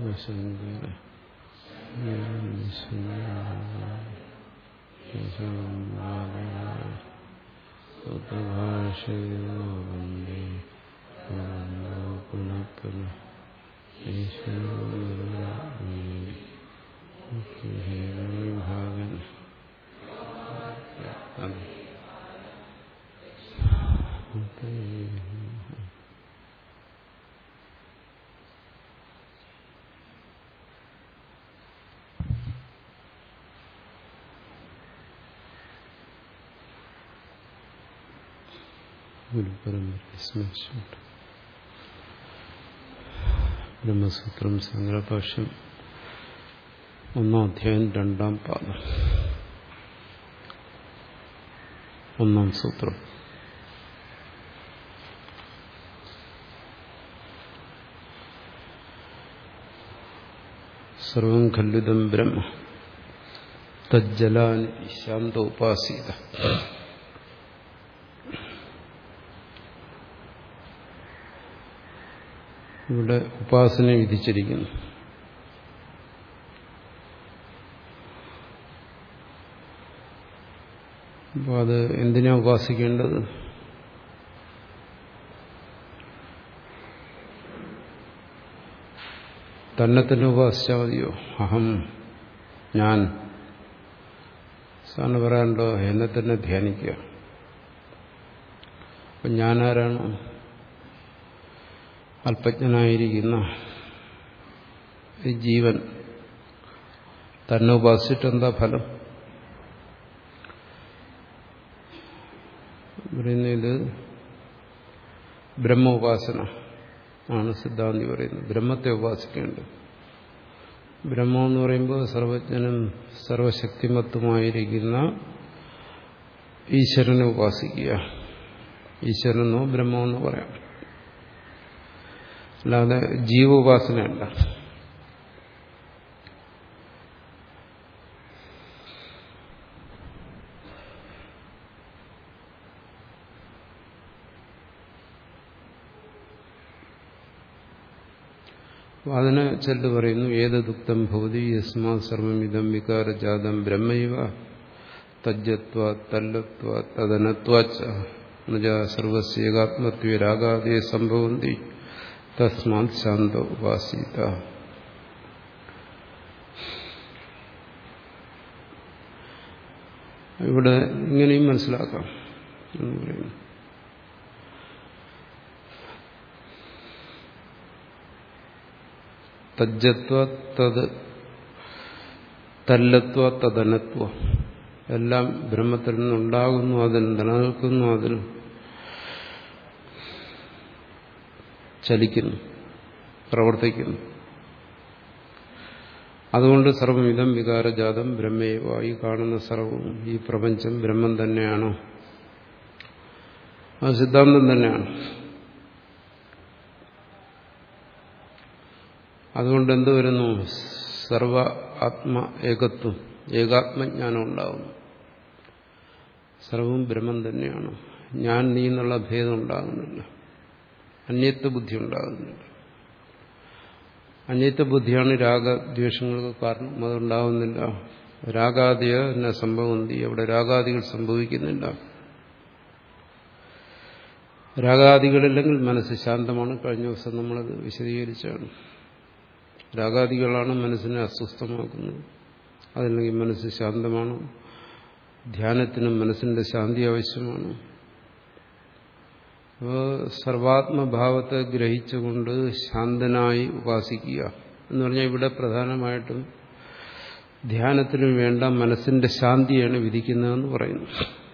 ശങ്കര സുതഭാഷയോ വന്ദേ പുനഃപുന ഭാഗൻ ഗുരുപരമ്പര സ്മരിച്ചുകൊണ്ട് ബ്രഹ്മസൂത്രം സംഗ്രഭാഷ്യം ഒന്നാം അധ്യായം രണ്ടാം പാദം ഒന്നാം സൂത്രം സർവം ഖല്ലിതം ബ്രഹ്മ തജ്ജലാനി ശാന്തോപാസീത ഇവിടെ ഉപാസന വിധിച്ചിരിക്കുന്നു അപ്പോൾ അത് എന്തിനാ ഉപാസിക്കേണ്ടത് തന്നെ തന്നെ ഉപാസിച്ചാൽ മതിയോ അഹം ഞാൻ സാറിന് പറയാനുണ്ടോ എന്നെ തന്നെ ധ്യാനിക്കുക അപ്പം ഞാനാരാണ് അല്പജ്ഞനായിരിക്കുന്ന ഈ ജീവൻ തന്നെ ഉപാസിച്ചിട്ട് എന്താ ഫലം പറയുന്ന ഇത് ബ്രഹ്മ ഉപാസന ആണ് സിദ്ധാന്തി പറയുന്നത് ബ്രഹ്മത്തെ ഉപാസിക്കേണ്ടത് ബ്രഹ്മം എന്ന് പറയുമ്പോൾ സർവജ്ഞനും സർവശക്തിമത്തുമായിരിക്കുന്ന ഈശ്വരനെ ഉപാസിക്കുക ഈശ്വരനോ ബ്രഹ്മമെന്നോ പറയാം അല്ലാതെ ജീവോപാസനയല്ല അതിന് ചെല്ലു പറയുന്നു ഏത് ദുഃഖം ഭവതി യസ്മാ സർവമിതം വികാരജാതം ബ്രഹ്മൈവ തജ്ജത്വ തല്ലത്വ തദനത്വാച്ച സർവസ്യേകാത്മത്വ രാഗാദേ സംഭവന്തി തസ്മാത് ശാന്ത ഉപാസീത ഇവിടെ ഇങ്ങനെയും മനസ്സിലാക്കാം എന്ന് പറയുന്നു തജ്ജത്വ തത് തല്ലത്വ തദനത്വ എല്ലാം ബ്രഹ്മത്തിൽ നിന്നുണ്ടാകുന്നു അതിൽ നിലനിൽക്കുന്നു അതിൽ ചലിക്കുന്നു പ്രവർത്തിക്കുന്നു അതുകൊണ്ട് സർവമിതം വികാരജാതം ബ്രഹ്മേവ ഈ കാണുന്ന സർവവും ഈ പ്രപഞ്ചം ബ്രഹ്മം തന്നെയാണോ അത് സിദ്ധാന്തം തന്നെയാണ് അതുകൊണ്ട് എന്ത് വരുന്നു സർവ ആത്മ ഏകത്വം ഏകാത്മജ്ഞാനം ഉണ്ടാകുന്നു സർവവും ബ്രഹ്മം തന്നെയാണ് ഞാൻ നീ എന്നുള്ള ഭേദം ഉണ്ടാകുന്നില്ല അന്യത്വ ബുദ്ധി ഉണ്ടാകുന്നില്ല അന്യത്വ ബുദ്ധിയാണ് രാഗദ്വേഷങ്ങൾക്ക് കാരണം അതുണ്ടാകുന്നില്ല രാഗാദിയ എന്ന സംഭവന്തി അവിടെ രാഗാദികൾ സംഭവിക്കുന്നില്ല രാഗാദികളില്ലെങ്കിൽ മനസ്സ് ശാന്തമാണ് കഴിഞ്ഞ ദിവസം നമ്മളത് വിശദീകരിച്ചാണ് രാഗാദികളാണ് മനസ്സിനെ അസ്വസ്ഥമാക്കുന്നത് അതല്ലെങ്കിൽ മനസ്സ് ശാന്തമാണ് ധ്യാനത്തിനും മനസ്സിന്റെ ശാന്തി ആവശ്യമാണ് അപ്പോൾ സർവാത്മഭാവത്തെ ഗ്രഹിച്ചുകൊണ്ട് ശാന്തനായി ഉപാസിക്കുക എന്ന് പറഞ്ഞാൽ ഇവിടെ പ്രധാനമായിട്ടും ധ്യാനത്തിനു വേണ്ട മനസ്സിന്റെ ശാന്തിയാണ് വിധിക്കുന്നതെന്ന് പറയുന്നു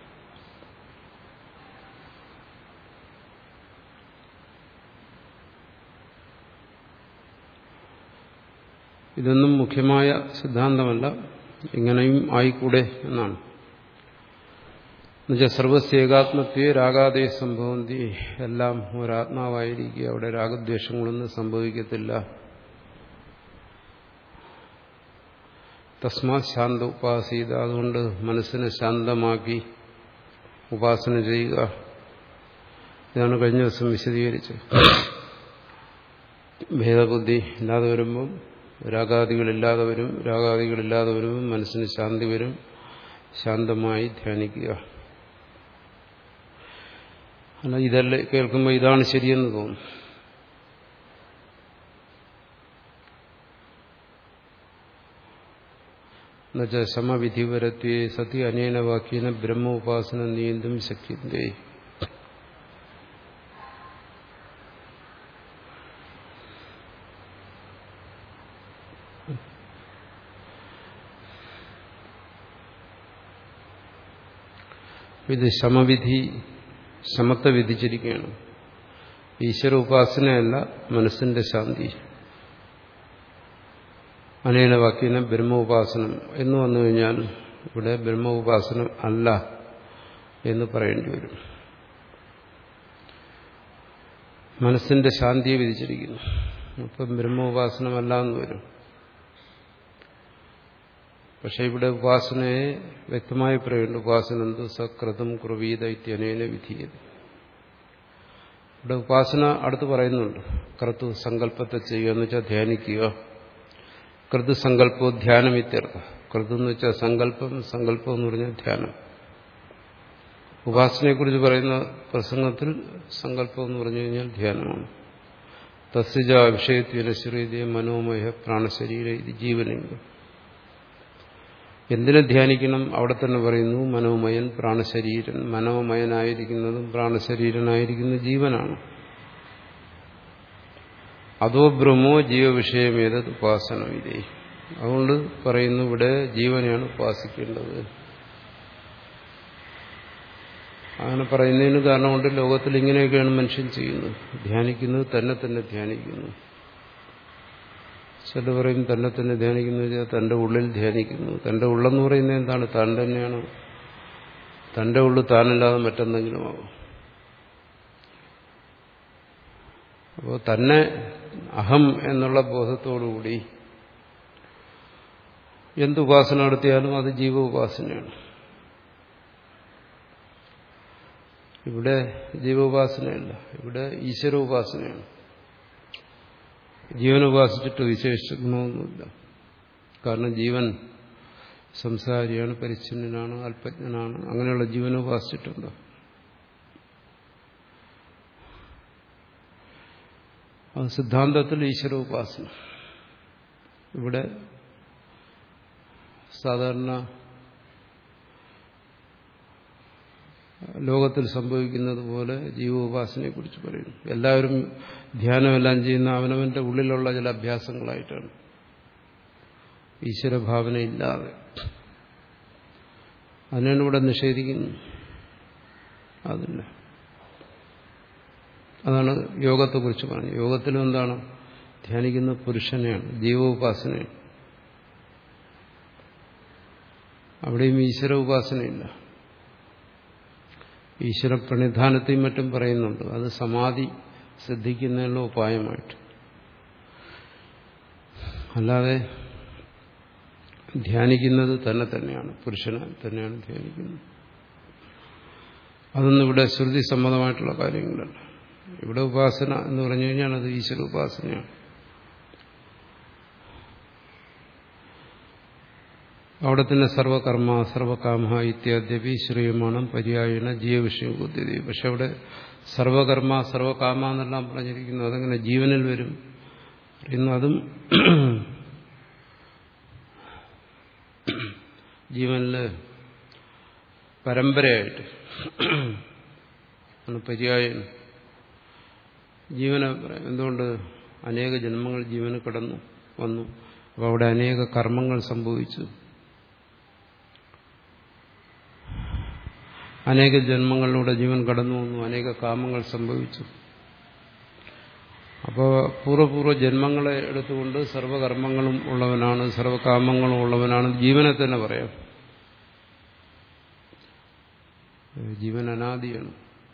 ഇതൊന്നും മുഖ്യമായ സിദ്ധാന്തമല്ല ഇങ്ങനെയും ആയിക്കൂടെ എന്നാണ് എന്നുവെച്ചാൽ സർവസ്യേകാത്മത്വേ രാഗാദേ സംഭവന്തി എല്ലാം ഒരാത്മാവായിരിക്കുക അവിടെ രാഗദ്വേഷങ്ങളൊന്നും സംഭവിക്കത്തില്ല തസ്മാ ശാന്ത ഉപാസീത അതുകൊണ്ട് മനസ്സിനെ ശാന്തമാക്കി ഉപാസന ചെയ്യുക ഇതാണ് കഴിഞ്ഞ ദിവസം വിശദീകരിച്ചത് ഭേദബുദ്ധി ഇല്ലാതെ വരുമ്പം രാഗാദികളില്ലാതെ വരും രാഗാദികളില്ലാതെ വരും മനസ്സിന് ശാന്തി വരും ശാന്തമായി ധ്യാനിക്കുക അല്ല ഇതല്ല കേൾക്കുമ്പോൾ ഇതാണ് ശരിയെന്ന് തോന്നും എന്നുവെച്ചാൽ സമവിധിവരത്വേ സതി അനേന വാക്യേന ബ്രഹ്മോപാസന നീന്തും ശക്യന്തേ ഇത് ശമവിധി ശമത്തെ വിധിച്ചിരിക്കുകയാണ് ഈശ്വര ഉപാസനയല്ല മനസ്സിന്റെ ശാന്തി അനേന വാക്യന ബ്രഹ്മോപാസനം എന്ന് വന്നു കഴിഞ്ഞാൽ ഇവിടെ ബ്രഹ്മോപാസനം അല്ല എന്ന് പറയേണ്ടി വരും മനസ്സിന്റെ ശാന്തിയെ വിധിച്ചിരിക്കുന്നു അപ്പം ബ്രഹ്മോപാസനമല്ല എന്ന് വരും പക്ഷെ ഇവിടെ ഉപാസനയെ വ്യക്തമായി പറയുന്നുണ്ട് ഉപാസന എന്തു സക്രതും കുറുവീത ഇത്യനേന വിധീയത ഇവിടെ ഉപാസന അടുത്ത് പറയുന്നുണ്ട് കർത്തൃ സങ്കല്പത്തെ ചെയ്യുക എന്ന് വെച്ചാൽ ധ്യാനിക്കുക കൃത് സങ്കല്പോ ധ്യാനം ഇത്യർത്ഥ കൃത് എന്ന് വെച്ചാൽ സങ്കല്പം സങ്കല്പം എന്ന് പറഞ്ഞാൽ ധ്യാനം ഉപാസനയെക്കുറിച്ച് പറയുന്ന പ്രസംഗത്തിൽ സങ്കല്പം എന്ന് പറഞ്ഞു കഴിഞ്ഞാൽ ധ്യാനമാണ് തസ്യജ വിഷയത്വന ശ്രീതേ മനോമയ പ്രാണശരീര ഇത് ജീവനെങ്കിൽ എന്തിനെ ധ്യാനിക്കണം അവിടെ തന്നെ പറയുന്നു മനോമയൻ പ്രാണശരീരൻ മനോമയനായിരിക്കുന്നതും പ്രാണശരീരനായിരിക്കുന്ന ജീവനാണ് അതോ ബ്രഹ്മോ ജീവവിഷയമേതത് ഉപാസനം ഇതേ അതുകൊണ്ട് പറയുന്നു ഇവിടെ ജീവനെയാണ് ഉപാസിക്കേണ്ടത് അങ്ങനെ പറയുന്നതിന് കാരണം കൊണ്ട് ലോകത്തിൽ ഇങ്ങനെയൊക്കെയാണ് മനുഷ്യൻ ചെയ്യുന്നത് ധ്യാനിക്കുന്നത് തന്നെ തന്നെ ധ്യാനിക്കുന്നു ചില പറയും തന്നെ തന്നെ ധ്യാനിക്കുന്നു വെച്ചാൽ തന്റെ ഉള്ളിൽ ധ്യാനിക്കുന്നു തന്റെ ഉള്ളെന്ന് പറയുന്നത് എന്താണ് താൻ തന്നെയാണ് തന്റെ ഉള്ളിൽ താനല്ലാതെ മറ്റെന്തെങ്കിലും ആവും അപ്പോൾ തന്നെ അഹം എന്നുള്ള ബോധത്തോടുകൂടി എന്ത് ഉപാസന നടത്തിയാലും അത് ജീവോപാസനയാണ് ഇവിടെ ജീവോപാസനയല്ല ഇവിടെ ഈശ്വരോപാസനയാണ് ജീവൻ ഉപാസിച്ചിട്ട് വിശേഷ ഗുണമൊന്നുമില്ല കാരണം ജീവൻ സംസാരിയാണ് പരിച്ഛന്നനാണ് അല്പജ്ഞനാണ് അങ്ങനെയുള്ള ജീവനെ ഉപാസിച്ചിട്ടുണ്ടോ അത് സിദ്ധാന്തത്തിൽ ഈശ്വര ഉപാസന ഇവിടെ സാധാരണ ലോകത്തിൽ സംഭവിക്കുന്നത് പോലെ ജീവോപാസനയെ കുറിച്ച് പറയുന്നു എല്ലാവരും ധ്യാനമെല്ലാം ചെയ്യുന്ന അവനവന്റെ ഉള്ളിലുള്ള ചില അഭ്യാസങ്ങളായിട്ടാണ് ഈശ്വരഭാവന ഇല്ലാതെ അതിനാണ് ഇവിടെ നിഷേധിക്കുന്നു അതില്ല അതാണ് യോഗത്തെക്കുറിച്ച് പറഞ്ഞത് യോഗത്തിലും എന്താണ് ധ്യാനിക്കുന്ന പുരുഷനെയാണ് ജീവോപാസനയാണ് അവിടെയും ഈശ്വര ഉപാസനയില്ല ഈശ്വര പ്രണിധാനത്തെയും മറ്റും പറയുന്നുണ്ട് അത് സമാധി സിദ്ധിക്കുന്നതിനുള്ള ഉപായമായിട്ട് അല്ലാതെ ധ്യാനിക്കുന്നത് തന്നെ തന്നെയാണ് പുരുഷനെ തന്നെയാണ് ധ്യാനിക്കുന്നത് അതൊന്നും ഇവിടെ ശ്രുതി സമ്മതമായിട്ടുള്ള കാര്യങ്ങളല്ല ഇവിടെ ഉപാസന എന്ന് പറഞ്ഞു കഴിഞ്ഞാൽ അത് ഈശ്വര ഉപാസനയാണ് അവിടെ തന്നെ സർവകർമ്മ സർവകാമ ഇത്യാദ്യപി ശ്രീയമാണ് പര്യായണ ജീവവിഷയം ബുദ്ധിതി പക്ഷെ അവിടെ സർവകർമ്മ സർവകാമ എന്നെല്ലാം പറഞ്ഞിരിക്കുന്നു അതെങ്ങനെ ജീവനിൽ വരും പറയുന്നു അതും ജീവനിൽ പരമ്പരയായിട്ട് ആണ് പര്യായൻ ജീവനെ എന്തുകൊണ്ട് അനേക ജന്മങ്ങൾ ജീവന് കടന്നു വന്നു അപ്പോൾ അവിടെ അനേക കർമ്മങ്ങൾ സംഭവിച്ചു അനേക ജന്മങ്ങളിലൂടെ ജീവൻ കടന്നു വന്നു അനേക കാമങ്ങൾ സംഭവിച്ചു അപ്പോൾ പൂർവ്വപൂർവ്വ ജന്മങ്ങളെ എടുത്തുകൊണ്ട് സർവകർമ്മങ്ങളും ഉള്ളവനാണ് സർവകാമങ്ങളും ഉള്ളവനാണ് ജീവനെ തന്നെ പറയാം ജീവൻ അനാദിയാണ്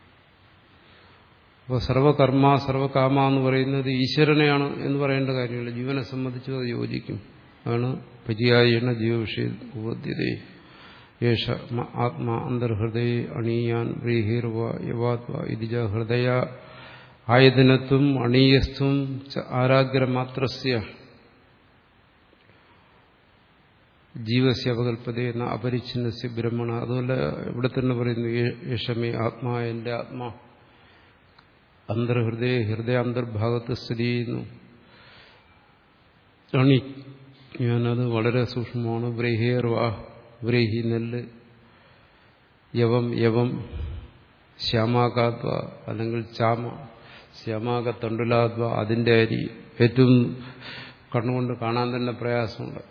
അപ്പോൾ സർവകർമ്മ സർവകാമ എന്ന് പറയുന്നത് ഈശ്വരനെയാണ് എന്ന് പറയേണ്ട കാര്യമില്ല ജീവനെ സംബന്ധിച്ച് അത് യോജിക്കും അതാണ് പര്യായണ ജീവവിഷയ ഉപദ്ധ്യതയെ യേശ ആത്മാ അന്തർഹൃദയ അണീയാൻ വ്രീഹിർവ യവാത്വ ഇതിജ ഹൃദയ ആയതിനത്വം അണീയസ്ത്വം ആരാഗ്രമാത്രസ്യ ജീവസ്യ അപകൽപ്പത എന്ന അപരിച്ഛിന്നസ്യ ബ്രഹ്മണ അതുപോലെ ഇവിടെ തന്നെ പറയുന്നു യേശമേ ആത്മാ എന്റെ ആത്മാ അന്തർഹൃദയ ഹൃദയ അന്തർഭാഗത്ത് സ്ഥിതി ചെയ്യുന്നു അണി ഞാനത് വളരെ സൂക്ഷ്മമാണ് വ്രീഹിയർവാ വ്രീഹി നെല്ല് യവം യവം ശ്യാമാകാത്വ അല്ലെങ്കിൽ ചാമ ശ്യാമാക തണ്ടുലാത്വ അതിൻ്റെ അരി ഏറ്റവും കണ്ണുകൊണ്ട് കാണാൻ തന്നെ പ്രയാസമുണ്ട്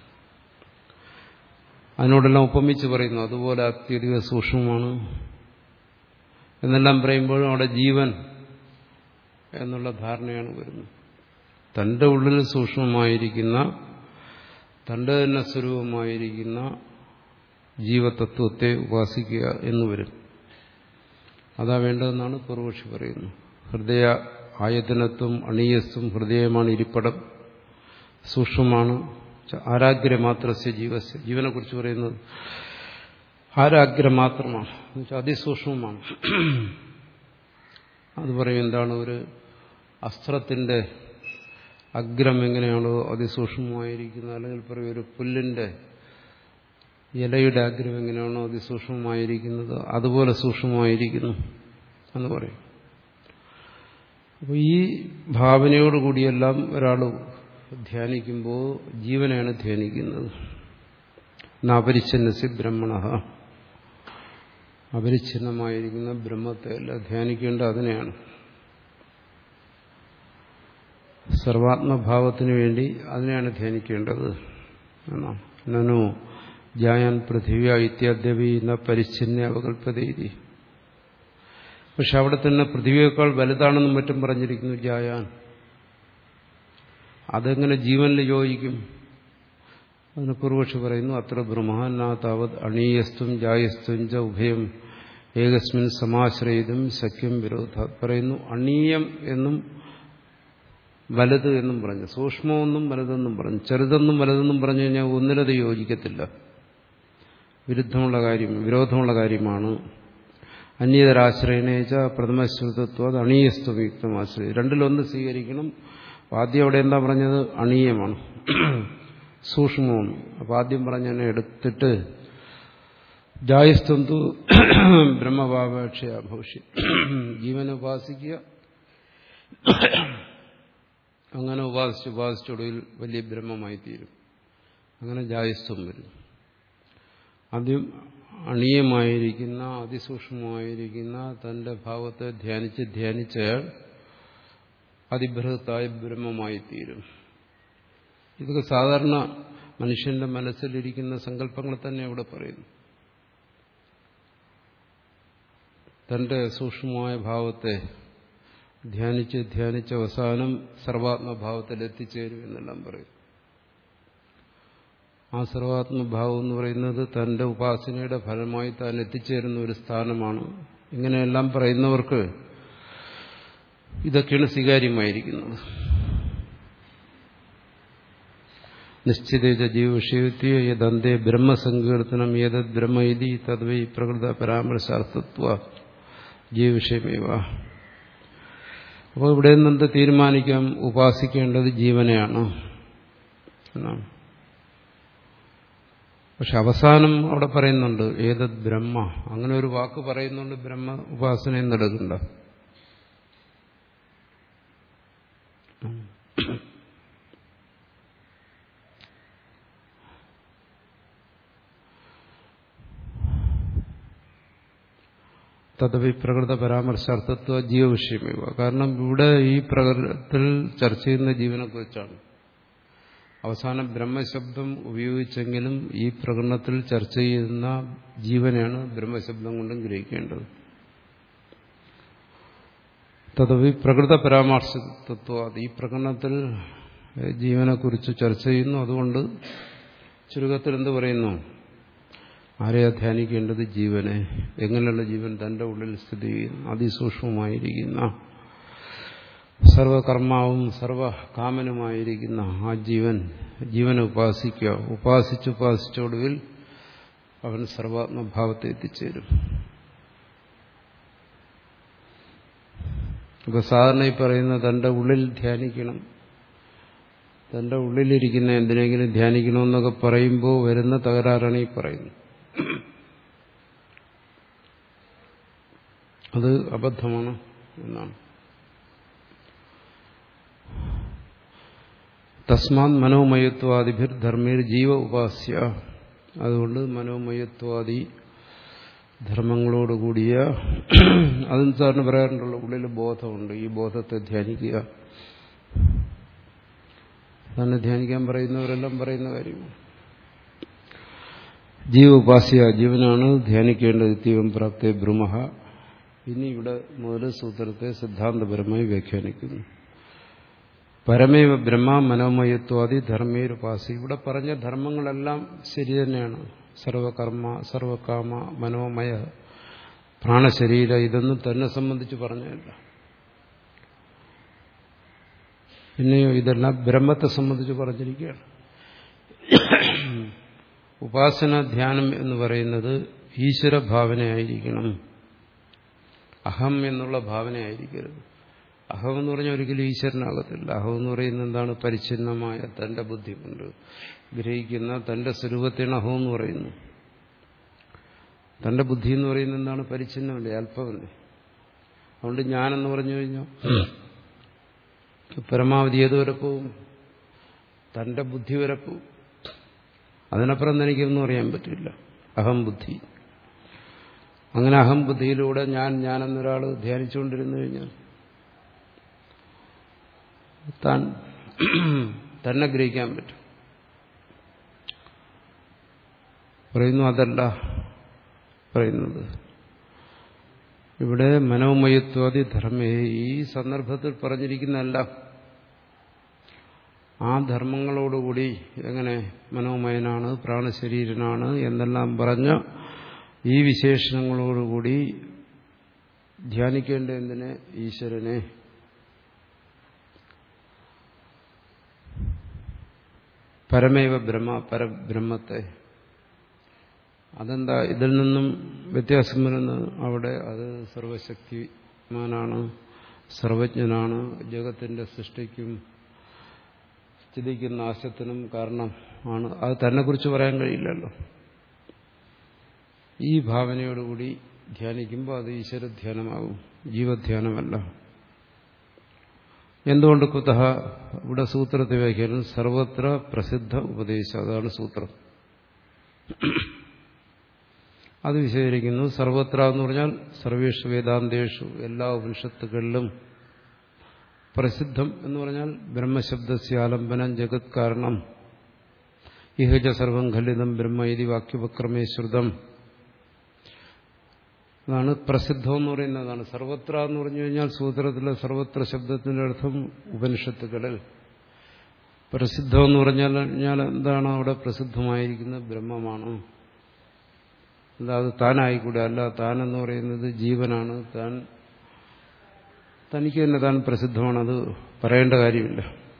അതിനോടെല്ലാം ഉപമിച്ച് പറയുന്നു അതുപോലെ അത്യധിക സൂക്ഷ്മമാണ് എന്നെല്ലാം പറയുമ്പോഴും അവിടെ ജീവൻ എന്നുള്ള ധാരണയാണ് വരുന്നത് തന്റെ ഉള്ളിൽ സൂക്ഷ്മമായിരിക്കുന്ന തന്റെ തന്നെ സ്വരൂപമായിരിക്കുന്ന ജീവതത്വത്തെ ഉപാസിക്കുക എന്ന് വരും അതാ വേണ്ടതെന്നാണ് പൂർവക്ഷി പറയുന്നത് ഹൃദയ ആയതനത്വം അണീയസ്വം ഹൃദയമാണ് ഇരിപ്പടം സൂക്ഷ്മമാണ് ആരാഗ്രമാത്രസ്യ ജീവസ്യ ജീവനെ കുറിച്ച് പറയുന്നത് ആരാഗ്രമാത്രമാണ് എന്നുവെച്ചാൽ അതിസൂക്ഷ്മമാണ് അത് പറയും എന്താണ് ഒരു അസ്ത്രത്തിന്റെ അഗ്രം എങ്ങനെയാണോ അതിസൂക്ഷ്മമായിരിക്കുന്നത് അല്ലെങ്കിൽ പറയും ഒരു പുല്ലിന്റെ ഇലയുടെ അഗ്രം എങ്ങനെയാണോ അതിസൂക്ഷ്മമായിരിക്കുന്നത് അതുപോലെ സൂക്ഷ്മമായിരിക്കുന്നു എന്ന് പറയും അപ്പോൾ ഈ ഭാവനയോടുകൂടിയെല്ലാം ഒരാൾ ധ്യാനിക്കുമ്പോൾ ജീവനെയാണ് ധ്യാനിക്കുന്നത് അപരിച്ഛന്നസി ബ്രഹ്മണ അപരിച്ഛിന്നമായിരിക്കുന്ന ബ്രഹ്മത്തെ അല്ല ധ്യാനിക്കേണ്ട അതിനെയാണ് സർവാത്മഭാവത്തിനു വേണ്ടി അതിനെയാണ് ധ്യാനിക്കേണ്ടത് എന്നാണ് നനു ജായാൻ പൃഥിവ്യ ഇത്യാദ്യവി ന പരിച്ഛിന്ന അവകൽപ്പതീതി പക്ഷെ അവിടെ തന്നെ പൃഥ്വിയേക്കാൾ വലുതാണെന്നും മറ്റും പറഞ്ഞിരിക്കുന്നു ജായാൻ അതെങ്ങനെ ജീവനിൽ യോജിക്കും അതിന് പൂർവക്ഷി പറയുന്നു അത്ര ബ്രഹ്മാനാഥാവത് അണീയസ്തും ജായസ്തും ച ഉഭയം ഏകസ്മിൻ സമാശ്രയിതും സഖ്യം വിരോധ പറയുന്നു അണീയം എന്നും വലുത് എന്നും പറഞ്ഞു സൂക്ഷ്മമെന്നും വലുതെന്നും പറഞ്ഞു ചെറുതെന്നും വലുതെന്നും പറഞ്ഞു കഴിഞ്ഞാൽ ഒന്നിലത് യോജിക്കത്തില്ല വിരുദ്ധമുള്ള കാര്യം വിരോധമുള്ള കാര്യമാണ് അന്യതരാശ്രയനേച്ച പ്രഥമശ്രുതത്വം അത് അണീയസ്ത്വം യുക്തമാശ്രയം രണ്ടിലൊന്ന് സ്വീകരിക്കണം ആദ്യം അവിടെ എന്താ പറഞ്ഞത് അണീയമാണ് സൂക്ഷ്മമാണ് അപ്പൊ ആദ്യം പറഞ്ഞതിനെ എടുത്തിട്ട് ജായസ്ത്വം തു ബ്രഹ്മഭാവേക്ഷയ ഭവിഷ്യ ജീവനെ ഉപാസിക്കുക അങ്ങനെ ഉപാസിച്ച് ഉപാസിച്ചൊടുവിൽ വലിയ ബ്രഹ്മമായി തീരും അങ്ങനെ ജായസ്ത്വം വരും ആദ്യം അണീയമായിരിക്കുന്ന അതിസൂക്ഷ്മമായിരിക്കുന്ന തന്റെ ഭാവത്തെ ധ്യാനിച്ച് ധ്യാനിച്ചയാൾ അതിബൃഹത്തായ ബ്രഹ്മമായി തീരും ഇതൊക്കെ സാധാരണ മനുഷ്യന്റെ മനസ്സിലിരിക്കുന്ന സങ്കല്പങ്ങൾ തന്നെ ഇവിടെ പറയുന്നു തന്റെ സൂക്ഷ്മമായ ഭാവത്തെ ധ്യാനിച്ച് ധ്യാനിച്ച അവസാനം സർവാത്മഭാവത്തിൽ എത്തിച്ചേരും എന്നെല്ലാം പറയും ആ സർവാത്മഭാവം എന്ന് പറയുന്നത് തന്റെ ഉപാസനയുടെ ഫലമായി താൻ എത്തിച്ചേരുന്ന ഒരു സ്ഥാനമാണ് ഇങ്ങനെയെല്ലാം പറയുന്നവർക്ക് ഇതൊക്കെയാണ് സ്വീകാര്യമായിരിക്കുന്നത് നിശ്ചിത ജീവവിഷയത്വ യദന്തേ ബ്രഹ്മസങ്കീർത്തനം യതത് ബ്രഹ്മ ഇതി തദ്വൈ പ്രകൃത പരാമർശാർത്ഥത്വ ജീവവിഷയമേവ അപ്പോൾ ഇവിടെ നിന്നെന്ത് തീരുമാനിക്കാം ഉപാസിക്കേണ്ടത് ജീവനെയാണ് എന്നാണ് പക്ഷെ അവസാനം അവിടെ പറയുന്നുണ്ട് ഏതത് ബ്രഹ്മ അങ്ങനെ ഒരു വാക്ക് പറയുന്നുണ്ട് ബ്രഹ്മ ഉപാസന എന്നെടുക്കണ്ട തദവി പ്രകൃത പരാമർശാർത്ഥത്വ ജീവവിഷയമേവ കാരണം ഇവിടെ ഈ പ്രകൃതത്തിൽ ചർച്ച ചെയ്യുന്ന ജീവനെ കുറിച്ചാണ് അവസാനം ബ്രഹ്മശബ്ദം ഉപയോഗിച്ചെങ്കിലും ഈ പ്രകടനത്തിൽ ചർച്ച ചെയ്യുന്ന ജീവനെയാണ് ബ്രഹ്മശബ്ദം കൊണ്ടും ഗ്രഹിക്കേണ്ടത് തദവി പ്രകൃത പരാമർശത്വ ഈ പ്രകടനത്തിൽ ജീവനെക്കുറിച്ച് ചർച്ച ചെയ്യുന്നു അതുകൊണ്ട് ചുരുക്കത്തിൽ എന്ത് പറയുന്നു ആരെയാ ധ്യാനിക്കേണ്ടത് ജീവനെ എങ്ങനെയുള്ള ജീവൻ തന്റെ ഉള്ളിൽ സ്ഥിതി ചെയ്യുന്നു അതിസൂക്ഷ്മമായിരിക്കുന്ന സർവകർമാവും സർവകാമനുമായിരിക്കുന്ന ആ ജീവൻ ജീവനെ ഉപാസിക്കുക ഉപാസിച്ചുപാസിച്ചൊടുവിൽ അവൻ സർവാത്മഭാവത്തെ എത്തിച്ചേരും ഇപ്പൊ സാധാരണ ഈ പറയുന്ന തന്റെ ഉള്ളിൽ ധ്യാനിക്കണം തന്റെ ഉള്ളിലിരിക്കുന്ന എന്തിനെങ്കിലും ധ്യാനിക്കണമെന്നൊക്കെ പറയുമ്പോൾ വരുന്ന തകരാറാണ് ഈ പറയുന്നത് അത് അബദ്ധമാണ് എന്നാണ് തസ്മാത് മനോമയത്വാദിഭിർ ധർമ്മീർ ജീവ ഉപാസ്യ അതുകൊണ്ട് മനോമയത്വാദി ധർമ്മങ്ങളോടുകൂടിയ അതും സാറിന് പറയാറുണ്ടല്ലോ ഉള്ളിൽ ബോധമുണ്ട് ഈ ബോധത്തെ ധ്യാനിക്കുക തന്നെ ധ്യാനിക്കാൻ പറയുന്നവരെല്ലാം പറയുന്ന കാര്യമാണ് ജീവ ഉപാസ്യ ജീവനാണ് ധ്യാനിക്കേണ്ടത് തീവം പ്രാപ്തി ബ്രഹ്മ ഇനി ഇവിടെ മുതൽ സൂത്രത്തെ സിദ്ധാന്തപരമായി വ്യാഖ്യാനിക്കുന്നു പരമേവ ബ്രഹ്മ മനോമയത്വാദി ധർമ്മേരുപാസി ഇവിടെ പറഞ്ഞ ധർമ്മങ്ങളെല്ലാം ശരി തന്നെയാണ് സർവകർമ്മ സർവകാമ മനോമയ പ്രാണശരീര ഇതൊന്നും തന്നെ സംബന്ധിച്ച് പറഞ്ഞതല്ല പിന്നെയോ ഇതെല്ലാം ബ്രഹ്മത്തെ സംബന്ധിച്ച് പറഞ്ഞിരിക്കുകയാണ് ഉപാസന ധ്യാനം എന്ന് പറയുന്നത് ഈശ്വര ഭാവനയായിരിക്കണം അഹം എന്നുള്ള ഭാവനയായിരിക്കരുത് അഹം എന്ന് പറഞ്ഞാൽ ഒരിക്കലും ഈശ്വരനാകത്തില്ല അഹം എന്ന് പറയുന്നത് എന്താണ് പരിച്ഛിന്നമായ തന്റെ ബുദ്ധി കൊണ്ട് ഗ്രഹിക്കുന്ന തന്റെ സ്വരൂപത്തെയാണ് അഹം എന്ന് പറയുന്നു തന്റെ ബുദ്ധി എന്ന് പറയുന്നത് എന്താണ് പരിച്ഛിന്നമല്ലേ അല്പമല്ലേ അതുകൊണ്ട് ഞാനെന്ന് പറഞ്ഞു കഴിഞ്ഞാൽ പരമാവധി ഏതുവരെ പോവും തന്റെ ബുദ്ധി വരെ പോവും അതിനപ്പുറം എനിക്കൊന്നും അറിയാൻ പറ്റില്ല അഹം ബുദ്ധി അങ്ങനെ അഹം ബുദ്ധിയിലൂടെ ഞാൻ ഞാനെന്നൊരാൾ ധ്യാനിച്ചുകൊണ്ടിരുന്നു കഴിഞ്ഞാൽ താൻ തന്നെ ഗ്രഹിക്കാൻ പറ്റും പറയുന്നു അതല്ല പറയുന്നത് ഇവിടെ മനോമയത്വാദി ധർമ്മേ ഈ സന്ദർഭത്തിൽ പറഞ്ഞിരിക്കുന്നതല്ല ആ ധർമ്മങ്ങളോടുകൂടി എങ്ങനെ മനോമയനാണ് പ്രാണശരീരനാണ് എന്നെല്ലാം പറഞ്ഞ ഈ വിശേഷണങ്ങളോടുകൂടി ധ്യാനിക്കേണ്ട എന്തിനെ ഈശ്വരനെ പരമേവ ബ്രഹ്മ പരബ്രഹ്മത്തെ അതെന്താ ഇതിൽ നിന്നും വ്യത്യാസം വരുന്നത് അവിടെ അത് സർവശക്തിമാനാണ് സർവജ്ഞനാണ് ജഗത്തിന്റെ സൃഷ്ടിക്കും സ്ഥിതിക്കും നാശത്തിനും കാരണം ആണ് അത് തന്നെക്കുറിച്ച് പറയാൻ കഴിയില്ലല്ലോ ഈ ഭാവനയോടുകൂടി ധ്യാനിക്കുമ്പോൾ അത് ഈശ്വരധ്യാനമാകും ജീവധ്യാനമല്ല എന്തുകൊണ്ട് കുതഹ ഇവിടെ സൂത്രത്തെ വ്യാഖ്യാനം സർവത്ര പ്രസിദ്ധ ഉപദേശം അതാണ് സൂത്രം അത് വിശദീകരിക്കുന്നു സർവത്ര എന്ന് പറഞ്ഞാൽ സർവേഷു വേദാന്തേഷു എല്ലാ ഉപനിഷത്തുകളിലും പ്രസിദ്ധം എന്ന് പറഞ്ഞാൽ ബ്രഹ്മശബ്ദസ്യാലംബനം ജഗത് കാരണം ഇഹജ സർവം ഖലിതം ബ്രഹ്മ ഇതി വാക്യവക്രമേ ശ്രുതം അതാണ് പ്രസിദ്ധം എന്ന് പറയുന്നതാണ് സർവത്ര എന്ന് പറഞ്ഞു കഴിഞ്ഞാൽ സൂത്രത്തിലെ സർവത്ര ശബ്ദത്തിന്റെ അർത്ഥം ഉപനിഷത്തുകളിൽ പ്രസിദ്ധം എന്ന് പറഞ്ഞാൽ ഞാൻ എന്താണ് അവിടെ പ്രസിദ്ധമായിരിക്കുന്നത് ബ്രഹ്മമാണ് എന്താ അത് താനായിക്കൂടെ അല്ല താൻ എന്ന് പറയുന്നത് ജീവനാണ് താൻ തനിക്ക് തന്നെ താൻ പ്രസിദ്ധമാണ് അത് പറയേണ്ട കാര്യമില്ല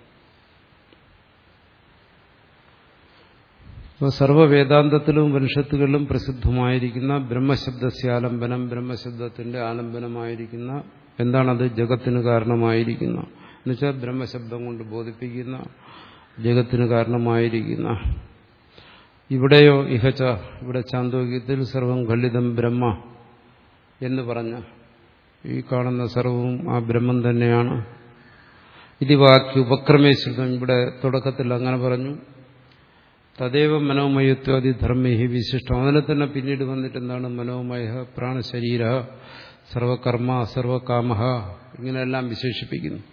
അപ്പോൾ സർവ്വവേദാന്തത്തിലും ഉപനിഷത്തുകളിലും പ്രസിദ്ധമായിരിക്കുന്ന ബ്രഹ്മശബ്ദസ്യാലംബനം ബ്രഹ്മശബ്ദത്തിന്റെ ആലംബനമായിരിക്കുന്ന എന്താണത് ജഗത്തിന് കാരണമായിരിക്കുന്ന എന്നുവെച്ചാൽ ബ്രഹ്മശബ്ദം കൊണ്ട് ബോധിപ്പിക്കുന്ന ജഗത്തിന് കാരണമായിരിക്കുന്ന ഇവിടെയോ ഇഹച്ച ഇവിടെ ചാന്തോക്യത്തിൽ സർവം ഖല്ലിതം ബ്രഹ്മ എന്ന് പറഞ്ഞ ഈ കാണുന്ന സർവവും ആ ബ്രഹ്മം തന്നെയാണ് ഇത് വാക്യ ഉപക്രമേശ്വരം ഇവിടെ തുടക്കത്തിൽ അങ്ങനെ പറഞ്ഞു തദൈവ മനോമയത്വാദി ധർമ്മഹി വിശിഷ്ടം അതിനെ തന്നെ പിന്നീട് വന്നിട്ട് എന്താണ് മനോമയ പ്രാണശരീര സർവകർമ്മ സർവകാമ ഇങ്ങനെയെല്ലാം വിശേഷിപ്പിക്കുന്നു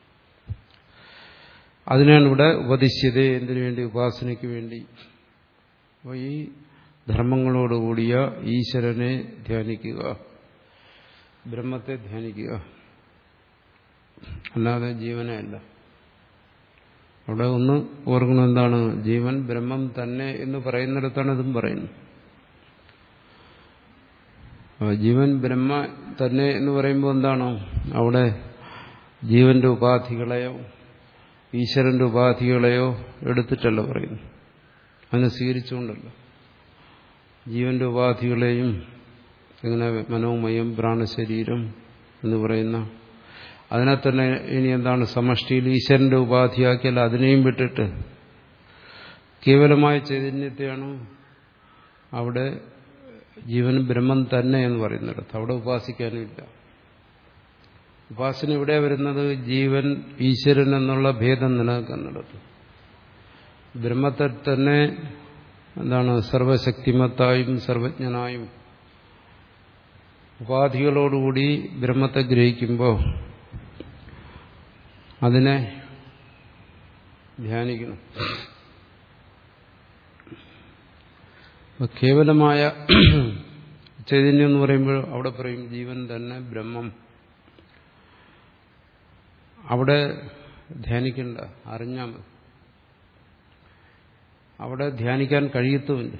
അതിനാണ് ഇവിടെ ഉപദിശ്യത എന്തിനു വേണ്ടി ഉപാസനയ്ക്ക് വേണ്ടി അപ്പോൾ ഈ ധർമ്മങ്ങളോടുകൂടിയ ഈശ്വരനെ ധ്യാനിക്കുക ബ്രഹ്മത്തെ ധ്യാനിക്കുക അല്ലാതെ ജീവനെ അല്ല അവിടെ ഒന്ന് ഓർക്കണം എന്താണ് ജീവൻ ബ്രഹ്മം തന്നെ എന്ന് പറയുന്നിടത്താണ് ഇതും പറയുന്നത് ജീവൻ ബ്രഹ്മ തന്നെ എന്ന് പറയുമ്പോൾ എന്താണ് അവിടെ ജീവന്റെ ഉപാധികളെയോ ഈശ്വരന്റെ ഉപാധികളെയോ എടുത്തിട്ടല്ല പറയുന്നു അതിനെ സ്വീകരിച്ചുകൊണ്ടല്ല ജീവന്റെ ഉപാധികളെയും എങ്ങനെ മനോമയം പ്രാണശരീരം എന്ന് പറയുന്ന അതിനെ തന്നെ ഇനി എന്താണ് സമഷ്ടിയിൽ ഈശ്വരന്റെ ഉപാധിയാക്കിയാൽ അതിനെയും വിട്ടിട്ട് കേവലമായ ചൈതന്യത്തെയാണ് അവിടെ ജീവൻ ബ്രഹ്മം തന്നെ എന്ന് പറയുന്നിടത്ത് അവിടെ ഉപാസിക്കാനുമില്ല ഉപാസന ഇവിടെ വരുന്നത് ജീവൻ ഈശ്വരൻ എന്നുള്ള ഭേദം നിലനിൽക്കുന്നിടത്ത് ബ്രഹ്മത്തെ തന്നെ എന്താണ് സർവശക്തിമത്തായും സർവജ്ഞനായും ഉപാധികളോടുകൂടി ബ്രഹ്മത്തെ ഗ്രഹിക്കുമ്പോൾ അതിനെ ധ്യാനിക്കണം കേവലമായ ചൈതന്യം എന്ന് പറയുമ്പോൾ അവിടെ പറയും ജീവൻ തന്നെ ബ്രഹ്മം അവിടെ ധ്യാനിക്കണ്ട അറിഞ്ഞാൽ മതി അവിടെ ധ്യാനിക്കാൻ കഴിയത്തുമില്ല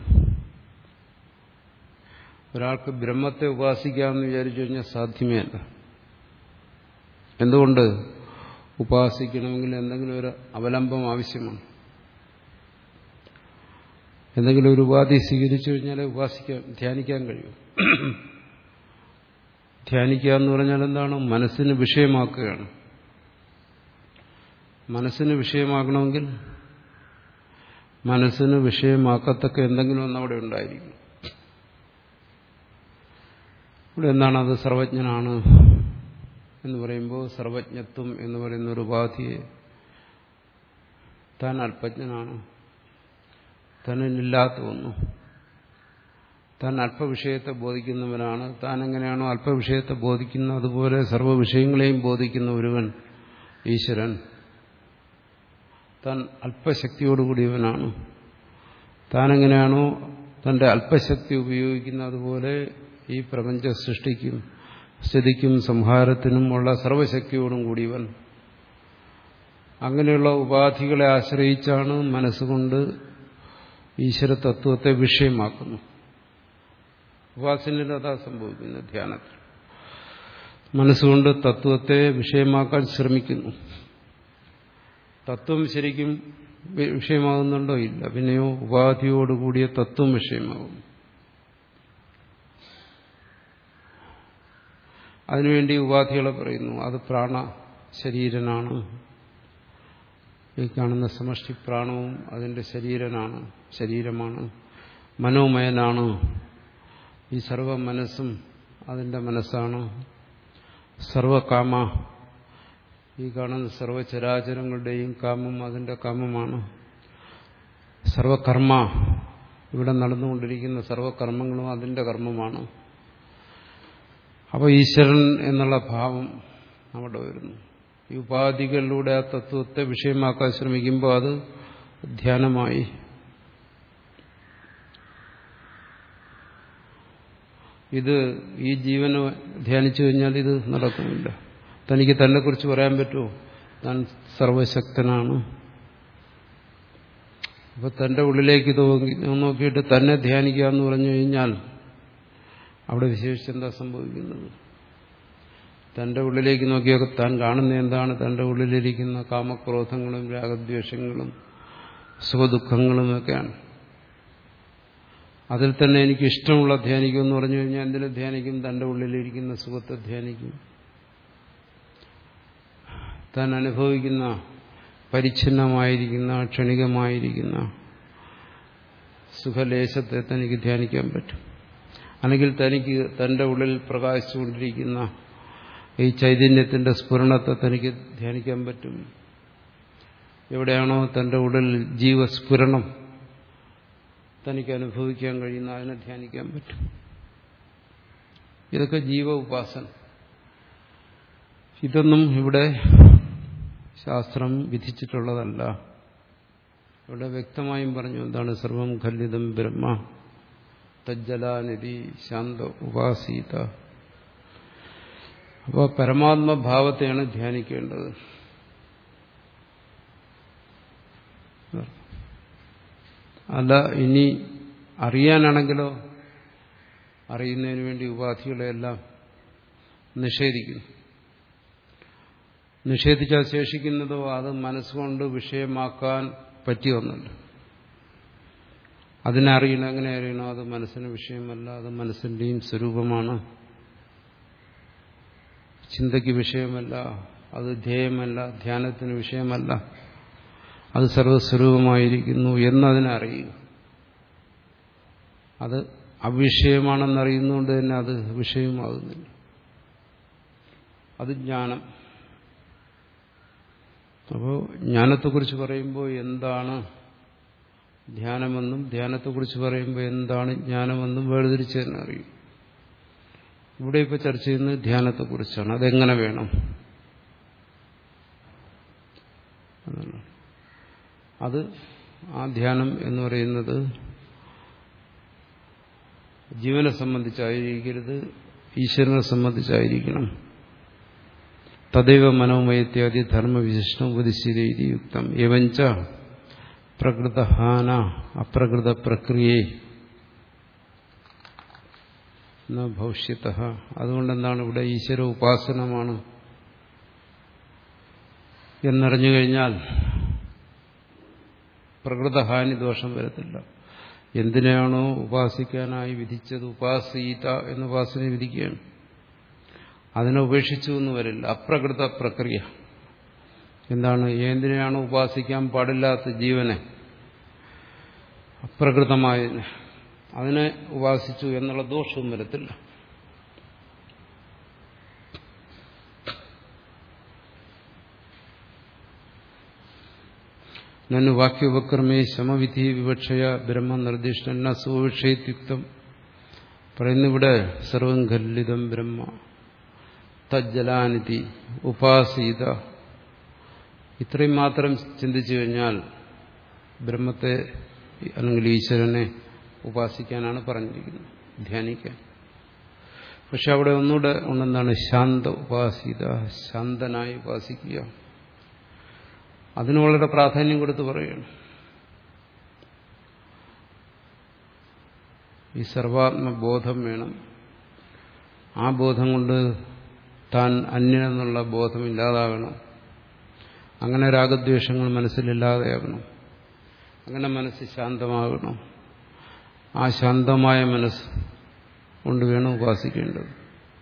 ഒരാൾക്ക് ബ്രഹ്മത്തെ ഉപാസിക്കാമെന്ന് വിചാരിച്ചു കഴിഞ്ഞാൽ സാധ്യമേ അല്ല എന്തുകൊണ്ട് ഉപാസിക്കണമെങ്കിൽ എന്തെങ്കിലും ഒരു അവലംബം ആവശ്യമാണ് എന്തെങ്കിലും ഒരു ഉപാധി സ്വീകരിച്ചു കഴിഞ്ഞാൽ ഉപാസിക്കാൻ ധ്യാനിക്കാൻ കഴിയും ധ്യാനിക്കുക എന്ന് പറഞ്ഞാൽ എന്താണ് മനസ്സിന് വിഷയമാക്കുകയാണ് മനസ്സിന് വിഷയമാക്കണമെങ്കിൽ മനസ്സിന് വിഷയമാക്കത്തക്ക എന്തെങ്കിലും ഒന്ന് അവിടെ ഉണ്ടായിരിക്കും ഇവിടെ എന്താണ് അത് സർവജ്ഞനാണ് എന്ന് പറയുമ്പോൾ സർവജ്ഞത്വം എന്ന് പറയുന്ന ഒരു ഉപാധിയെ താൻ അല്പജ്ഞനാണ് തന്നില്ലാത്ത ഒന്നും താൻ അല്പവിഷയത്തെ ബോധിക്കുന്നവനാണ് താൻ എങ്ങനെയാണോ അല്പവിഷയത്തെ ബോധിക്കുന്നത് അതുപോലെ സർവ്വ വിഷയങ്ങളെയും ബോധിക്കുന്ന ഒരുവൻ ഈശ്വരൻ താൻ അല്പശക്തിയോടുകൂടിയവനാണ് താൻ എങ്ങനെയാണോ തന്റെ അല്പശക്തി ഉപയോഗിക്കുന്നത് അതുപോലെ ഈ പ്രപഞ്ച സൃഷ്ടിക്കും സ്ഥിതിക്കും സംഹാരത്തിനും ഉള്ള സർവശക്തിയോടും കൂടിയവൻ അങ്ങനെയുള്ള ഉപാധികളെ ആശ്രയിച്ചാണ് മനസ്സുകൊണ്ട് ഈശ്വര തത്വത്തെ വിഷയമാക്കുന്നു ഉപാസനയിൽ അതാ സംഭവിക്കുന്നത് ധ്യാനത്തിൽ മനസ്സുകൊണ്ട് തത്വത്തെ വിഷയമാക്കാൻ ശ്രമിക്കുന്നു തത്വം ശരിക്കും വിഷയമാകുന്നുണ്ടോ ഇല്ല പിന്നെയോ ഉപാധിയോടുകൂടിയ തത്വം വിഷയമാകുന്നു അതിനുവേണ്ടി ഉപാധികളെ പറയുന്നു അത് പ്രാണ ശരീരനാണ് ഈ കാണുന്ന സമഷ്ടി പ്രാണവും അതിന്റെ ശരീരനാണ് ശരീരമാണ് മനോമയനാണ് ഈ സർവ മനസ്സും അതിന്റെ മനസ്സാണ് സർവകാമ ഈ കാണുന്ന സർവചരാചരങ്ങളുടെയും കാമം അതിന്റെ കാമമാണ് സർവകർമ്മ ഇവിടെ നടന്നുകൊണ്ടിരിക്കുന്ന സർവകർമ്മങ്ങളും അതിന്റെ കർമ്മമാണ് അപ്പോൾ ഈശ്വരൻ എന്നുള്ള ഭാവം അവിടെ വരുന്നു ഈ ഉപാധികളിലൂടെ ആ തത്വത്തെ വിഷയമാക്കാൻ ശ്രമിക്കുമ്പോൾ അത് ധ്യാനമായി ഇത് ഈ ജീവനെ ധ്യാനിച്ചു കഴിഞ്ഞാൽ ഇത് നടക്കുന്നില്ല തനിക്ക് തന്നെ കുറിച്ച് പറയാൻ പറ്റുമോ താൻ സർവശക്തനാണ് അപ്പൊ തന്റെ ഉള്ളിലേക്ക് നോക്കിയിട്ട് തന്നെ ധ്യാനിക്കുക എന്ന് പറഞ്ഞു കഴിഞ്ഞാൽ അവിടെ വിശേഷിച്ച് എന്താ സംഭവിക്കുന്നത് തന്റെ ഉള്ളിലേക്ക് നോക്കിയൊക്കെ താൻ കാണുന്ന എന്താണ് തന്റെ ഉള്ളിലിരിക്കുന്ന കാമക്രോധങ്ങളും രാഗദ്വേഷങ്ങളും സുഖദുഃഖങ്ങളും ഒക്കെയാണ് അതിൽ തന്നെ എനിക്ക് ഇഷ്ടമുള്ള ധ്യാനിക്കും എന്ന് പറഞ്ഞു കഴിഞ്ഞാൽ എന്തിനു ധ്യാനിക്കും തന്റെ ഉള്ളിലിരിക്കുന്ന സുഖത്തെ ധ്യാനിക്കും താൻ അനുഭവിക്കുന്ന പരിച്ഛിന്നമായിരിക്കുന്ന ക്ഷണികമായിരിക്കുന്ന സുഖലേശത്തെ തനിക്ക് ധ്യാനിക്കാൻ പറ്റും അല്ലെങ്കിൽ തനിക്ക് തന്റെ ഉള്ളിൽ പ്രകാശിച്ചുകൊണ്ടിരിക്കുന്ന ഈ ചൈതന്യത്തിന്റെ സ്ഫുരണത്തെ തനിക്ക് ധ്യാനിക്കാൻ പറ്റും എവിടെയാണോ തന്റെ ഉള്ളിൽ ജീവസ്ഫുരണം തനിക്ക് അനുഭവിക്കാൻ കഴിയുന്ന അതിനെ ധ്യാനിക്കാൻ പറ്റും ഇതൊക്കെ ജീവ ഉപാസന ഇതൊന്നും ഇവിടെ ശാസ്ത്രം വിധിച്ചിട്ടുള്ളതല്ല ഇവിടെ വ്യക്തമായും പറഞ്ഞു എന്താണ് സർവം ഖല്ലിതം ബ്രഹ്മ തജ്ജലാനിധി ശാന്ത ഉപാസീത അപ്പോൾ പരമാത്മഭാവത്തെയാണ് ധ്യാനിക്കേണ്ടത് അല്ല ഇനി അറിയാനാണെങ്കിലോ അറിയുന്നതിന് വേണ്ടി ഉപാധികളെല്ലാം നിഷേധിക്കുന്നു നിഷേധിച്ചാൽ ശേഷിക്കുന്നതോ അത് മനസ്സുകൊണ്ട് വിഷയമാക്കാൻ പറ്റിയ ഒന്നുണ്ട് അതിനെ അറിയണം എങ്ങനെ അറിയണം അത് മനസ്സിന് വിഷയമല്ല അത് മനസ്സിന്റെയും സ്വരൂപമാണ് ചിന്തയ്ക്ക് വിഷയമല്ല അത് ധ്യേയമല്ല ധ്യാനത്തിന് വിഷയമല്ല അത് സർവസ്വരൂപമായിരിക്കുന്നു എന്നതിനെ അറിയുക അത് അവിഷയമാണെന്നറിയുന്നതുകൊണ്ട് തന്നെ അത് വിഷയമാകുന്നില്ല അത് ജ്ഞാനം അപ്പോൾ ജ്ഞാനത്തെക്കുറിച്ച് പറയുമ്പോൾ എന്താണ് ധ്യാനമെന്നും ധ്യാനത്തെക്കുറിച്ച് പറയുമ്പോൾ എന്താണ് ജ്ഞാനമെന്നും വേർതിരിച്ച് തന്നെ അറിയും ഇവിടെ ഇപ്പോൾ ചർച്ച ചെയ്യുന്നത് ധ്യാനത്തെക്കുറിച്ചാണ് അതെങ്ങനെ വേണം അത് ആ ധ്യാനം എന്ന് പറയുന്നത് ജീവനെ സംബന്ധിച്ചായിരിക്കരുത് ഈശ്വരനെ സംബന്ധിച്ചായിരിക്കണം തദൈവ മനോമയത്യാദി ധർമ്മവിശിഷ്ടം ഉപദിശ്യരീതി യുക്തം എവഞ്ച പ്രകൃതഹാന അപ്രകൃത പ്രക്രിയേ ഭവിഷ്യത്ത അതുകൊണ്ടെന്താണ് ഇവിടെ ഈശ്വര ഉപാസനമാണ് എന്നറിഞ്ഞു കഴിഞ്ഞാൽ പ്രകൃതഹാനി ദോഷം വരത്തില്ല എന്തിനാണോ ഉപാസിക്കാനായി വിധിച്ചത് ഉപാസീത എന്ന് ഉപാസന വിധിക്കുകയാണ് അതിനെ ഉപേക്ഷിച്ചു എന്ന് വരില്ല അപ്രകൃത പ്രക്രിയ എന്താണ് എന്തിനാണ് ഉപാസിക്കാൻ പാടില്ലാത്ത ജീവനെ അപ്രകൃതമായതിനെ അതിനെ ഉപാസിച്ചു എന്നുള്ള ദോഷവും വരത്തില്ല നന്നു വാക്യോപക്രമേ ശമവിധി വിവക്ഷയ ബ്രഹ്മ നിർദ്ദിഷ്ട സുവിഷയത്യുക്തം പറയുന്നിവിടെ സർവം ഖല്ലിതം ബ്രഹ്മ തജ്ജലാനിധി ഉപാസീത ഇത്രയും മാത്രം ചിന്തിച്ചു കഴിഞ്ഞാൽ ബ്രഹ്മത്തെ അല്ലെങ്കിൽ ഈശ്വരനെ ഉപാസിക്കാനാണ് പറഞ്ഞിരിക്കുന്നത് ധ്യാനിക്കാൻ പക്ഷെ അവിടെ ഒന്നുകൂടെ ഉണ്ടെന്താണ് ശാന്ത ഉപാസിത ശാന്തനായി ഉപാസിക്കുക അതിന് വളരെ പ്രാധാന്യം കൊടുത്ത് പറയുകയാണ് ഈ സർവാത്മബോധം വേണം ആ ബോധം കൊണ്ട് താൻ അന്യനെന്നുള്ള ബോധം ഇല്ലാതാകണം അങ്ങനെ രാഗദ്വേഷങ്ങൾ മനസ്സിലില്ലാതെയാകണം അങ്ങനെ മനസ്സ് ശാന്തമാകണം ആ ശാന്തമായ മനസ്സ് കൊണ്ട് വേണം ഉപാസിക്കേണ്ടത്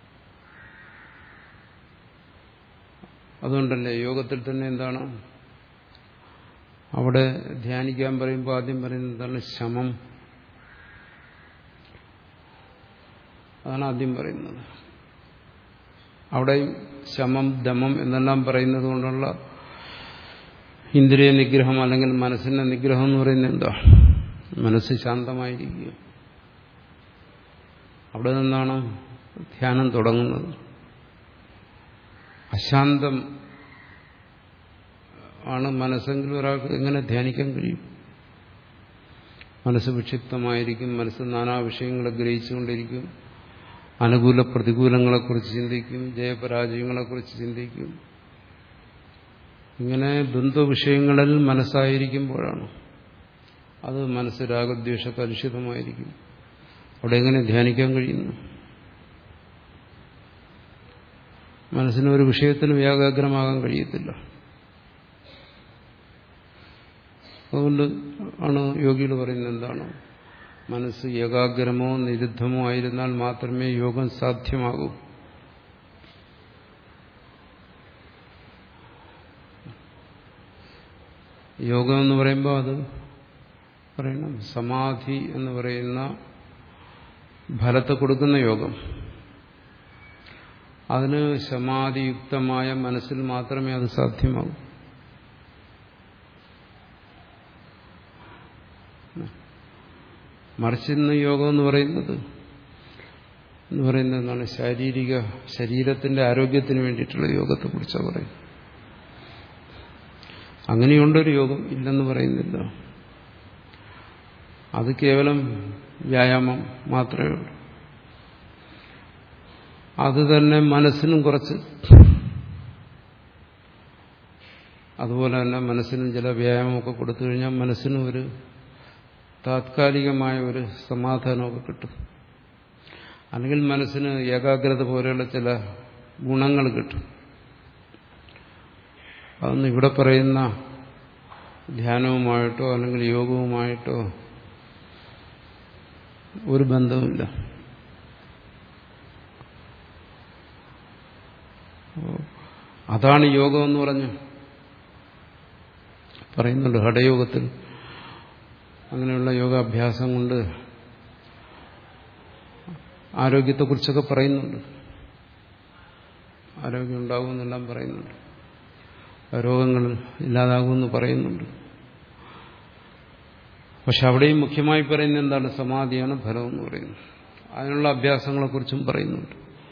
അതുകൊണ്ടല്ലേ യോഗത്തിൽ തന്നെ എന്താണ് അവിടെ ധ്യാനിക്കാൻ പറയുമ്പോൾ ആദ്യം പറയുന്നത് എന്താണ് ശമം അതാണ് ആദ്യം പറയുന്നത് അവിടെയും ശമം ദമം എന്നെല്ലാം പറയുന്നത് കൊണ്ടുള്ള ഇന്ദ്രിയ നിഗ്രഹം അല്ലെങ്കിൽ മനസ്സിന്റെ നിഗ്രഹം എന്ന് പറയുന്നത് എന്താ മനസ്സ് ശാന്തമായിരിക്കുക അവിടെ നിന്നാണ് ധ്യാനം തുടങ്ങുന്നത് അശാന്തം ആണ് മനസ്സെങ്കിൽ ഒരാൾക്ക് എങ്ങനെ ധ്യാനിക്കാൻ കഴിയും മനസ്സ് വിക്ഷിപ്തമായിരിക്കും മനസ്സ് നാനാ വിഷയങ്ങളെ ഗ്രഹിച്ചുകൊണ്ടിരിക്കും അനുകൂല പ്രതികൂലങ്ങളെക്കുറിച്ച് ചിന്തിക്കും ജയപരാജയങ്ങളെക്കുറിച്ച് ചിന്തിക്കും ഇങ്ങനെ ദ്വന്ദ്വ വിഷയങ്ങളിൽ മനസ്സായിരിക്കുമ്പോഴാണ് അത് മനസ്സ് രാഗദ്വേഷ കലുഷിതമായിരിക്കും അവിടെ എങ്ങനെ ധ്യാനിക്കാൻ കഴിയുന്നു മനസ്സിന് ഒരു വിഷയത്തിനും ഏകാഗ്രമാകാൻ കഴിയത്തില്ല അതുകൊണ്ട് ആണ് യോഗികൾ പറയുന്നത് എന്താണ് മനസ്സ് ഏകാഗ്രമോ നിരുദ്ധമോ ആയിരുന്നാൽ മാത്രമേ യോഗം സാധ്യമാകൂ യോഗം എന്ന് പറയുമ്പോൾ അത് പറയണം സമാധി എന്ന് പറയുന്ന ഫലത്തെ കൊടുക്കുന്ന യോഗം അതിന് സമാധിയുക്തമായ മനസ്സിൽ മാത്രമേ അത് സാധ്യമാകൂ മറിച്ച് ഇന്ന് യോഗം എന്ന് പറയുന്നത് എന്ന് പറയുന്നത് എന്താണ് ശാരീരിക ശരീരത്തിന്റെ ആരോഗ്യത്തിന് വേണ്ടിയിട്ടുള്ള യോഗത്തെ കുറിച്ചാണ് പറയുന്നത് അങ്ങനെയുണ്ടൊരു യോഗം ഇല്ലെന്ന് പറയുന്നില്ല അത് കേവലം വ്യായാമം മാത്രമേ ഉള്ളൂ അത് തന്നെ മനസ്സിനും കുറച്ച് അതുപോലെ തന്നെ മനസ്സിനും ചില വ്യായാമമൊക്കെ കൊടുത്തു കഴിഞ്ഞാൽ മനസ്സിനും ഒരു താത്കാലികമായ ഒരു സമാധാനമൊക്കെ കിട്ടും അല്ലെങ്കിൽ മനസ്സിന് ഏകാഗ്രത പോലെയുള്ള ചില ഗുണങ്ങൾ കിട്ടും അതൊന്നും ഇവിടെ പറയുന്ന ധ്യാനവുമായിട്ടോ അല്ലെങ്കിൽ യോഗവുമായിട്ടോ ഒരു ബന്ധവുമില്ല അതാണ് യോഗം എന്ന് പറഞ്ഞു പറയുന്നുണ്ട് ഹഠയോഗത്തിൽ അങ്ങനെയുള്ള യോഗാഭ്യാസം കൊണ്ട് ആരോഗ്യത്തെക്കുറിച്ചൊക്കെ പറയുന്നുണ്ട് ആരോഗ്യം ഉണ്ടാകുമെന്നെല്ലാം പറയുന്നുണ്ട് രോഗങ്ങൾ ഇല്ലാതാകുമെന്ന് പറയുന്നുണ്ട് പക്ഷെ അവിടെയും മുഖ്യമായി പറയുന്നത് എന്താണ് സമാധിയാണ് ഫലം എന്ന് പറയുന്നത് അതിനുള്ള അഭ്യാസങ്ങളെക്കുറിച്ചും പറയുന്നുണ്ട്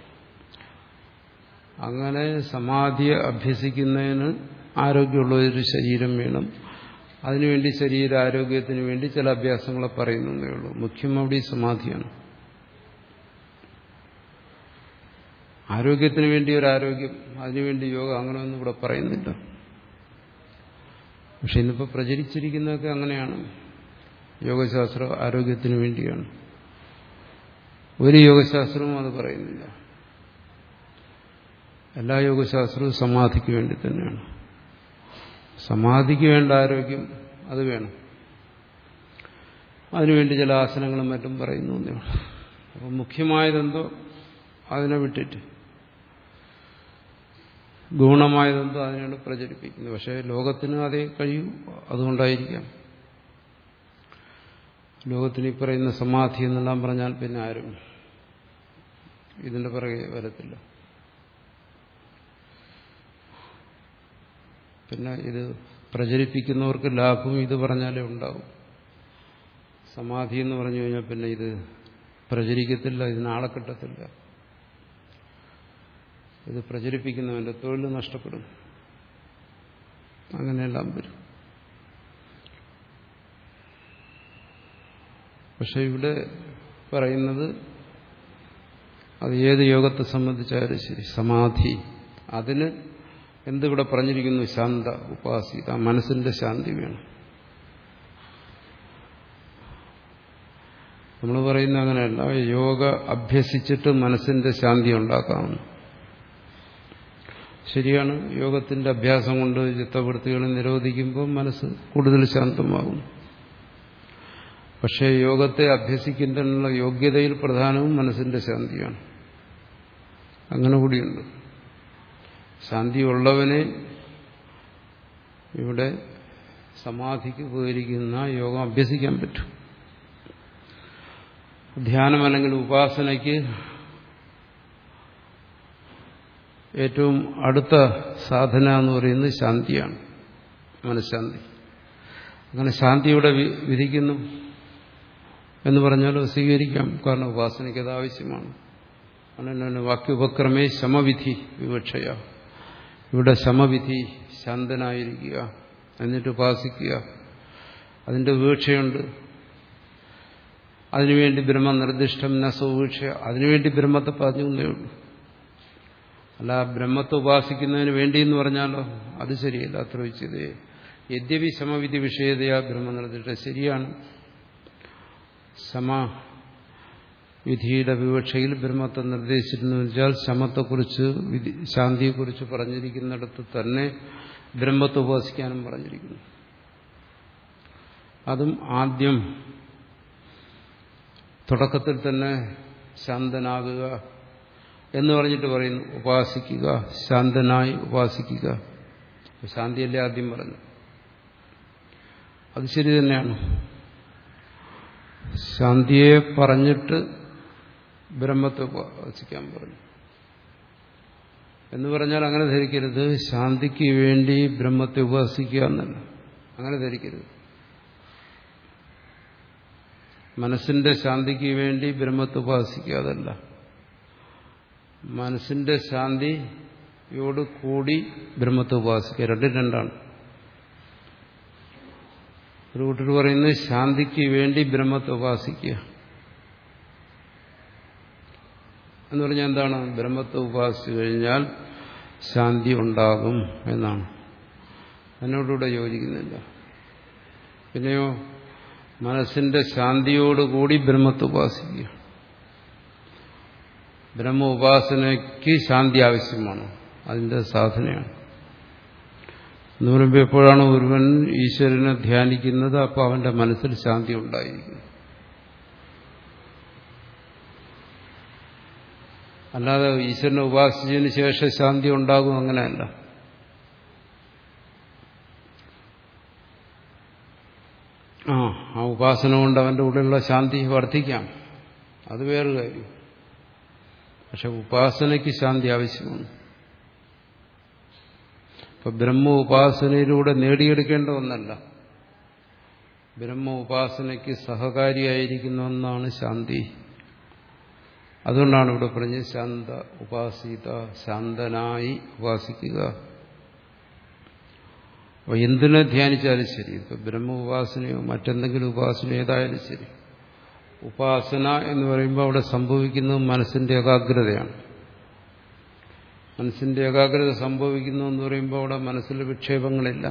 അങ്ങനെ സമാധിയെ അഭ്യസിക്കുന്നതിന് ആരോഗ്യമുള്ള ഒരു ശരീരം വേണം അതിനുവേണ്ടി ശരീര ആരോഗ്യത്തിന് വേണ്ടി ചില അഭ്യാസങ്ങളെ പറയുന്നതേ ഉള്ളൂ മുഖ്യം അവിടെ ഈ സമാധിയാണ് ആരോഗ്യത്തിന് വേണ്ടി ഒരു ആരോഗ്യം അതിനുവേണ്ടി യോഗ അങ്ങനെയൊന്നും ഇവിടെ പറയുന്നില്ല പക്ഷെ ഇന്നിപ്പോൾ പ്രചരിച്ചിരിക്കുന്നതൊക്കെ അങ്ങനെയാണ് യോഗശാസ്ത്രം ആരോഗ്യത്തിന് വേണ്ടിയാണ് ഒരു യോഗശാസ്ത്രവും അത് പറയുന്നില്ല എല്ലാ യോഗശാസ്ത്രവും സമാധിക്ക് വേണ്ടി തന്നെയാണ് സമാധിക്ക് വേണ്ട ആരോഗ്യം അത് വേണം അതിനുവേണ്ടി ചില ആസനങ്ങളും മറ്റും പറയുന്നു എന്നേ ഉള്ളൂ അപ്പം മുഖ്യമായതെന്തോ അതിനെ വിട്ടിട്ട് ഗുണമായതെന്തോ അതിനാണ് പ്രചരിപ്പിക്കുന്നത് പക്ഷേ ലോകത്തിന് അതേ കഴിയൂ അതുകൊണ്ടായിരിക്കാം ലോകത്തിന് ഈ പറയുന്ന സമാധി എന്നെല്ലാം പറഞ്ഞാൽ പിന്നെ ആരും ഇതിന്റെ പിറകെ വരത്തില്ല പിന്നെ ഇത് പ്രചരിപ്പിക്കുന്നവർക്ക് ലാഭം ഇത് പറഞ്ഞാലേ ഉണ്ടാവും സമാധി എന്ന് പറഞ്ഞു കഴിഞ്ഞാൽ പിന്നെ ഇത് പ്രചരിക്കത്തില്ല ഇതിനാളെ കിട്ടത്തില്ല ഇത് പ്രചരിപ്പിക്കുന്നവന്റെ തൊഴിൽ നഷ്ടപ്പെടും അങ്ങനെയെല്ലാം വരും പക്ഷെ ഇവിടെ പറയുന്നത് അത് ഏത് യോഗത്തെ സംബന്ധിച്ചായാലും ശരി സമാധി അതിന് എന്തിവിടെ പറഞ്ഞിരിക്കുന്നു ശാന്ത ഉപാസിത മനസ്സിന്റെ ശാന്തി വേണം നമ്മൾ പറയുന്ന അങ്ങനെയല്ല യോഗ അഭ്യസിച്ചിട്ട് മനസ്സിന്റെ ശാന്തി ഉണ്ടാക്കാമെന്ന് ശരിയാണ് യോഗത്തിന്റെ അഭ്യാസം കൊണ്ട് ചിത്തവൃത്തികളെ നിരോധിക്കുമ്പോൾ മനസ്സ് കൂടുതൽ ശാന്തമാകും പക്ഷേ യോഗത്തെ അഭ്യസിക്കുന്നതിനുള്ള യോഗ്യതയിൽ പ്രധാനവും മനസ്സിന്റെ ശാന്തിയാണ് അങ്ങനെ കൂടിയുണ്ട് ശാന്തിയുള്ളവനെ ഇവിടെ സമാധിക്ക് ഉപകരിക്കുന്ന യോഗം അഭ്യസിക്കാൻ പറ്റും ധ്യാനം അല്ലെങ്കിൽ ഉപാസനയ്ക്ക് ഏറ്റവും അടുത്ത സാധന എന്ന് പറയുന്നത് ശാന്തിയാണ് മനഃശാന്തി അങ്ങനെ ശാന്തിയുടെ വിധിക്കുന്നു എന്ന് പറഞ്ഞാൽ സ്വീകരിക്കാം കാരണം ഉപാസനയ്ക്ക് അത് ആവശ്യമാണ് അങ്ങനെ വാക്യോപക്രമേ ശമവിധി വിവക്ഷയ ഇവിടെ ശമവിധി ശാന്തനായിരിക്കുക എന്നിട്ട് ഉപാസിക്കുക അതിന്റെ വീക്ഷയുണ്ട് അതിനുവേണ്ടി ബ്രഹ്മ നിർദ്ദിഷ്ടം ന സൗവീക്ഷ അതിനുവേണ്ടി ബ്രഹ്മത്തെ പറഞ്ഞു എന്നേ ഉള്ളൂ അല്ല ബ്രഹ്മത്തെ ഉപാസിക്കുന്നതിന് വേണ്ടി എന്ന് പറഞ്ഞാലോ അത് ശരിയല്ല അത്ര വെച്ചത് യദ്യപി സമവിധി വിഷയതയാ ബ്രഹ്മനിർദ്ദിഷ്ട ശരിയാണ് സമ വിധിയുടെ വിവക്ഷയിൽ ബ്രഹ്മത്തെ നിർദ്ദേശിച്ചിരുന്നു വെച്ചാൽ ശമത്തെക്കുറിച്ച് ശാന്തിയെക്കുറിച്ച് പറഞ്ഞിരിക്കുന്നിടത്ത് തന്നെ ബ്രഹ്മത്തെ ഉപാസിക്കാനും പറഞ്ഞിരിക്കുന്നു അതും ആദ്യം തുടക്കത്തിൽ തന്നെ ശാന്തനാകുക എന്ന് പറഞ്ഞിട്ട് പറയുന്നു ഉപാസിക്കുക ശാന്തനായി ഉപാസിക്കുക ശാന്തിയല്ലേ ആദ്യം പറഞ്ഞു അത് ശരി തന്നെയാണ് ശാന്തിയെ പറഞ്ഞിട്ട് ബ്രഹ്മത്തെ ഉപാസിക്കാൻ പറഞ്ഞു എന്ന് പറഞ്ഞാൽ അങ്ങനെ ധരിക്കരുത് ശാന്തിക്ക് വേണ്ടി ബ്രഹ്മത്തെ ഉപാസിക്കുക എന്നല്ല അങ്ങനെ ധരിക്കരുത് മനസ്സിന്റെ ശാന്തിക്ക് വേണ്ടി ബ്രഹ്മത്തെ ഉപാസിക്കുക അതല്ല മനസ്സിന്റെ ശാന്തിയോട് കൂടി ബ്രഹ്മത്തെ ഉപാസിക്കുക രണ്ടും രണ്ടാണ് ഒരു കൂട്ടർ പറയുന്നത് ശാന്തിക്ക് വേണ്ടി ബ്രഹ്മത്തെ ഉപാസിക്കുക എന്ന് പറഞ്ഞാൽ എന്താണ് ബ്രഹ്മത്തെ ഉപാസിച്ചു കഴിഞ്ഞാൽ ശാന്തി ഉണ്ടാകും എന്നാണ് അതിനോടുകൂടെ യോജിക്കുന്നില്ല പിന്നെയോ മനസ്സിന്റെ ശാന്തിയോടുകൂടി ബ്രഹ്മത്തെ ഉപാസിക്കുക ബ്രഹ്മ ഉപാസനയ്ക്ക് ശാന്തി ആവശ്യമാണ് അതിന്റെ സാധനയാണ് എന്ന് പറയുമ്പോൾ എപ്പോഴാണ് ഒരുവൻ ഈശ്വരനെ ധ്യാനിക്കുന്നത് അപ്പോൾ അവന്റെ മനസ്സിൽ ശാന്തി ഉണ്ടായിരിക്കും അല്ലാതെ ഈശ്വരനെ ഉപാസിച്ചതിന് ശേഷം ശാന്തി ഉണ്ടാകും അങ്ങനെയല്ല ആ ആ ഉപാസന കൊണ്ട് അവന്റെ ഉള്ളിലുള്ള ശാന്തി വർദ്ധിക്കാം അത് വേറൊരു കാര്യം പക്ഷെ ഉപാസനയ്ക്ക് ശാന്തി ആവശ്യമാണ് ഇപ്പൊ ബ്രഹ്മ ഉപാസനയിലൂടെ നേടിയെടുക്കേണ്ട ഒന്നല്ല ബ്രഹ്മ ഉപാസനയ്ക്ക് സഹകാരിയായിരിക്കുന്ന ഒന്നാണ് ശാന്തി അതുകൊണ്ടാണ് ഇവിടെ പറഞ്ഞത് ശാന്ത ഉപാസിത ശാന്തനായി ഉപാസിക്കുക അപ്പോൾ എന്തിനെ ധ്യാനിച്ചാലും ശരി ഇപ്പൊ ബ്രഹ്മ ഉപാസനയോ മറ്റെന്തെങ്കിലും ഉപാസനയോ ഏതായാലും ശരി ഉപാസന എന്ന് പറയുമ്പോൾ അവിടെ സംഭവിക്കുന്നത് മനസ്സിന്റെ ഏകാഗ്രതയാണ് മനസ്സിന്റെ ഏകാഗ്രത സംഭവിക്കുന്നു എന്ന് പറയുമ്പോൾ അവിടെ മനസ്സിൽ വിക്ഷേപങ്ങളില്ല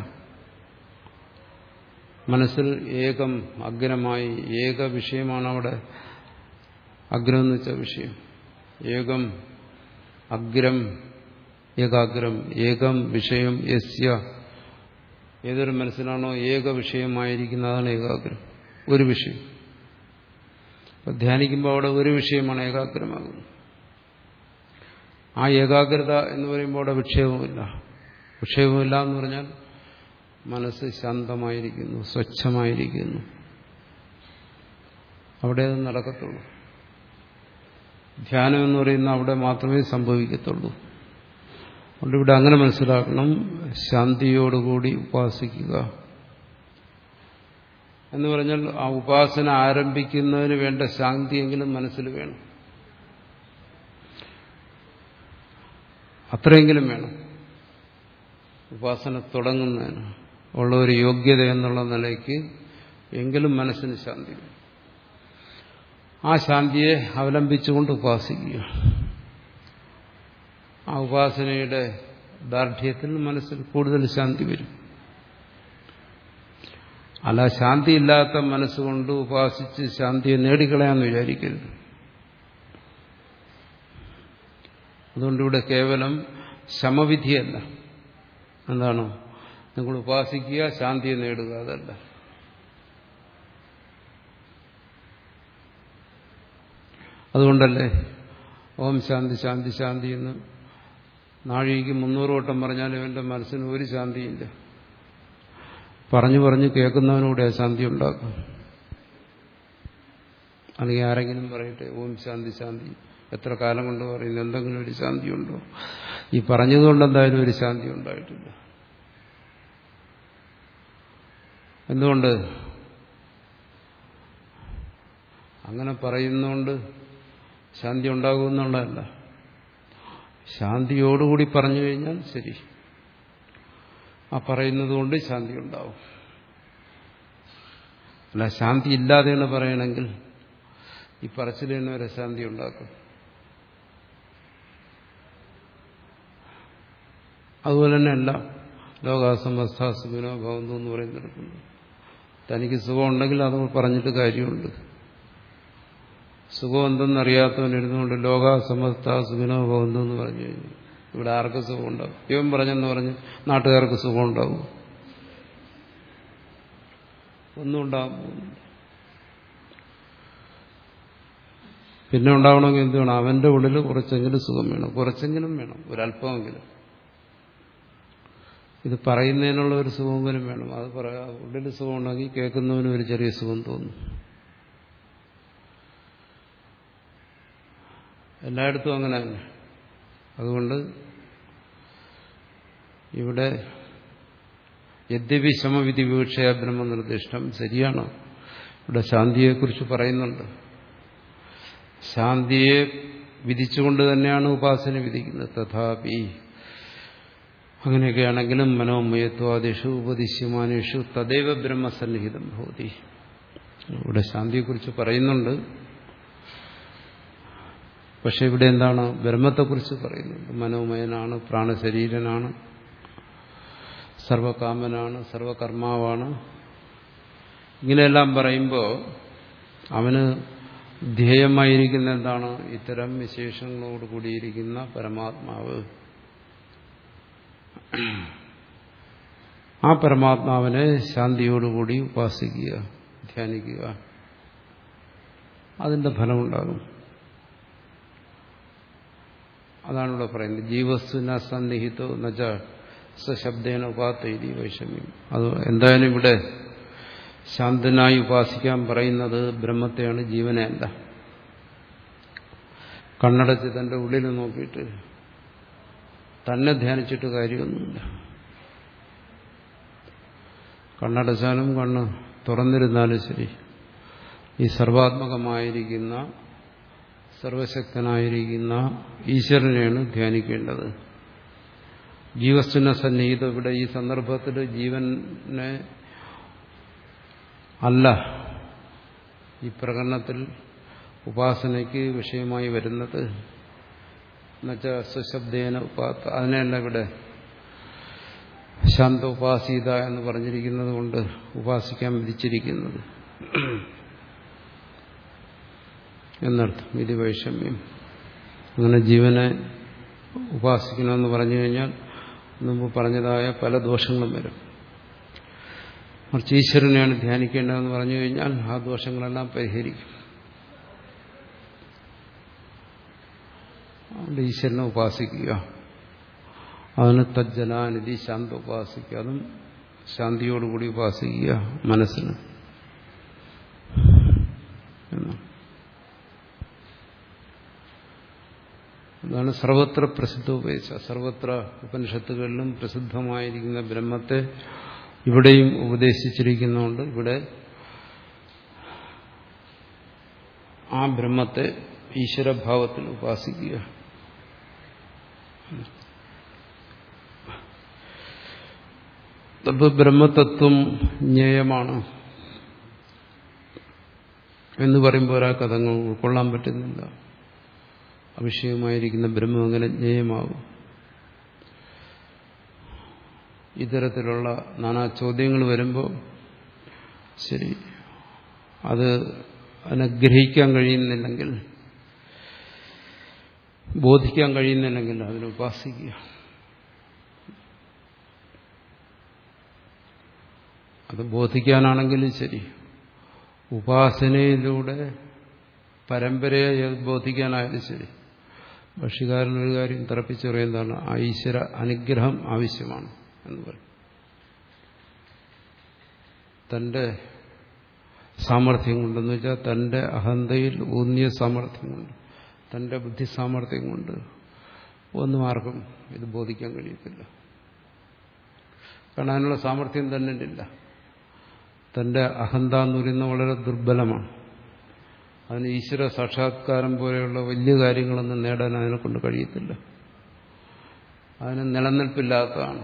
മനസ്സിൽ ഏകം അഗ്രമായി ഏക വിഷയമാണ് അവിടെ അഗ്രം എന്ന് വെച്ച വിഷയം ഏകം അഗ്രം ഏകാഗ്രം ഏകം വിഷയം യസ്യ ഏതൊരു മനസ്സിലാണോ ഏക വിഷയമായിരിക്കുന്നതാണ് ഏകാഗ്രം ഒരു വിഷയം അപ്പൊ ധ്യാനിക്കുമ്പോൾ അവിടെ ഒരു വിഷയമാണ് ഏകാഗ്രമാകുന്നത് ആ ഏകാഗ്രത എന്ന് പറയുമ്പോൾ അവിടെ വിക്ഷേപമില്ല വിക്ഷേപമില്ല എന്ന് പറഞ്ഞാൽ മനസ്സ് ശാന്തമായിരിക്കുന്നു സ്വച്ഛമായിരിക്കുന്നു അവിടെ അത് നടക്കത്തുള്ളൂ ധ്യാനം എന്ന് പറയുന്ന അവിടെ മാത്രമേ സംഭവിക്കത്തുള്ളൂ അതുകൊണ്ട് ഇവിടെ അങ്ങനെ മനസ്സിലാക്കണം ശാന്തിയോടുകൂടി ഉപാസിക്കുക എന്ന് പറഞ്ഞാൽ ആ ഉപാസന ആരംഭിക്കുന്നതിന് വേണ്ട ശാന്തിയെങ്കിലും മനസ്സിൽ വേണം അത്രയെങ്കിലും വേണം ഉപാസന തുടങ്ങുന്നതിന് ഉള്ള ഒരു യോഗ്യത എന്നുള്ള നിലയ്ക്ക് എങ്കിലും മനസ്സിന് ശാന്തി വേണം ആ ശാന്തിയെ അവലംബിച്ചുകൊണ്ട് ഉപാസിക്കുക ആ ഉപാസനയുടെ ദാർഢ്യത്തിൽ മനസ്സിൽ കൂടുതൽ ശാന്തി വരും അല്ല ശാന്തിയില്ലാത്ത മനസ്സുകൊണ്ട് ഉപാസിച്ച് ശാന്തിയെ നേടിക്കളയാന്ന് വിചാരിക്കരുത് അതുകൊണ്ടിവിടെ കേവലം ശമവിധിയല്ല എന്താണ് നിങ്ങൾ ഉപാസിക്കുക ശാന്തിയെ നേടുക അതല്ല അതുകൊണ്ടല്ലേ ഓം ശാന്തി ശാന്തി ശാന്തി എന്ന് നാഴികയ്ക്ക് മുന്നൂറ് വട്ടം പറഞ്ഞാലും എൻ്റെ മനസ്സിന് ഒരു ശാന്തിയില്ല പറഞ്ഞു പറഞ്ഞു കേൾക്കുന്നവനൂടെ ആ ശാന്തി ഉണ്ടാക്കും അല്ലെങ്കിൽ ആരെങ്കിലും പറയട്ടെ ഓം ശാന്തി ശാന്തി എത്ര കാലം കൊണ്ട് പറയുന്നു എന്തെങ്കിലും ഒരു ശാന്തി ഉണ്ടോ ഈ പറഞ്ഞതുകൊണ്ട് എന്തായാലും ഒരു ശാന്തി ഉണ്ടായിട്ടില്ല എന്തുകൊണ്ട് അങ്ങനെ പറയുന്നതുകൊണ്ട് ശാന്തി ഉണ്ടാകുമെന്നുള്ളതല്ല ശാന്തിയോടുകൂടി പറഞ്ഞു കഴിഞ്ഞാൽ ശരി ആ പറയുന്നത് കൊണ്ട് ശാന്തി ഉണ്ടാവും അല്ല ശാന്തി ഇല്ലാതെയാണ് പറയണമെങ്കിൽ ഈ പറച്ചിലിന് വരെ ശാന്തി ഉണ്ടാക്കും അതുപോലെ തന്നെ എല്ലാം ലോകാസമസ്താസുഖനോ ഭവന്തു എന്ന് പറയുന്നിടത്തുണ്ട് തനിക്ക് സുഖമുണ്ടെങ്കിൽ അത് പറഞ്ഞിട്ട് കാര്യമുണ്ട് സുഖം എന്തെന്നറിയാത്തവനിരുന്നുകൊണ്ട് ലോകാസമസ്താസുഖനോ ഭവന്തു എന്ന് പറഞ്ഞു കഴിഞ്ഞു ഇവിടെ ആർക്ക് സുഖമുണ്ടാവും ഇവൻ പറഞ്ഞെന്ന് പറഞ്ഞ് നാട്ടുകാർക്ക് സുഖമുണ്ടാവും ഒന്നും ഉണ്ടാകാൻ പോകുന്നില്ല പിന്നെ ഉണ്ടാവണമെങ്കിൽ എന്ത് വേണം അവന്റെ ഉള്ളിൽ കുറച്ചെങ്കിലും സുഖം വേണം കുറച്ചെങ്കിലും വേണം ഒരല്പമെങ്കിലും ഇത് പറയുന്നതിനുള്ള ഒരു സുഖമെങ്കിലും വേണം അത് പറയാ ഉള്ളിൽ സുഖം ഉണ്ടെങ്കിൽ കേൾക്കുന്നവനും ഒരു ചെറിയ സുഖം തോന്നും എല്ലായിടത്തും അങ്ങനെ തന്നെ അതുകൊണ്ട് ഇവിടെ യദ്യപി ശമവിധി വീക്ഷയ ബ്രഹ്മനിർദ്ദിഷ്ടം ശരിയാണ് ഇവിടെ ശാന്തിയെക്കുറിച്ച് പറയുന്നുണ്ട് ശാന്തിയെ വിധിച്ചുകൊണ്ട് തന്നെയാണ് ഉപാസന വിധിക്കുന്നത് തഥാപി അങ്ങനെയൊക്കെയാണെങ്കിലും മനോമയത്വാദിഷു ഉപദിശ്യമാനേഷു തദൈവ ബ്രഹ്മസന്നിഹിതം ഭവതി ഇവിടെ ശാന്തിയെക്കുറിച്ച് പറയുന്നുണ്ട് പക്ഷെ ഇവിടെ എന്താണ് ബ്രഹ്മത്തെക്കുറിച്ച് പറയുന്നുണ്ട് മനോമയനാണ് പ്രാണശരീരനാണ് സർവകാമനാണ് സർവകർമാവാണ് ഇങ്ങനെയെല്ലാം പറയുമ്പോൾ അവന് ധ്യേയമായിരിക്കുന്ന എന്താണ് ഇത്തരം വിശേഷങ്ങളോട് കൂടിയിരിക്കുന്ന പരമാത്മാവ് ആ പരമാത്മാവിനെ ശാന്തിയോടുകൂടി ഉപാസിക്കുക ധ്യാനിക്കുക അതിന്റെ ഫലമുണ്ടാകും അതാണ് ഇവിടെ പറയുന്നത് ജീവസ്സുന സന്നിഹിതോ എന്നുവെച്ചാൽ സശബ്ദേന ഉപാത്തൈതി വൈഷമ്യം അത് എന്തായാലും ഇവിടെ ശാന്തനായി ഉപാസിക്കാൻ പറയുന്നത് ബ്രഹ്മത്തെയാണ് ജീവനെ അല്ല കണ്ണടച്ച് തന്റെ ഉള്ളിൽ നോക്കിയിട്ട് തന്നെ ധ്യാനിച്ചിട്ട് കാര്യമൊന്നുമില്ല കണ്ണടച്ചാലും കണ്ണ് തുറന്നിരുന്നാലും ശരി ഈ സർവാത്മകമായിരിക്കുന്ന സർവശക്തനായിരിക്കുന്ന ഈശ്വരനെയാണ് ധ്യാനിക്കേണ്ടത് ജീവസ്തുന സന്നിഹിതം ഇവിടെ ഈ സന്ദർഭത്തിൽ ജീവനെ അല്ല ഈ പ്രകടനത്തിൽ ഉപാസനയ്ക്ക് വിഷയമായി വരുന്നത് എന്നുവെച്ചാൽ സ്വശബ്ദേന ഉപാത്ത അതിനെയല്ല ഇവിടെ ശാന്ത ഉപാസീത എന്ന് പറഞ്ഞിരിക്കുന്നത് കൊണ്ട് ഉപാസിക്കാൻ വിധിച്ചിരിക്കുന്നത് എന്നർത്ഥം ഇത് വൈഷമ്യം അങ്ങനെ ജീവനെ ഉപാസിക്കണമെന്ന് പറഞ്ഞു കഴിഞ്ഞാൽ മുമ്പ് പറഞ്ഞതായ പല ദോഷങ്ങളും വരും മറിച്ച് ഈശ്വരനെയാണ് ധ്യാനിക്കേണ്ടതെന്ന് പറഞ്ഞു കഴിഞ്ഞാൽ ആ ദോഷങ്ങളെല്ലാം പരിഹരിക്കും അതുകൊണ്ട് ഈശ്വരനെ ഉപാസിക്കുക അതിന് തജ്ജലാനിധി ശാന്ത ഉപാസിക്കുക അതും ശാന്തിയോടുകൂടി ഉപാസിക്കുക മനസ്സിന് എന്നാണ് അതാണ് സർവത്ര പ്രസിദ്ധ ഉപദേശ സർവത്ര ഉപനിഷത്തുകളിലും പ്രസിദ്ധമായിരിക്കുന്ന ബ്രഹ്മത്തെ ഇവിടെയും ഉപദേശിച്ചിരിക്കുന്നുണ്ട് ഇവിടെ ആ ബ്രഹ്മത്തെ ഈശ്വരഭാവത്തിൽ ഉപാസിക്കുക അപ്പോൾ ബ്രഹ്മതത്വം ജ്ഞേയമാണ് എന്ന് പറയുമ്പോൾ ഒരാൾക്ക് അതങ്ങ് ഉൾക്കൊള്ളാൻ പറ്റുന്നില്ല അവിഷയമായിരിക്കുന്ന ബ്രഹ്മം അങ്ങനെ ജ്ഞേയമാകും ഇത്തരത്തിലുള്ള നാനാ ചോദ്യങ്ങൾ വരുമ്പോൾ ശരി അത് അതിനെ ഗ്രഹിക്കാൻ കഴിയുന്നില്ലെങ്കിൽ ബോധിക്കാൻ കഴിയുന്നില്ലെങ്കിൽ അതിനെ ഉപാസിക്കുക അത് ബോധിക്കാനാണെങ്കിലും ശരി ഉപാസനയിലൂടെ പരമ്പരയെ ബോധിക്കാനായാലും ശരി ഭക്ഷ്യകാരൻ ഒരു കാര്യം തറപ്പിച്ചു പറയുന്നതാണ് ഈശ്വര അനുഗ്രഹം ആവശ്യമാണ് എന്ന് പറയും തന്റെ സാമർഥ്യം കൊണ്ടെന്ന് വെച്ചാൽ തന്റെ അഹന്തയിൽ ഊന്നിയ സാമർഥ്യം കൊണ്ട് തന്റെ ബുദ്ധി സാമർഥ്യം കൊണ്ട് ഒന്നും ആർക്കും ഇത് ബോധിക്കാൻ കഴിയത്തില്ല കാരണം അതിനുള്ള സാമർഥ്യം തന്നെ ഇല്ല തന്റെ അഹന്ത എന്ന് പറയുന്നത് വളരെ ദുർബലമാണ് അതിന് ഈശ്വര സാക്ഷാത്കാരം പോലെയുള്ള വലിയ കാര്യങ്ങളൊന്നും നേടാൻ അതിനെ കൊണ്ട് കഴിയത്തില്ല അതിന് നിലനിൽപ്പില്ലാത്തതാണ്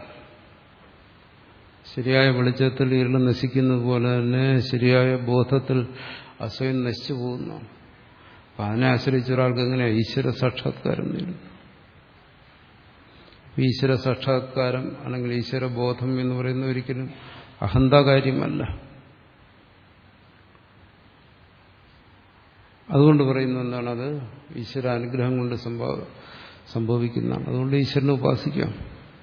ശരിയായ വെളിച്ചത്തിൽ ഇരുള് നശിക്കുന്നത് പോലെ തന്നെ ശരിയായ ബോധത്തിൽ അസ്വയം നശിച്ചു പോകുന്നതാണ് അപ്പം അതിനെ ആശ്രയിച്ച ഒരാൾക്ക് എങ്ങനെയാണ് ഈശ്വര സാക്ഷാത്കാരം നേടും ഈശ്വര സാക്ഷാത്കാരം അല്ലെങ്കിൽ ഈശ്വര ബോധം എന്ന് പറയുന്ന ഒരിക്കലും അഹന്തകാര്യമല്ല അതുകൊണ്ട് പറയുന്ന എന്താണ് അത് ഈശ്വര അനുഗ്രഹം കൊണ്ട് സംഭവിക്കുന്നതാണ് അതുകൊണ്ട് ഈശ്വരനെ ഉപാസിക്കാം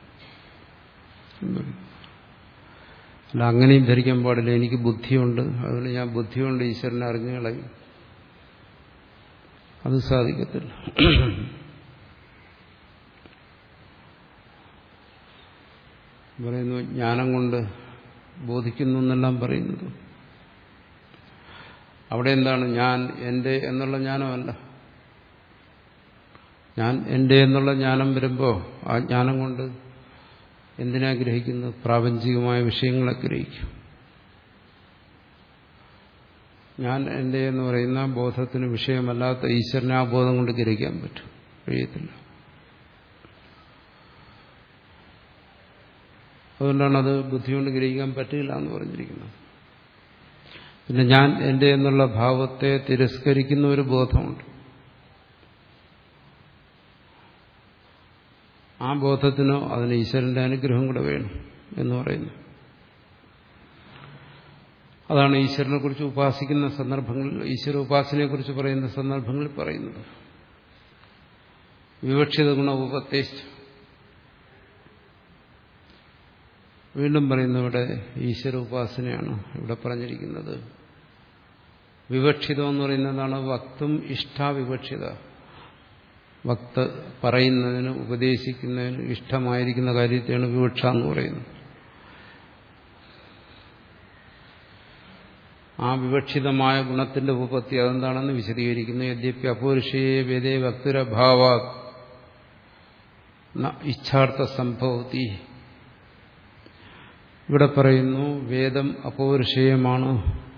അല്ല അങ്ങനെയും ധരിക്കാൻ പാടില്ല എനിക്ക് ബുദ്ധിയുണ്ട് അതുകൊണ്ട് ഞാൻ ബുദ്ധിയുണ്ട് ഈശ്വരനെ അറിഞ്ഞു കളയും അത് സാധിക്കത്തില്ല പറയുന്നു ജ്ഞാനം കൊണ്ട് ബോധിക്കുന്നു എന്നെല്ലാം പറയുന്നത് അവിടെ എന്താണ് ഞാൻ എൻ്റെ എന്നുള്ള ജ്ഞാനമല്ല ഞാൻ എൻ്റെ എന്നുള്ള ജ്ഞാനം വരുമ്പോൾ ആ ജ്ഞാനം കൊണ്ട് എന്തിനാ ഗ്രഹിക്കുന്നത് പ്രാപഞ്ചികമായ വിഷയങ്ങളെ ഗ്രഹിക്കും ഞാൻ എൻ്റെ എന്ന് പറയുന്ന ബോധത്തിന് വിഷയമല്ലാത്ത ഈശ്വരനെ ആ ബോധം കൊണ്ട് ഗ്രഹിക്കാൻ പറ്റും കഴിയത്തില്ല അതുകൊണ്ടാണ് അത് ബുദ്ധി കൊണ്ട് ഗ്രഹിക്കാൻ പറ്റില്ല എന്ന് പറഞ്ഞിരിക്കുന്നത് പിന്നെ ഞാൻ എൻ്റെ എന്നുള്ള ഭാവത്തെ തിരസ്കരിക്കുന്ന ഒരു ബോധമുണ്ട് ആ ബോധത്തിനോ അതിന് ഈശ്വരന്റെ അനുഗ്രഹം കൂടെ വേണം എന്ന് പറയുന്നു അതാണ് ഈശ്വരനെ കുറിച്ച് ഉപാസിക്കുന്ന സന്ദർഭങ്ങളിൽ ഈശ്വര ഉപാസനയെ കുറിച്ച് പറയുന്ന സന്ദർഭങ്ങളിൽ പറയുന്നത് വിവക്ഷിത ഗുണ ഉപത്തേശ് വീണ്ടും പറയുന്ന ഇവിടെ ഈശ്വര ഉപാസനയാണ് ഇവിടെ പറഞ്ഞിരിക്കുന്നത് വിവക്ഷിതം എന്ന് പറയുന്നതാണ് വക്തും ഇഷ്ടാവിവക്ഷിത വക്ത പറയുന്നതിന് ഉപദേശിക്കുന്നതിന് ഇഷ്ടമായിരിക്കുന്ന കാര്യത്തെയാണ് വിവക്ഷ എന്ന് പറയുന്നത് ആ വിവക്ഷിതമായ ഗുണത്തിന്റെ ഉപപത്തി അതെന്താണെന്ന് വിശദീകരിക്കുന്നു യദ്യപി അപൗരുഷയെ വേദേ ഭക്തിരഭാവ ഇച്ഛാർത്ഥ സംഭവത്തി ഇവിടെ പറയുന്നു വേദം അപൗരുഷേയമാണ്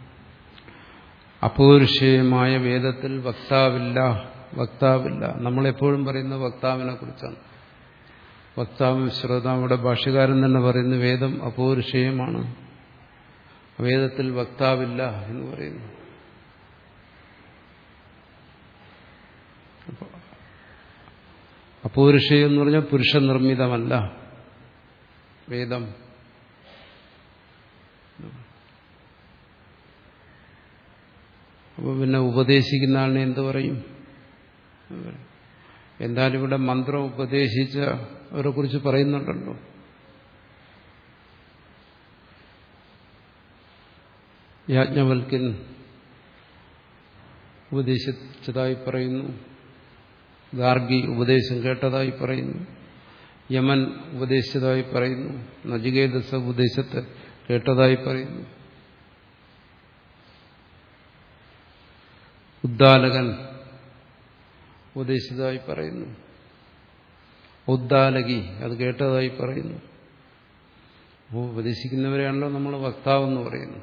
അപൗരുഷേയമായ വേദത്തിൽ വക്താവില്ല വക്താവില്ല നമ്മളെപ്പോഴും പറയുന്ന വക്താവിനെ കുറിച്ചാണ് വക്താവും ശ്രോതാവും ഇവിടെ ഭാഷ്യകാരൻ തന്നെ പറയുന്നു വേദം അപൗരുഷേയമാണ് വേദത്തിൽ വക്താവില്ല എന്ന് പറയുന്നു അപൗരുഷേയം എന്ന് പറഞ്ഞാൽ പുരുഷനിർമ്മിതമല്ല വേദം അപ്പോൾ പിന്നെ ഉപദേശിക്കുന്ന ആളിനെ എന്ത് പറയും എന്തായാലും ഇവിടെ മന്ത്രം ഉപദേശിച്ച അവരെ കുറിച്ച് പറയുന്നുണ്ടല്ലോ യാജ്ഞവൽക്കൻ ഉപദേശിച്ചതായി പറയുന്നു ഗാർഗി ഉപദേശം കേട്ടതായി പറയുന്നു യമൻ ഉപദേശിച്ചതായി പറയുന്നു നജികേദസ ഉപദേശത്തെ കേട്ടതായി പറയുന്നു ഉദ്ദാലകൻ ഉപദേശിച്ചതായി പറയുന്നു ഉദ്ദാലകി അത് കേട്ടതായി പറയുന്നു അപ്പോൾ ഉപദേശിക്കുന്നവരെയാണല്ലോ നമ്മൾ വക്താവെന്ന് പറയുന്നു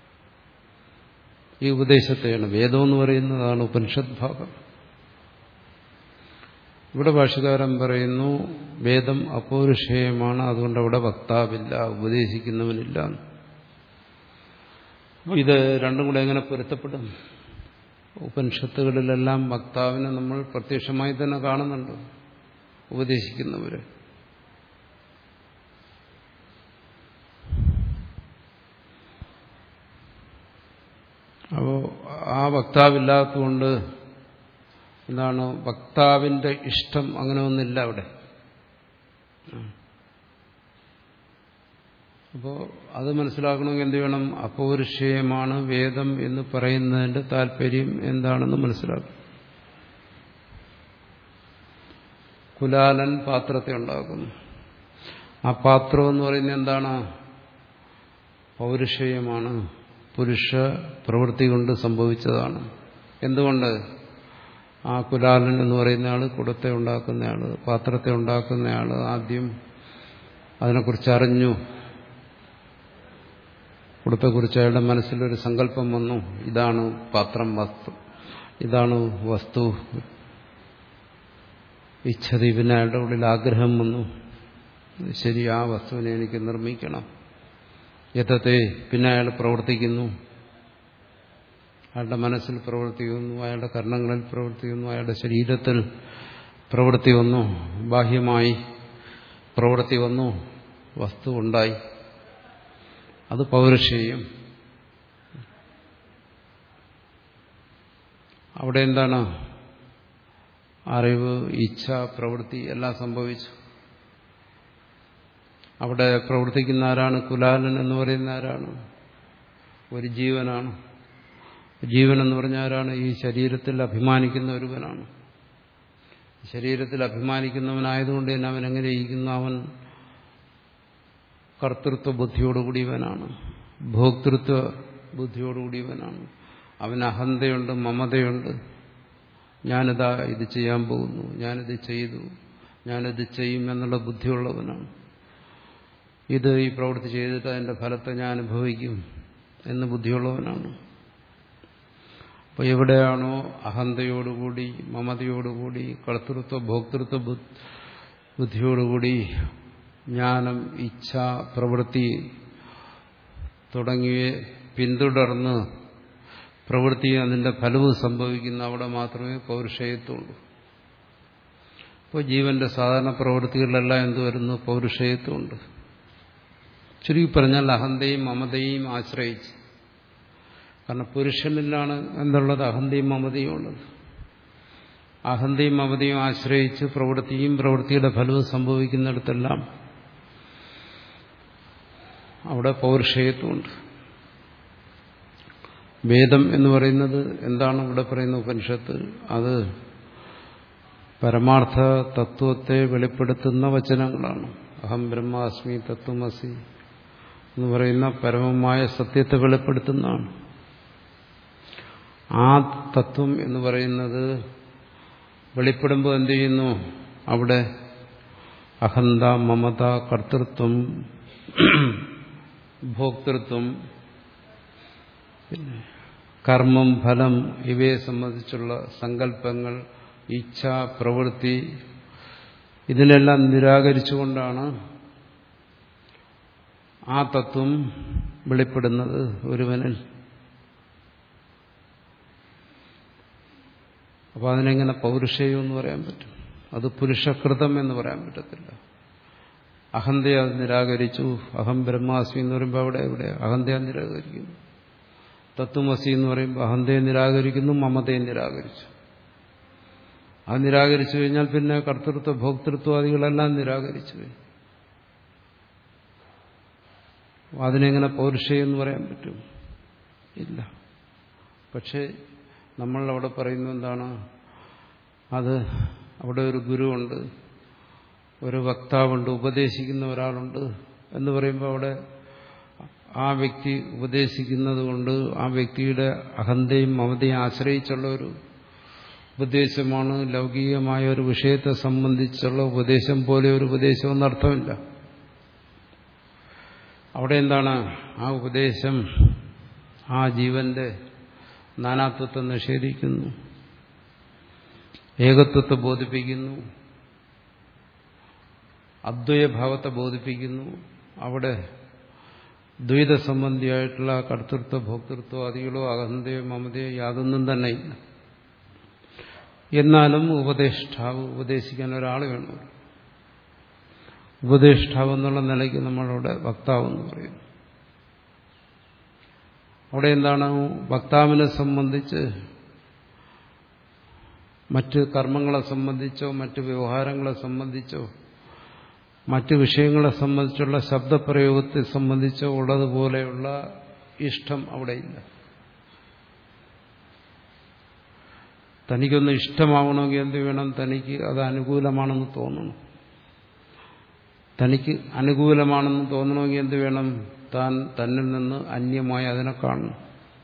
ഈ ഉപദേശത്തെയാണ് വേദം എന്ന് പറയുന്നതാണ് ഉപനിഷത് ഭാഗം ഇവിടെ ഭാഷകാരൻ പറയുന്നു വേദം അപൗരുഷേയമാണ് അതുകൊണ്ട് അവിടെ വക്താവില്ല ഉപദേശിക്കുന്നവനില്ല ഇത് രണ്ടും കൂടെ എങ്ങനെ പൊരുത്തപ്പെടും ഉപനിഷത്തുകളിലെല്ലാം വക്താവിനെ നമ്മൾ പ്രത്യക്ഷമായി തന്നെ കാണുന്നുണ്ട് ഉപദേശിക്കുന്നവര് അപ്പോൾ ആ വക്താവില്ലാത്തതുകൊണ്ട് എന്താണ് വക്താവിന്റെ ഇഷ്ടം അങ്ങനെ ഒന്നില്ല അവിടെ അപ്പോൾ അത് മനസ്സിലാക്കണമെങ്കിൽ എന്ത് വേണം അപൗരുഷേയമാണ് വേദം എന്ന് പറയുന്നതിന്റെ താല്പര്യം എന്താണെന്ന് മനസ്സിലാക്കും കുലാലൻ പാത്രത്തെ ഉണ്ടാക്കുന്നു ആ പാത്രം എന്ന് പറയുന്നത് എന്താണ് പൗരുഷേയമാണ് പുരുഷ പ്രവൃത്തി കൊണ്ട് സംഭവിച്ചതാണ് എന്തുകൊണ്ട് ആ കുലാലൻ എന്ന് പറയുന്ന ആള് കുടത്തെ ഉണ്ടാക്കുന്നയാള് പാത്രത്തെ ഉണ്ടാക്കുന്നയാള് ആദ്യം അതിനെക്കുറിച്ച് അറിഞ്ഞു കുടത്തെക്കുറിച്ച് അയാളുടെ മനസ്സിലൊരു സങ്കല്പം വന്നു ഇതാണ് പാത്രം വസ്തു ഇതാണ് വസ്തു ഇച്ഛതി പിന്നെ അയാളുടെ ഉള്ളിൽ ആഗ്രഹം വന്നു ശരി ആ വസ്തുവിനെ എനിക്ക് നിർമ്മിക്കണം യഥത്തെ പിന്നെ അയാൾ പ്രവർത്തിക്കുന്നു അയാളുടെ മനസ്സിൽ പ്രവർത്തിക്കുന്നു അയാളുടെ കർണങ്ങളിൽ പ്രവർത്തിക്കുന്നു അയാളുടെ ശരീരത്തിൽ പ്രവൃത്തി വന്നു ബാഹ്യമായി പ്രവൃത്തി വന്നു വസ്തു ഉണ്ടായി അത് പൗരുഷേയം അവിടെ എന്താണ് അറിവ് ഇച്ഛ പ്രവൃത്തി എല്ലാം സംഭവിച്ചു അവിടെ പ്രവർത്തിക്കുന്ന ആരാണ് കുലാലൻ എന്ന് പറയുന്ന ആരാണ് ഒരു ജീവനാണ് ജീവൻ എന്ന് പറഞ്ഞ ആരാണ് ഈ ശരീരത്തിൽ അഭിമാനിക്കുന്ന ഒരുവനാണ് ശരീരത്തിൽ അഭിമാനിക്കുന്നവനായതുകൊണ്ട് തന്നെ അവൻ എങ്ങനെ ഇരിക്കുന്നു അവൻ കർത്തൃത്വ ബുദ്ധിയോടുകൂടിയവനാണ് ഭോക്തൃത്വ ബുദ്ധിയോടുകൂടിയവനാണ് അവന് അഹന്തയുണ്ട് മമതയുണ്ട് ഞാനിതാ ഇത് ചെയ്യാൻ പോകുന്നു ഞാനിത് ചെയ്തു ഞാനിത് ചെയ്യും എന്നുള്ള ബുദ്ധിയുള്ളവനാണ് ഇത് ഈ പ്രവൃത്തി ചെയ്തിട്ട് അതിന്റെ ഫലത്തെ ഞാൻ അനുഭവിക്കും എന്ന് ബുദ്ധിയുള്ളവനാണ് അപ്പോൾ എവിടെയാണോ അഹന്തയോടുകൂടി മമതയോടുകൂടി കർത്തൃത്വ ഭോക്തൃത്വ ബുദ്ധിയോടുകൂടി ജ്ഞാനം ഇച്ഛ പ്രവൃത്തി തുടങ്ങിയ പിന്തുടർന്ന് പ്രവൃത്തി അതിന്റെ ഫലവും സംഭവിക്കുന്ന അവിടെ മാത്രമേ പൗരുഷയത്വമുള്ളൂ അപ്പോൾ ജീവന്റെ സാധാരണ പ്രവൃത്തികളിലെല്ലാം എന്ത് വരുന്നു പൗരുഷയത്വമുണ്ട് ചുരുക്കി പറഞ്ഞാൽ അഹന്തയും മമതയും ആശ്രയിച്ച് കാരണം പുരുഷനിലാണ് എന്തുള്ളത് അഹന്തയും മമതയും ഉള്ളത് അഹന്തയും മമതയും ആശ്രയിച്ച് പ്രവൃത്തിയും പ്രവൃത്തിയുടെ ഫലവും സംഭവിക്കുന്നിടത്തെല്ലാം അവിടെ പൗരുഷയത്വമുണ്ട് വേദം എന്ന് പറയുന്നത് എന്താണ് ഇവിടെ പറയുന്ന ഉപനിഷത്ത് അത് പരമാർത്ഥ തത്വത്തെ വെളിപ്പെടുത്തുന്ന വചനങ്ങളാണ് അഹം ബ്രഹ്മാസ്മി തത്വമസി എന്ന് പറയുന്ന പരമമായ സത്യത്തെ വെളിപ്പെടുത്തുന്നതാണ് ആ തത്വം എന്ന് പറയുന്നത് വെളിപ്പെടുമ്പോൾ എന്ത് ചെയ്യുന്നു അവിടെ അഹന്ത മമത കർത്തൃത്വം ഭോക്തൃത്വം പിന്നെ കർമ്മം ഫലം ഇവയെ സംബന്ധിച്ചുള്ള സങ്കല്പങ്ങൾ ഇച്ഛ പ്രവൃത്തി ഇതിനെല്ലാം നിരാകരിച്ചുകൊണ്ടാണ് ആ തത്വം വെളിപ്പെടുന്നത് ഒരുവനിൽ അപ്പോൾ അതിനെങ്ങനെ പൗരുഷേയം എന്ന് പറയാൻ പറ്റും അത് പുരുഷകൃതം എന്ന് പറയാൻ പറ്റത്തില്ല അഹന്തയെ അത് നിരാകരിച്ചു അഹം ബ്രഹ്മാസ്മി എന്ന് പറയുമ്പോൾ അവിടെ എവിടെ അഹന്തയെ നിരാകരിക്കുന്നു തത്വമസി എന്ന് പറയുമ്പോൾ അഹന്തയെ നിരാകരിക്കുന്നു മമതയെ നിരാകരിച്ചു അത് നിരാകരിച്ചു കഴിഞ്ഞാൽ പിന്നെ കർത്തൃത്വ ഭോക്തൃത്വാദികളെല്ലാം നിരാകരിച്ചു കഴിഞ്ഞു അതിനെങ്ങനെ പൗരുഷയം എന്ന് പറയാൻ പറ്റും ഇല്ല പക്ഷേ നമ്മൾ അവിടെ പറയുന്നത് എന്താണ് അത് അവിടെ ഒരു ഗുരുവുണ്ട് ഒരു വക്താവുണ്ട് ഉപദേശിക്കുന്ന ഒരാളുണ്ട് എന്ന് പറയുമ്പോൾ അവിടെ ആ വ്യക്തി ഉപദേശിക്കുന്നത് കൊണ്ട് ആ വ്യക്തിയുടെ അഹന്തയും മമതയും ആശ്രയിച്ചുള്ള ഒരു ഉപദേശമാണ് ലൗകികമായ ഒരു വിഷയത്തെ സംബന്ധിച്ചുള്ള ഉപദേശം പോലെ ഒരു ഉപദേശം എന്നർത്ഥമില്ല അവിടെ എന്താണ് ആ ഉപദേശം ആ ജീവന്റെ നാനാത്വത്തെ നിഷേധിക്കുന്നു ഏകത്വത്തെ ബോധിപ്പിക്കുന്നു അദ്വൈഭാവത്തെ ബോധിപ്പിക്കുന്നു അവിടെ ദ്വൈത സംബന്ധിയായിട്ടുള്ള കർത്തൃത്വ ഭോക്തൃത്വ ആദികളോ അഹന്തയോ മമതയോ യാതൊന്നും തന്നെ ഇല്ല എന്നാലും ഉപദേഷ്ടാവ് ഉപദേശിക്കാൻ ഒരാൾ വേണം ഉപദേഷ്ടാവ് എന്നുള്ള നിലയ്ക്ക് നമ്മളവിടെ വക്താവ് എന്ന് പറയുന്നു അവിടെ എന്താണ് വക്താവിനെ സംബന്ധിച്ച് മറ്റ് കർമ്മങ്ങളെ സംബന്ധിച്ചോ മറ്റ് വ്യവഹാരങ്ങളെ സംബന്ധിച്ചോ മറ്റ് വിഷയങ്ങളെ സംബന്ധിച്ചുള്ള ശബ്ദപ്രയോഗത്തെ സംബന്ധിച്ചോ ഉള്ളതുപോലെയുള്ള ഇഷ്ടം അവിടെയില്ല തനിക്കൊന്ന് ഇഷ്ടമാവണമെങ്കിൽ എന്ത് വേണം തനിക്ക് അത് അനുകൂലമാണെന്ന് തോന്നണം തനിക്ക് അനുകൂലമാണെന്ന് തോന്നണമെങ്കിൽ എന്ത് വേണം താൻ തന്നിൽ നിന്ന് അന്യമായി അതിനെ കാണണം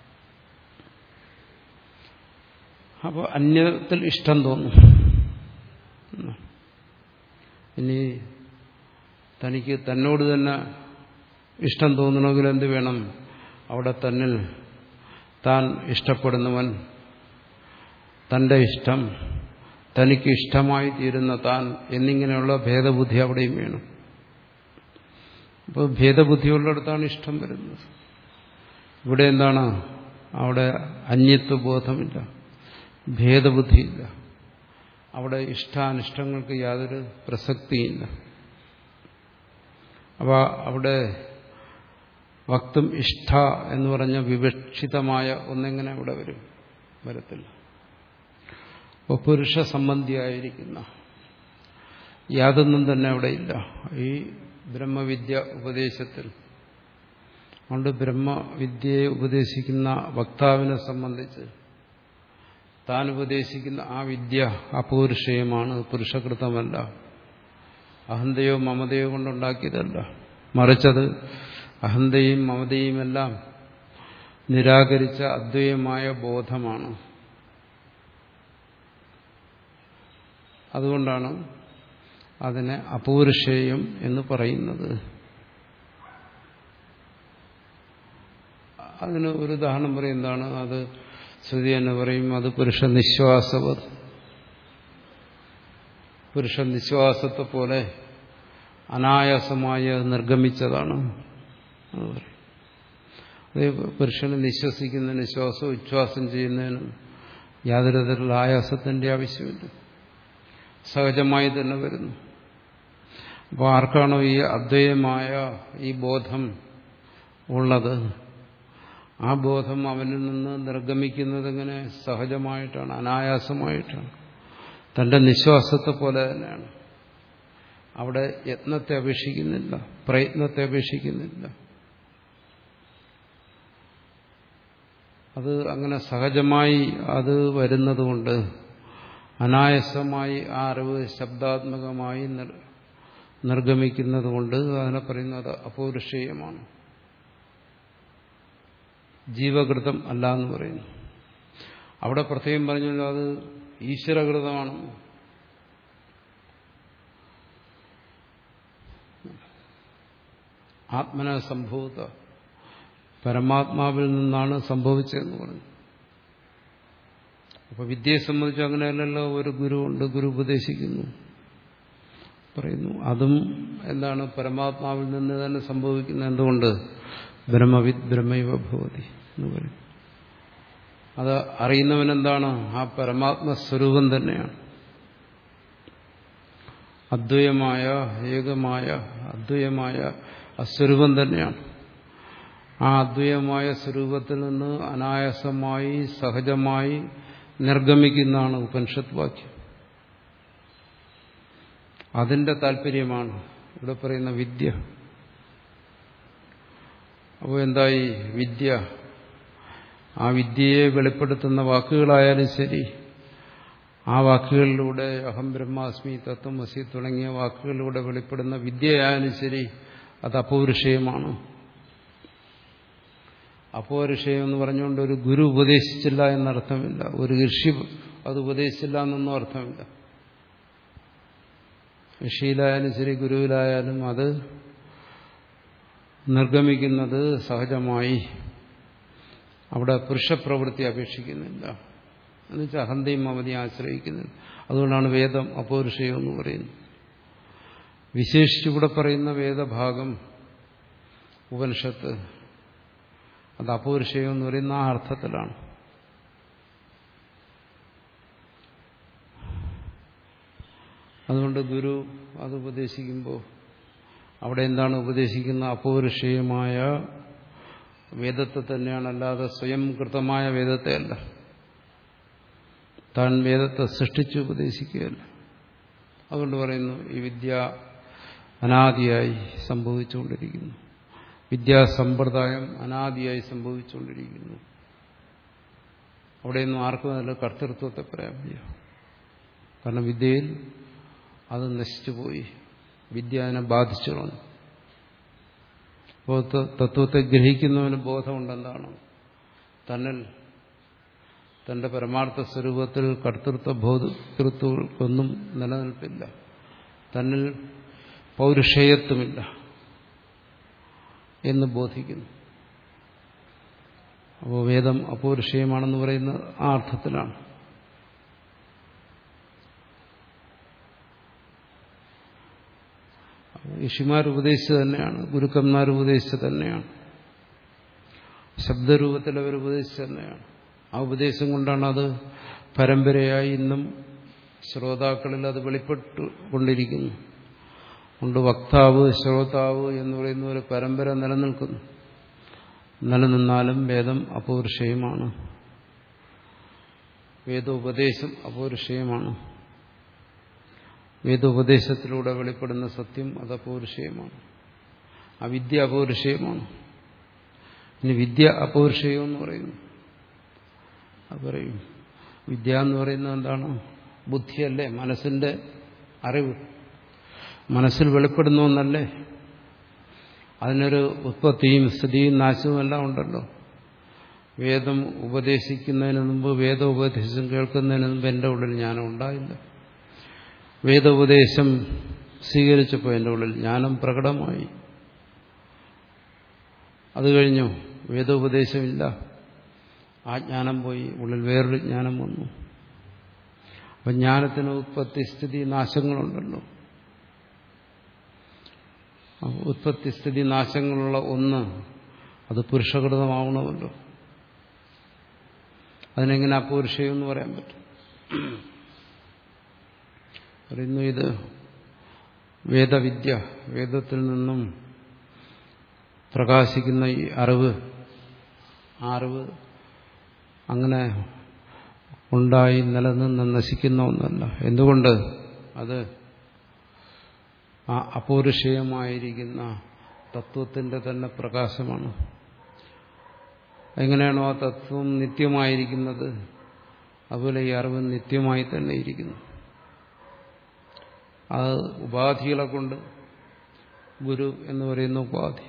അപ്പോൾ അന്യത്തിൽ ഇഷ്ടം തോന്നും ഇനി തനിക്ക് തന്നോട് തന്നെ ഇഷ്ടം തോന്നണമെങ്കിൽ എന്ത് വേണം അവിടെ തന്നിൽ താൻ ഇഷ്ടപ്പെടുന്നവൻ തന്റെ ഇഷ്ടം തനിക്ക് ഇഷ്ടമായി തീരുന്ന താൻ എന്നിങ്ങനെയുള്ള ഭേദബുദ്ധി അവിടെയും വേണം അപ്പോൾ ഭേദബുദ്ധിയുള്ളിടത്താണ് ഇഷ്ടം വരുന്നത് ഇവിടെ എന്താണ് അവിടെ അന്യത്വ ബോധമില്ല ഭേദബുദ്ധിയില്ല അവിടെ ഇഷ്ടാനിഷ്ടങ്ങൾക്ക് യാതൊരു പ്രസക്തിയില്ല അപ്പോൾ അവിടെ വക്തും ഇഷ്ട എന്ന് പറഞ്ഞ വിവക്ഷിതമായ ഒന്നെങ്ങനെ അവിടെ വരും വരത്തില്ല അപ്പോൾ പുരുഷ സംബന്ധിയായിരിക്കുന്ന യാതൊന്നും തന്നെ അവിടെയില്ല ഈ ബ്രഹ്മവിദ്യ ഉപദേശത്തിൽ അതുകൊണ്ട് ബ്രഹ്മവിദ്യയെ ഉപദേശിക്കുന്ന വക്താവിനെ സംബന്ധിച്ച് താൻ ഉപദേശിക്കുന്ന ആ വിദ്യ അപൗരുഷയമാണ് പുരുഷകൃതമല്ല അഹന്തയോ മമതയോ കൊണ്ടുണ്ടാക്കിയതല്ല മറിച്ചത് അഹന്തയും മമതയുമെല്ലാം നിരാകരിച്ച അദ്വൈതമായ ബോധമാണ് അതുകൊണ്ടാണ് അതിനെ അപൗരുഷേയം എന്ന് പറയുന്നത് അതിന് ഒരു ഉദാഹരണം പറയുന്നതാണ് അത് ശ്രുതി എന്ന് പറയും അത് പുരുഷ നിശ്വാസവത് പുരുഷ നിശ്വാസത്തെ പോലെ അനായാസമായി നിർഗമിച്ചതാണ് അത് പുരുഷന് നിശ്വസിക്കുന്നതിന് ശ്വാസം ഉച്ഛ്വാസം ചെയ്യുന്നതിനും യാതൊരു തരത്തിലുള്ള ആയാസത്തിന്റെ ആവശ്യമില്ല സഹജമായി തന്നെ വരുന്നു അപ്പോൾ ആർക്കാണോ ഈ അദ്വൈതമായ ഈ ബോധം ഉള്ളത് ആ ബോധം അവനിൽ നിന്ന് നിർഗമിക്കുന്നത് എങ്ങനെ സഹജമായിട്ടാണ് അനായാസമായിട്ടാണ് തന്റെ നിശ്വാസത്തെ പോലെ തന്നെയാണ് അവിടെ യത്നത്തെ അപേക്ഷിക്കുന്നില്ല പ്രയത്നത്തെ അപേക്ഷിക്കുന്നില്ല അത് അങ്ങനെ സഹജമായി അത് വരുന്നതുകൊണ്ട് അനായാസമായി ആ അറിവ് ശബ്ദാത്മകമായി നിർഗമിക്കുന്നത് കൊണ്ട് അതിനെ പറയുന്നത് അപൗരുഷേയമാണ് ജീവകൃതം അല്ല എന്ന് പറയുന്നു അവിടെ പ്രത്യേകം പറഞ്ഞല്ലോ അത് ഈശ്വരകൃതമാണ് ആത്മന സംഭവത്ത പരമാത്മാവിൽ നിന്നാണ് സംഭവിച്ചതെന്ന് പറഞ്ഞു അപ്പൊ വിദ്യയെ സംബന്ധിച്ച് അങ്ങനെയല്ലല്ലോ ഒരു ഗുരു ഉണ്ട് ഗുരു ഉപദേശിക്കുന്നു പറയുന്നു അതും എന്താണ് പരമാത്മാവിൽ നിന്ന് തന്നെ സംഭവിക്കുന്നത് എന്തുകൊണ്ട് ബ്രഹ്മവിദ് ബ്രഹ്മൈവ ഭവതി എന്ന് പറയും അത് അറിയുന്നവൻ എന്താണ് ആ പരമാത്മസ്വരൂപം തന്നെയാണ് അദ്വയമായ ഏകമായ അദ്വയമായ അസ്വരൂപം തന്നെയാണ് ആ അദ്വയമായ സ്വരൂപത്തിൽ നിന്ന് അനായാസമായി സഹജമായി നിർഗമിക്കുന്നതാണ് ഉപനിഷത്ത് വാക്യം അതിന്റെ താല്പര്യമാണ് ഇവിടെ പറയുന്ന വിദ്യ അപ്പോൾ എന്തായി വിദ്യ ആ വിദ്യയെ വെളിപ്പെടുത്തുന്ന വാക്കുകളായാലും ശരി ആ വാക്കുകളിലൂടെ അഹം ബ്രഹ്മാസ്മി തത്വമസി തുടങ്ങിയ വാക്കുകളിലൂടെ വെളിപ്പെടുന്ന വിദ്യയായാലും ശരി അത് അപൗരുഷയമാണ് അപൗരുഷയം എന്ന് പറഞ്ഞുകൊണ്ട് ഒരു ഗുരു ഉപദേശിച്ചില്ല എന്നർത്ഥമില്ല ഒരു ഋഷി അത് ഉപദേശിച്ചില്ല എന്നൊന്നും അർത്ഥമില്ല ഋഷിയിലായാലും ശരി ഗുരുവിലായാലും അത് നിർഗമിക്കുന്നത് സഹജമായി അവിടെ പുരുഷപ്രവൃത്തി അപേക്ഷിക്കുന്നില്ല എന്നുവെച്ചാൽ അഹന്തയും മമതയും ആശ്രയിക്കുന്നില്ല അതുകൊണ്ടാണ് വേദം അപൗരുഷയം എന്ന് പറയുന്നത് വിശേഷിച്ചിവിടെ പറയുന്ന വേദഭാഗം ഉപനിഷത്ത് അത് അപൗരുഷയം എന്ന് പറയുന്ന ആ അർത്ഥത്തിലാണ് അതുകൊണ്ട് ഗുരു അത് ഉപദേശിക്കുമ്പോൾ അവിടെ എന്താണ് ഉപദേശിക്കുന്ന അപൗരുഷയമായ വേദത്തെ തന്നെയാണ് അല്ലാതെ സ്വയം കൃതമായ വേദത്തെ അല്ല താൻ വേദത്തെ സൃഷ്ടിച്ച് ഉപദേശിക്കുകയല്ല അതുകൊണ്ട് പറയുന്നു ഈ വിദ്യ അനാദിയായി സംഭവിച്ചുകൊണ്ടിരിക്കുന്നു വിദ്യാസമ്പ്രദായം അനാദിയായി സംഭവിച്ചുകൊണ്ടിരിക്കുന്നു അവിടെയൊന്നും ആർക്കും അതിൽ കർത്തൃത്വത്തെ പറയാൻ വയ്യ കാരണം വിദ്യയിൽ അത് നശിച്ചുപോയി വിദ്യ അതിനെ ബാധിച്ചു കളഞ്ഞു അപ്പോൾ തത്വത്തെ ഗ്രഹിക്കുന്നവന് ബോധമുണ്ടെന്താണ് തന്നിൽ തന്റെ പരമാർത്ഥ സ്വരൂപത്തിൽ കർത്തൃത്വ ബോധൃത്വങ്ങൾക്കൊന്നും നിലനിൽപ്പില്ല തന്നിൽ പൗരുഷേയത്വമില്ല എന്ന് ബോധിക്കുന്നു അപ്പോൾ വേദം അപൗരുഷയമാണെന്ന് പറയുന്ന ആ അർത്ഥത്തിലാണ് ഋഷിമാർ ഉപദേശിച്ചത് തന്നെയാണ് ഗുരുക്കന്മാർ ഉപദേശിച്ചത് തന്നെയാണ് ശബ്ദരൂപത്തിൽ അവർ ഉപദേശിച്ചത് തന്നെയാണ് ആ ഉപദേശം കൊണ്ടാണ് അത് പരമ്പരയായി ഇന്നും ശ്രോതാക്കളിൽ അത് വെളിപ്പെട്ടു കൊണ്ടിരിക്കുന്നു കൊണ്ട് വക്താവ് ശ്രോതാവ് എന്ന് പറയുന്ന ഒരു പരമ്പര നിലനിൽക്കുന്നു നിലനിന്നാലും വേദം അപൗരുഷയമാണ് വേദോപദേശം അപൗരുഷയമാണ് വേദോപദേശത്തിലൂടെ വെളിപ്പെടുന്ന സത്യം അത് അപൗരുഷയമാണ് ആ വിദ്യ അപൗരുഷയമാണ് ഇനി വിദ്യ അപൗരുഷയം എന്ന് പറയുന്നു അത് പറയും വിദ്യ എന്ന് പറയുന്നത് എന്താണ് ബുദ്ധിയല്ലേ മനസ്സിന്റെ അറിവ് മനസ്സിൽ വെളിപ്പെടുന്ന ഒന്നല്ലേ അതിനൊരു ഉത്പത്തിയും സ്ഥിതിയും നാശവും എല്ലാം ഉണ്ടല്ലോ വേദം ഉപദേശിക്കുന്നതിന് മുമ്പ് വേദോപദേശം കേൾക്കുന്നതിന് മുമ്പ് എൻ്റെ ഉള്ളിൽ ജ്ഞാനം ഉണ്ടായില്ല വേദോപദേശം സ്വീകരിച്ചപ്പോൾ എൻ്റെ ഉള്ളിൽ ജ്ഞാനം പ്രകടമായി അത് കഴിഞ്ഞു വേദോപദേശമില്ല ആ ജ്ഞാനം പോയി ഉള്ളിൽ വേറൊരു ജ്ഞാനം വന്നു അപ്പം ജ്ഞാനത്തിന് ഉത്പത്തി സ്ഥിതി നാശങ്ങളുണ്ടല്ലോ ഉത്പത്തി സ്ഥിതി നാശങ്ങളുള്ള ഒന്ന് അത് പുരുഷകൃതമാവണമല്ലോ അതിനെങ്ങനെ അപൗരുഷയം എന്ന് പറയാൻ പറ്റും പറയുന്നു ഇത് വേദവിദ്യ വേദത്തിൽ നിന്നും പ്രകാശിക്കുന്ന ഈ അറിവ് ആ അറിവ് അങ്ങനെ ഉണ്ടായി നിലനിന്ന് നശിക്കുന്ന ഒന്നല്ല എന്തുകൊണ്ട് അത് ആ അപൗരുഷയമായിരിക്കുന്ന തത്വത്തിന്റെ തന്നെ പ്രകാശമാണ് എങ്ങനെയാണോ ആ തത്വം നിത്യമായിരിക്കുന്നത് അതുപോലെ ഈ അറിവ് നിത്യമായി തന്നെ ഇരിക്കുന്നു അത് ഉപാധികളെ കൊണ്ട് ഗുരു എന്ന് പറയുന്ന ഉപാധി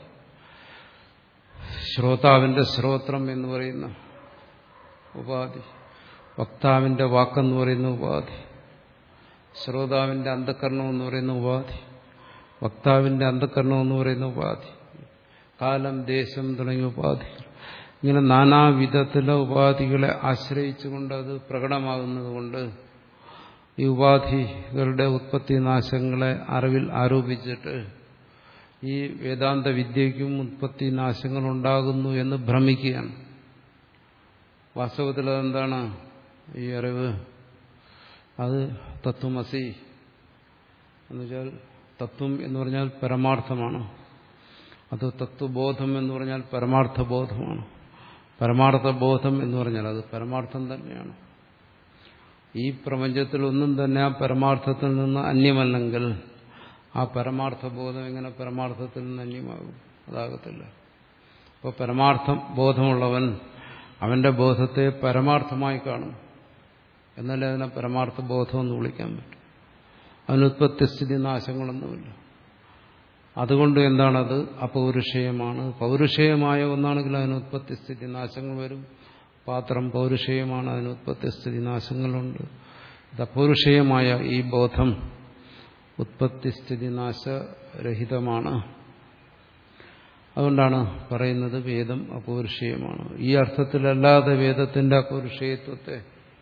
ശ്രോതാവിന്റെ ശ്രോത്രം എന്ന് പറയുന്ന ഉപാധി വക്താവിന്റെ വാക്കെന്ന് പറയുന്ന ഉപാധി ശ്രോതാവിന്റെ അന്ധകരണം എന്ന് പറയുന്ന ഉപാധി വക്താവിന്റെ അന്ധകരണം എന്ന് പറയുന്ന ഉപാധി കാലം ദേശം തുടങ്ങിയ ഉപാധികൾ ഇങ്ങനെ നാനാവിധത്തിലെ ഉപാധികളെ ആശ്രയിച്ചുകൊണ്ട് അത് പ്രകടമാകുന്നതുകൊണ്ട് ഈ ഉപാധികളുടെ ഉത്പത്തി നാശങ്ങളെ അറിവിൽ ആരോപിച്ചിട്ട് ഈ വേദാന്ത വിദ്യയ്ക്കും ഉത്പത്തി നാശങ്ങൾ ഉണ്ടാകുന്നു എന്ന് ഭ്രമിക്കുകയാണ് വാസ്തവത്തിൽ അതെന്താണ് ഈ അറിവ് അത് തത്വമസി എന്നുവെച്ചാൽ തത്വം എന്ന് പറഞ്ഞാൽ പരമാർത്ഥമാണ് അത് തത്വബോധം എന്ന് പറഞ്ഞാൽ പരമാർത്ഥ ബോധമാണ് പരമാർത്ഥ ബോധം എന്ന് പറഞ്ഞാൽ അത് പരമാർത്ഥം തന്നെയാണ് ഈ പ്രപഞ്ചത്തിൽ ഒന്നും തന്നെ ആ പരമാർത്ഥത്തിൽ നിന്ന് അന്യമല്ലെങ്കിൽ ആ പരമാർത്ഥ ബോധം എങ്ങനെ പരമാർത്ഥത്തിൽ നിന്ന് അന്യമാകും അതാകത്തില്ല അപ്പോൾ പരമാർത്ഥം ബോധമുള്ളവൻ അവന്റെ ബോധത്തെ പരമാർത്ഥമായി കാണും എന്നാലേ അതിനെ പരമാർത്ഥ ബോധം എന്ന് വിളിക്കാൻ പറ്റും അതിനുത്പത്തി സ്ഥിതി നാശങ്ങളൊന്നുമില്ല അതുകൊണ്ട് എന്താണത് അപൗരുഷയമാണ് പൗരുഷയമായ ഒന്നാണെങ്കിൽ അതിന് ഉത്പത്തി സ്ഥിതി നാശങ്ങൾ വരും പാത്രം പൗരുഷയമാണ് അതിന് ഉത്പത്തി സ്ഥിതി നാശങ്ങളുണ്ട് ഇത് അപൗരുഷയമായ ഈ ബോധം ഉത്പത്തി സ്ഥിതി നാശരഹിതമാണ് അതുകൊണ്ടാണ് പറയുന്നത് വേദം അപൗരുഷയമാണ് ഈ അർത്ഥത്തിലല്ലാതെ വേദത്തിന്റെ അപൗരുഷയത്വത്തെ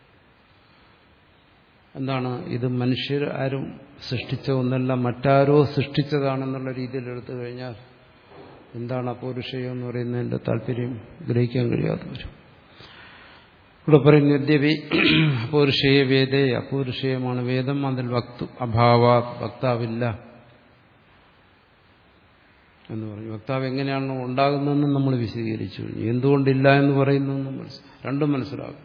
എന്താണ് ഇത് മനുഷ്യർ ആരും സൃഷ്ടിച്ച ഒന്നല്ല മറ്റാരോ സൃഷ്ടിച്ചതാണെന്നുള്ള രീതിയിൽ എടുത്തു കഴിഞ്ഞാൽ എന്താണ് അപൗരുഷയം എന്ന് പറയുന്നതിന്റെ താല്പര്യം ഗ്രഹിക്കാൻ കഴിയാതെ വരും ഇവിടെ പറയുന്നു യദ്യപി അപൗരുഷയ വേദേ അപൗരുഷയമാണ് വേദം അതിൽ വക്തു അഭാവാ വക്താവില്ല എന്ന് പറഞ്ഞു വക്താവ് എങ്ങനെയാണോ ഉണ്ടാകുന്നതെന്ന് നമ്മൾ വിശദീകരിച്ചു കഴിഞ്ഞു എന്തുകൊണ്ടില്ല എന്ന് പറയുന്നു രണ്ടും മനസ്സിലാകും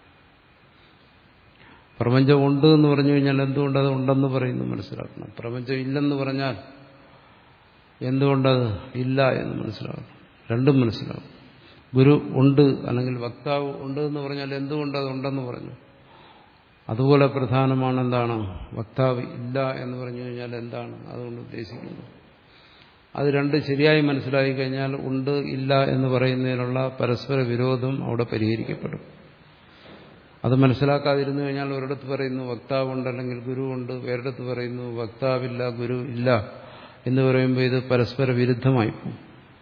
പ്രപഞ്ചം ഉണ്ട് എന്ന് പറഞ്ഞു കഴിഞ്ഞാൽ എന്തുകൊണ്ട് അത് ഉണ്ടെന്ന് പറയുന്നു മനസ്സിലാക്കണം പ്രപഞ്ചം ഇല്ലെന്ന് പറഞ്ഞാൽ എന്തുകൊണ്ടത് ഇല്ല എന്ന് മനസ്സിലാക്കണം രണ്ടും മനസ്സിലാകും ഗുരു ഉണ്ട് അല്ലെങ്കിൽ വക്താവ് ഉണ്ട് എന്ന് പറഞ്ഞാൽ എന്തുകൊണ്ട് അത് ഉണ്ടെന്ന് പറഞ്ഞു അതുപോലെ പ്രധാനമാണ് എന്താണ് വക്താവ് ഇല്ല എന്ന് പറഞ്ഞു കഴിഞ്ഞാൽ എന്താണ് അതുകൊണ്ട് ഉദ്ദേശിക്കുന്നത് അത് രണ്ട് ശരിയായി മനസ്സിലാക്കി കഴിഞ്ഞാൽ ഉണ്ട് ഇല്ല എന്ന് പറയുന്നതിനുള്ള പരസ്പര വിരോധം അവിടെ പരിഹരിക്കപ്പെടും അത് മനസ്സിലാക്കാതിരുന്നു കഴിഞ്ഞാൽ ഒരിടത്ത് പറയുന്നു വക്താവുണ്ട് അല്ലെങ്കിൽ ഗുരുവുണ്ട് വേറിടത്ത് പറയുന്നു വക്താവില്ല ഗുരു ഇല്ല എന്ന് പറയുമ്പോൾ ഇത് പരസ്പര വിരുദ്ധമായി പോകും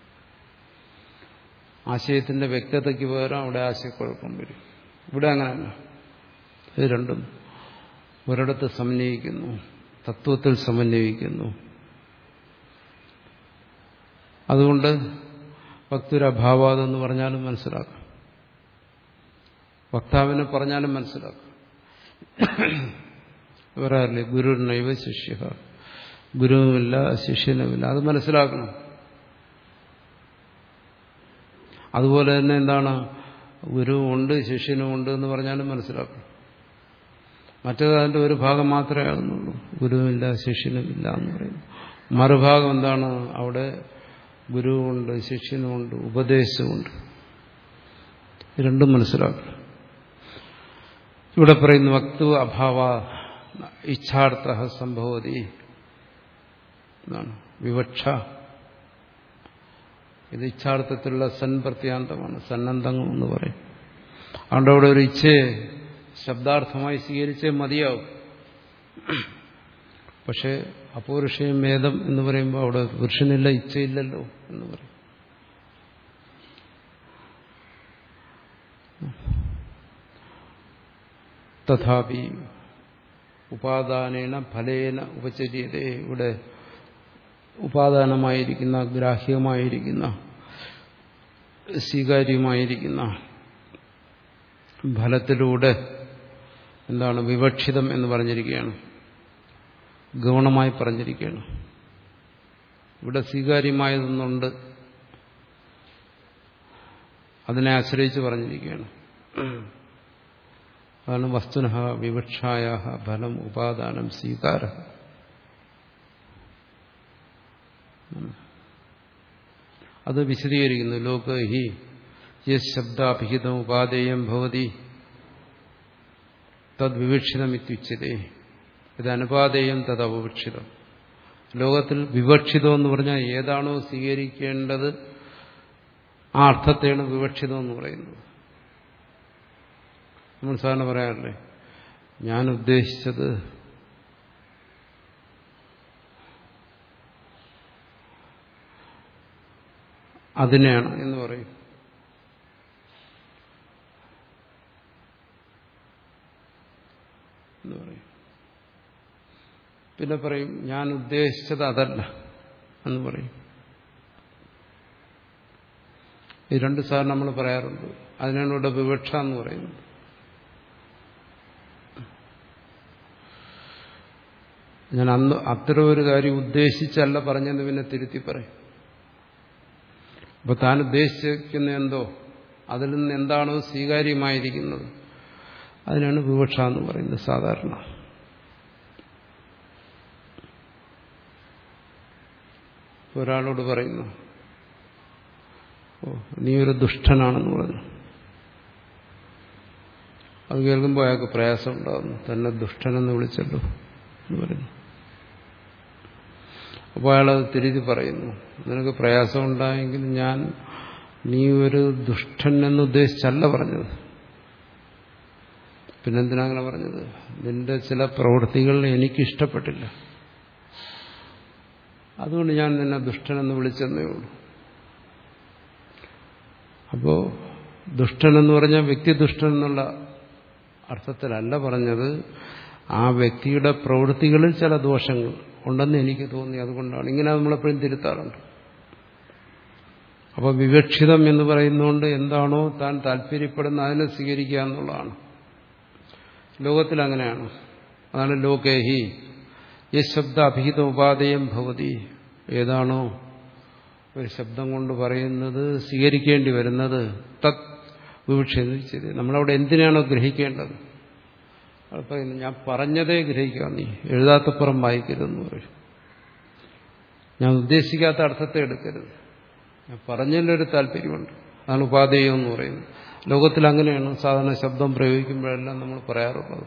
ആശയത്തിന്റെ വ്യക്തതയ്ക്ക് പകരം അവിടെ ആശയക്കുഴപ്പം വരും ഇവിടെ അങ്ങനെയല്ല ഇത് രണ്ടും ഒരിടത്ത് സമന്വയിക്കുന്നു തത്വത്തിൽ സമന്വയിക്കുന്നു അതുകൊണ്ട് ഭക്തുരഭാവാതെന്ന് പറഞ്ഞാലും മനസ്സിലാക്കാം വക്താവിനെ പറഞ്ഞാലും മനസ്സിലാക്കും പറയാറില്ലേ ഗുരു നൈവ ശിഷ്യ ഗുരുവുമില്ല ശിഷ്യനുമില്ല അത് മനസ്സിലാക്കണം അതുപോലെ തന്നെ എന്താണ് ഗുരുവുണ്ട് ശിഷ്യനുമുണ്ട് എന്ന് പറഞ്ഞാലും മനസ്സിലാക്കണം മറ്റേത് അതിന്റെ ഒരു ഭാഗം മാത്രമേ ആകുന്നുള്ളൂ ഗുരുവില്ല ശിഷ്യനുമില്ല എന്ന് പറയുന്നു മറുഭാഗം എന്താണ് അവിടെ ഗുരുവുണ്ട് ശിഷ്യനുമുണ്ട് ഉപദേശമുണ്ട് രണ്ടും മനസ്സിലാക്കണം ഇവിടെ പറയുന്നു വക്തു അഭാവ ഇച്ഛാർത്ഥ സംഭവതി എന്നാണ് വിവക്ഷ ഇത് ഇച്ഛാർത്ഥത്തിലുള്ള സൻ പ്രത്യാന്തമാണ് സന്നദ്ധങ്ങൾ എന്ന് പറയും അതുകൊണ്ട് അവിടെ ഒരു ഇച്ഛയെ ശബ്ദാർത്ഥമായി സ്വീകരിച്ചേ മതിയാവും പക്ഷെ അപൗരുഷയം വേദം എന്ന് പറയുമ്പോൾ അവിടെ പുരുഷനില്ല ഇച്ഛയില്ലല്ലോ എന്ന് പറയും തഥാപി ഉപാദാനേന ഫലേന ഉപചര്യതേ ഇവിടെ ഉപാദാനമായിരിക്കുന്ന ഗ്രാഹ്യമായിരിക്കുന്ന സ്വീകാര്യമായിരിക്കുന്ന ഫലത്തിലൂടെ എന്താണ് വിവക്ഷിതം എന്ന് പറഞ്ഞിരിക്കുകയാണ് ഗൗണമായി പറഞ്ഞിരിക്കുകയാണ് ഇവിടെ സ്വീകാര്യമായതൊന്നുണ്ട് അതിനെ ആശ്രയിച്ച് പറഞ്ഞിരിക്കുകയാണ് അതാണ് വസ്തുന വിവക്ഷായ ഫലം ഉപാദാനം സ്വീകാര അത് വിശദീകരിക്കുന്നു ലോക ഹി ശബ്ദാഭിഹിതം ഉപാദേയം ഭവതി തദ് വിവക്ഷിതമിത്യുച്യതേ ഇത് അനുപാദേയം തത് അപവിക്ഷിതം ലോകത്തിൽ വിവക്ഷിതം എന്ന് പറഞ്ഞാൽ ഏതാണോ സ്വീകരിക്കേണ്ടത് ആ അർത്ഥത്തെയാണ് വിവക്ഷിതം എന്ന് പറയുന്നത് നമ്മൾ സാധാരണ പറയാറില്ലേ ഞാൻ ഉദ്ദേശിച്ചത് അതിനെയാണ് എന്ന് പറയും എന്ന് പറയും പിന്നെ പറയും ഞാൻ ഉദ്ദേശിച്ചത് അതല്ല എന്ന് പറയും ഈ രണ്ട് സാധനം നമ്മൾ പറയാറുണ്ട് അതിനാണ് ഇവിടെ വിവക്ഷ എന്ന് പറയുന്നത് ഞാൻ അന്ന് അത്തരം ഒരു കാര്യം ഉദ്ദേശിച്ചല്ല പറഞ്ഞെന്ന് പിന്നെ തിരുത്തി പറയും അപ്പൊ താൻ ഉദ്ദേശിക്കുന്ന എന്തോ അതിൽ നിന്ന് എന്താണോ സ്വീകാര്യമായിരിക്കുന്നത് അതിനാണ് വിവക്ഷ എന്ന് പറയുന്നത് സാധാരണ ഒരാളോട് പറയുന്നു ഓ നീ ഒരു ദുഷ്ടനാണെന്ന് പറഞ്ഞു അത് കേൾക്കുമ്പോൾ അയാൾക്ക് പ്രയാസം ഉണ്ടാകുന്നു തന്നെ ദുഷ്ടനെന്ന് വിളിച്ചല്ലോ എന്ന് പറയുന്നു അപ്പോൾ അയാളത് തിരിച്ച് പറയുന്നു നിനക്ക് പ്രയാസം ഉണ്ടായെങ്കിൽ ഞാൻ നീ ഒരു ദുഷ്ടൻ എന്ന് ഉദ്ദേശിച്ചല്ല പറഞ്ഞത് പിന്നെന്തിനാ അങ്ങനെ പറഞ്ഞത് നിന്റെ ചില പ്രവൃത്തികൾ എനിക്കിഷ്ടപ്പെട്ടില്ല അതുകൊണ്ട് ഞാൻ നിന്നെ ദുഷ്ടനെന്ന് വിളിച്ചെന്നേ ഉള്ളൂ അപ്പോ ദുഷ്ടനെന്ന് പറഞ്ഞാൽ വ്യക്തി ദുഷ്ടൻ എന്നുള്ള അർത്ഥത്തിലല്ല പറഞ്ഞത് ആ വ്യക്തിയുടെ പ്രവൃത്തികളിൽ ചില ദോഷങ്ങൾ ഉണ്ടെന്ന് എനിക്ക് തോന്നി അതുകൊണ്ടാണ് ഇങ്ങനെ നമ്മളെപ്പോഴും തിരുത്താറുണ്ട് അപ്പോൾ വിവക്ഷിതം എന്ന് പറയുന്നതുകൊണ്ട് എന്താണോ താൻ താല്പര്യപ്പെടുന്ന അതിനെ സ്വീകരിക്കുക എന്നുള്ളതാണ് ലോകത്തിൽ അങ്ങനെയാണ് അതാണ് ലോകേഹി ഈ ശബ്ദ അഭിഹിത ഉപാധേയം ഭവതി ഏതാണോ ഒരു ശബ്ദം കൊണ്ട് പറയുന്നത് സ്വീകരിക്കേണ്ടി വരുന്നത് തത് വിവക്ഷിച്ചത് നമ്മളവിടെ എന്തിനാണോ ഗ്രഹിക്കേണ്ടത് അത് പറയുന്നു ഞാൻ പറഞ്ഞതേ ഗ്രഹിക്കാം നീ എഴുതാത്തപ്പുറം വായിക്കരുതെന്ന് പറയും ഞാൻ ഉദ്ദേശിക്കാത്ത അർത്ഥത്തെ എടുക്കരുത് ഞാൻ പറഞ്ഞതിലൊരു താല്പര്യമുണ്ട് അതാണ് ഉപാധേയം എന്ന് പറയുന്നത് ലോകത്തിൽ അങ്ങനെയാണ് സാധാരണ ശബ്ദം പ്രയോഗിക്കുമ്പോഴെല്ലാം നമ്മൾ പറയാറുള്ളത്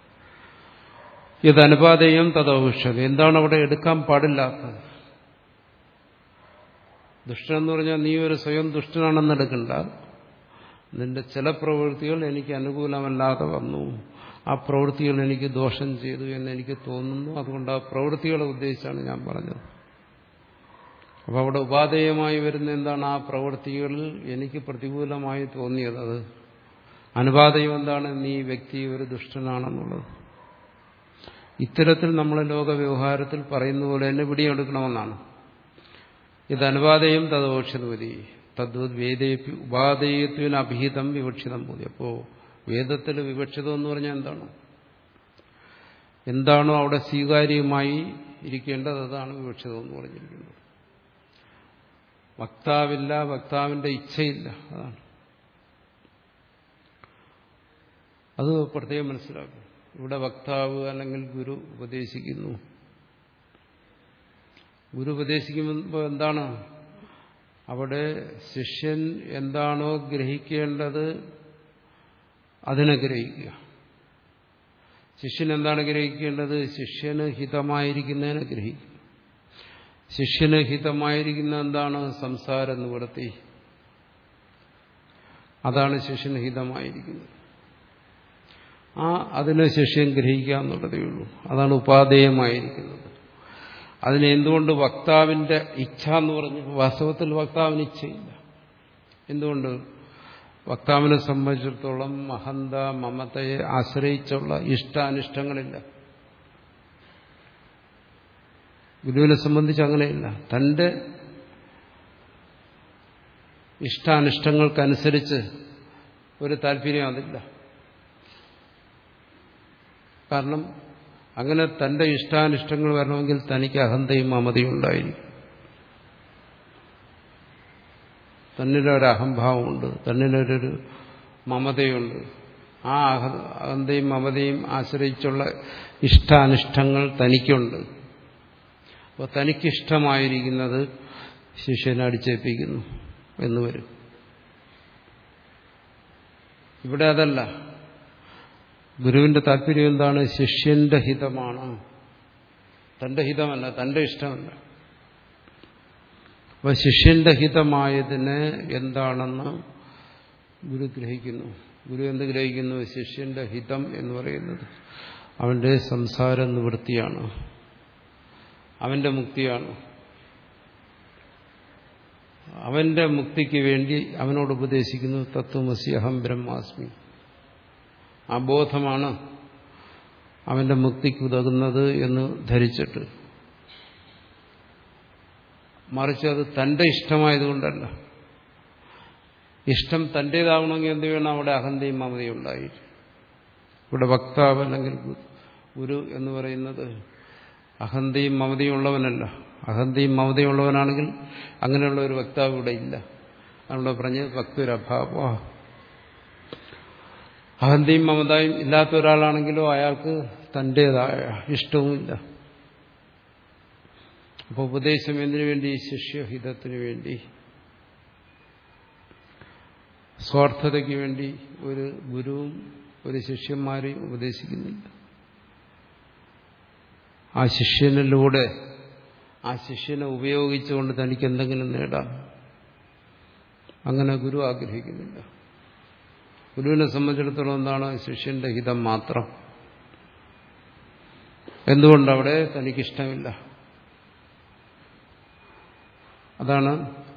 ഇത് അനുപാതേയം തദൗഷധം എന്താണ് അവിടെ എടുക്കാൻ പാടില്ലാത്തത് ദുഷ്ടനെന്ന് പറഞ്ഞാൽ നീ ഒരു സ്വയം ദുഷ്ടനാണെന്ന് എടുക്കണ്ട നിന്റെ ചില പ്രവൃത്തികൾ എനിക്ക് അനുകൂലമല്ലാതെ വന്നു ആ പ്രവൃത്തികൾ എനിക്ക് ദോഷം ചെയ്തു എന്ന് എനിക്ക് തോന്നുന്നു അതുകൊണ്ട് ആ പ്രവൃത്തികളെ ഉദ്ദേശിച്ചാണ് ഞാൻ പറഞ്ഞത് അപ്പോൾ അവിടെ ഉപാധേയമായി വരുന്ന എന്താണ് ആ പ്രവൃത്തികളിൽ എനിക്ക് പ്രതികൂലമായി തോന്നിയത് അത് അനുപാതയം എന്താണ് നീ വ്യക്തി ഒരു ദുഷ്ടനാണെന്നുള്ളത് ഇത്തരത്തിൽ നമ്മളെ ലോക വ്യവഹാരത്തിൽ പറയുന്ന പോലെ തന്നെ പിടിയെടുക്കണമെന്നാണ് ഇത് അനുപാതയും തദോക്ഷിതമതി തദ്വത് വേദേപ്പി ഉപാധേയത്വന് അഭിഹിതം വിവക്ഷിതം പോതി അപ്പോ വേദത്തിൽ വിവക്ഷിതം എന്ന് പറഞ്ഞാൽ എന്താണ് എന്താണോ അവിടെ സ്വീകാര്യമായി ഇരിക്കേണ്ടത് അതാണ് വിവക്ഷിതം എന്ന് പറഞ്ഞിരിക്കുന്നത് വക്താവില്ല വക്താവിന്റെ ഇച്ഛയില്ല അതാണ് അത് പ്രത്യേകം മനസ്സിലാക്കും ഇവിടെ വക്താവ് അല്ലെങ്കിൽ ഗുരു ഉപദേശിക്കുന്നു ഗുരു ഉപദേശിക്കുമ്പോൾ എന്താണ് അവിടെ ശിഷ്യൻ എന്താണോ ഗ്രഹിക്കേണ്ടത് അതിനെ ഗ്രഹിക്കുക ശിഷ്യൻ എന്താണ് ഗ്രഹിക്കേണ്ടത് ശിഷ്യന് ഹിതമായിരിക്കുന്നതിനെ ഗ്രഹിക്കുക ശിഷ്യന് ഹിതമായിരിക്കുന്ന എന്താണ് സംസാര നിവൃത്തി അതാണ് ശിഷ്യന് ഹിതമായിരിക്കുന്നത് ആ അതിനെ ശിഷ്യൻ ഗ്രഹിക്കുക എന്നുള്ളതേ ഉള്ളൂ അതാണ് ഉപാധേയമായിരിക്കുന്നത് അതിനെ എന്തുകൊണ്ട് വക്താവിന്റെ ഇച്ഛ എന്ന് പറഞ്ഞു വാസ്തവത്തിൽ വക്താവിന് ഇച്ഛയില്ല എന്തുകൊണ്ട് വക്താവിനെ സംബന്ധിച്ചിടത്തോളം അഹന്ത മമതയെ ആശ്രയിച്ചുള്ള ഇഷ്ടാനിഷ്ടങ്ങളില്ല ഗുരുവിനെ സംബന്ധിച്ച് അങ്ങനെയില്ല തന്റെ ഇഷ്ടാനിഷ്ടങ്ങൾക്കനുസരിച്ച് ഒരു താല്പര്യം അതില്ല കാരണം അങ്ങനെ തന്റെ ഇഷ്ടാനിഷ്ടങ്ങൾ വരണമെങ്കിൽ തനിക്ക് അഹന്തയും മമതയും ഉണ്ടായിരിക്കും തന്നിലൊരു അഹംഭാവമുണ്ട് തന്നിലൊരു മമതയുണ്ട് ആ അഹന്തയും മമതയും ആശ്രയിച്ചുള്ള ഇഷ്ടാനിഷ്ടങ്ങൾ തനിക്കുണ്ട് അപ്പോൾ തനിക്കിഷ്ടമായിരിക്കുന്നത് ശിഷ്യനെ അടിച്ചേൽപ്പിക്കുന്നു എന്ന് വരും ഇവിടെ അതല്ല ഗുരുവിന്റെ താല്പര്യം എന്താണ് ശിഷ്യന്റെ ഹിതമാണ് തന്റെ ഹിതമല്ല തന്റെ ഇഷ്ടമല്ല അപ്പൊ ശിഷ്യന്റെ ഹിതമായതിന് എന്താണെന്ന് ഗുരു ഗ്രഹിക്കുന്നു ഗുരു എന്ത് ഗ്രഹിക്കുന്നു ശിഷ്യന്റെ ഹിതം എന്ന് പറയുന്നത് അവന്റെ സംസാര നിവൃത്തിയാണ് അവന്റെ മുക്തിയാണ് അവന്റെ മുക്തിക്ക് വേണ്ടി അവനോട് ഉപദേശിക്കുന്നു തത്വമസി അഹം ബ്രഹ്മാസ്മി ആ ബോധമാണ് അവന്റെ മുക്തിക്ക് ഉതകുന്നത് എന്ന് ധരിച്ചിട്ട് മറിച്ച് അത് തന്റെ ഇഷ്ടമായതുകൊണ്ടല്ല ഇഷ്ടം തന്റേതാവണമെങ്കിൽ എന്ത് വേണം അവിടെ അഹന്തയും മമതയും ഉണ്ടായി ഇവിടെ വക്താവ് അല്ലെങ്കിൽ ഗുരു എന്ന് പറയുന്നത് അഹന്തയും മമതയും ഉള്ളവനല്ല അഹന്തയും മമതയും ഉള്ളവനാണെങ്കിൽ അങ്ങനെയുള്ള ഒരു വക്താവ് ഇവിടെ ഇല്ല അവിടെ പറഞ്ഞ് ഭക്തൊരഭാവ അഹന്തയും മമതയും ഇല്ലാത്ത ഒരാളാണെങ്കിലോ അയാൾക്ക് തന്റേതായ ഇഷ്ടവുമില്ല അപ്പോൾ ഉപദേശം എന്തിനു വേണ്ടി ശിഷ്യഹിതത്തിനു വേണ്ടി സ്വാർത്ഥതയ്ക്ക് വേണ്ടി ഒരു ഗുരുവും ഒരു ശിഷ്യന്മാരെയും ഉപദേശിക്കുന്നില്ല ആ ശിഷ്യനിലൂടെ ആ ശിഷ്യനെ ഉപയോഗിച്ചുകൊണ്ട് തനിക്ക് എന്തെങ്കിലും നേടാം അങ്ങനെ ഗുരു ആഗ്രഹിക്കുന്നില്ല ഗുരുവിനെ സംബന്ധിച്ചിടത്തോളം എന്താണ് ശിഷ്യന്റെ ഹിതം മാത്രം എന്തുകൊണ്ടവിടെ തനിക്കിഷ്ടമില്ല അതാണ്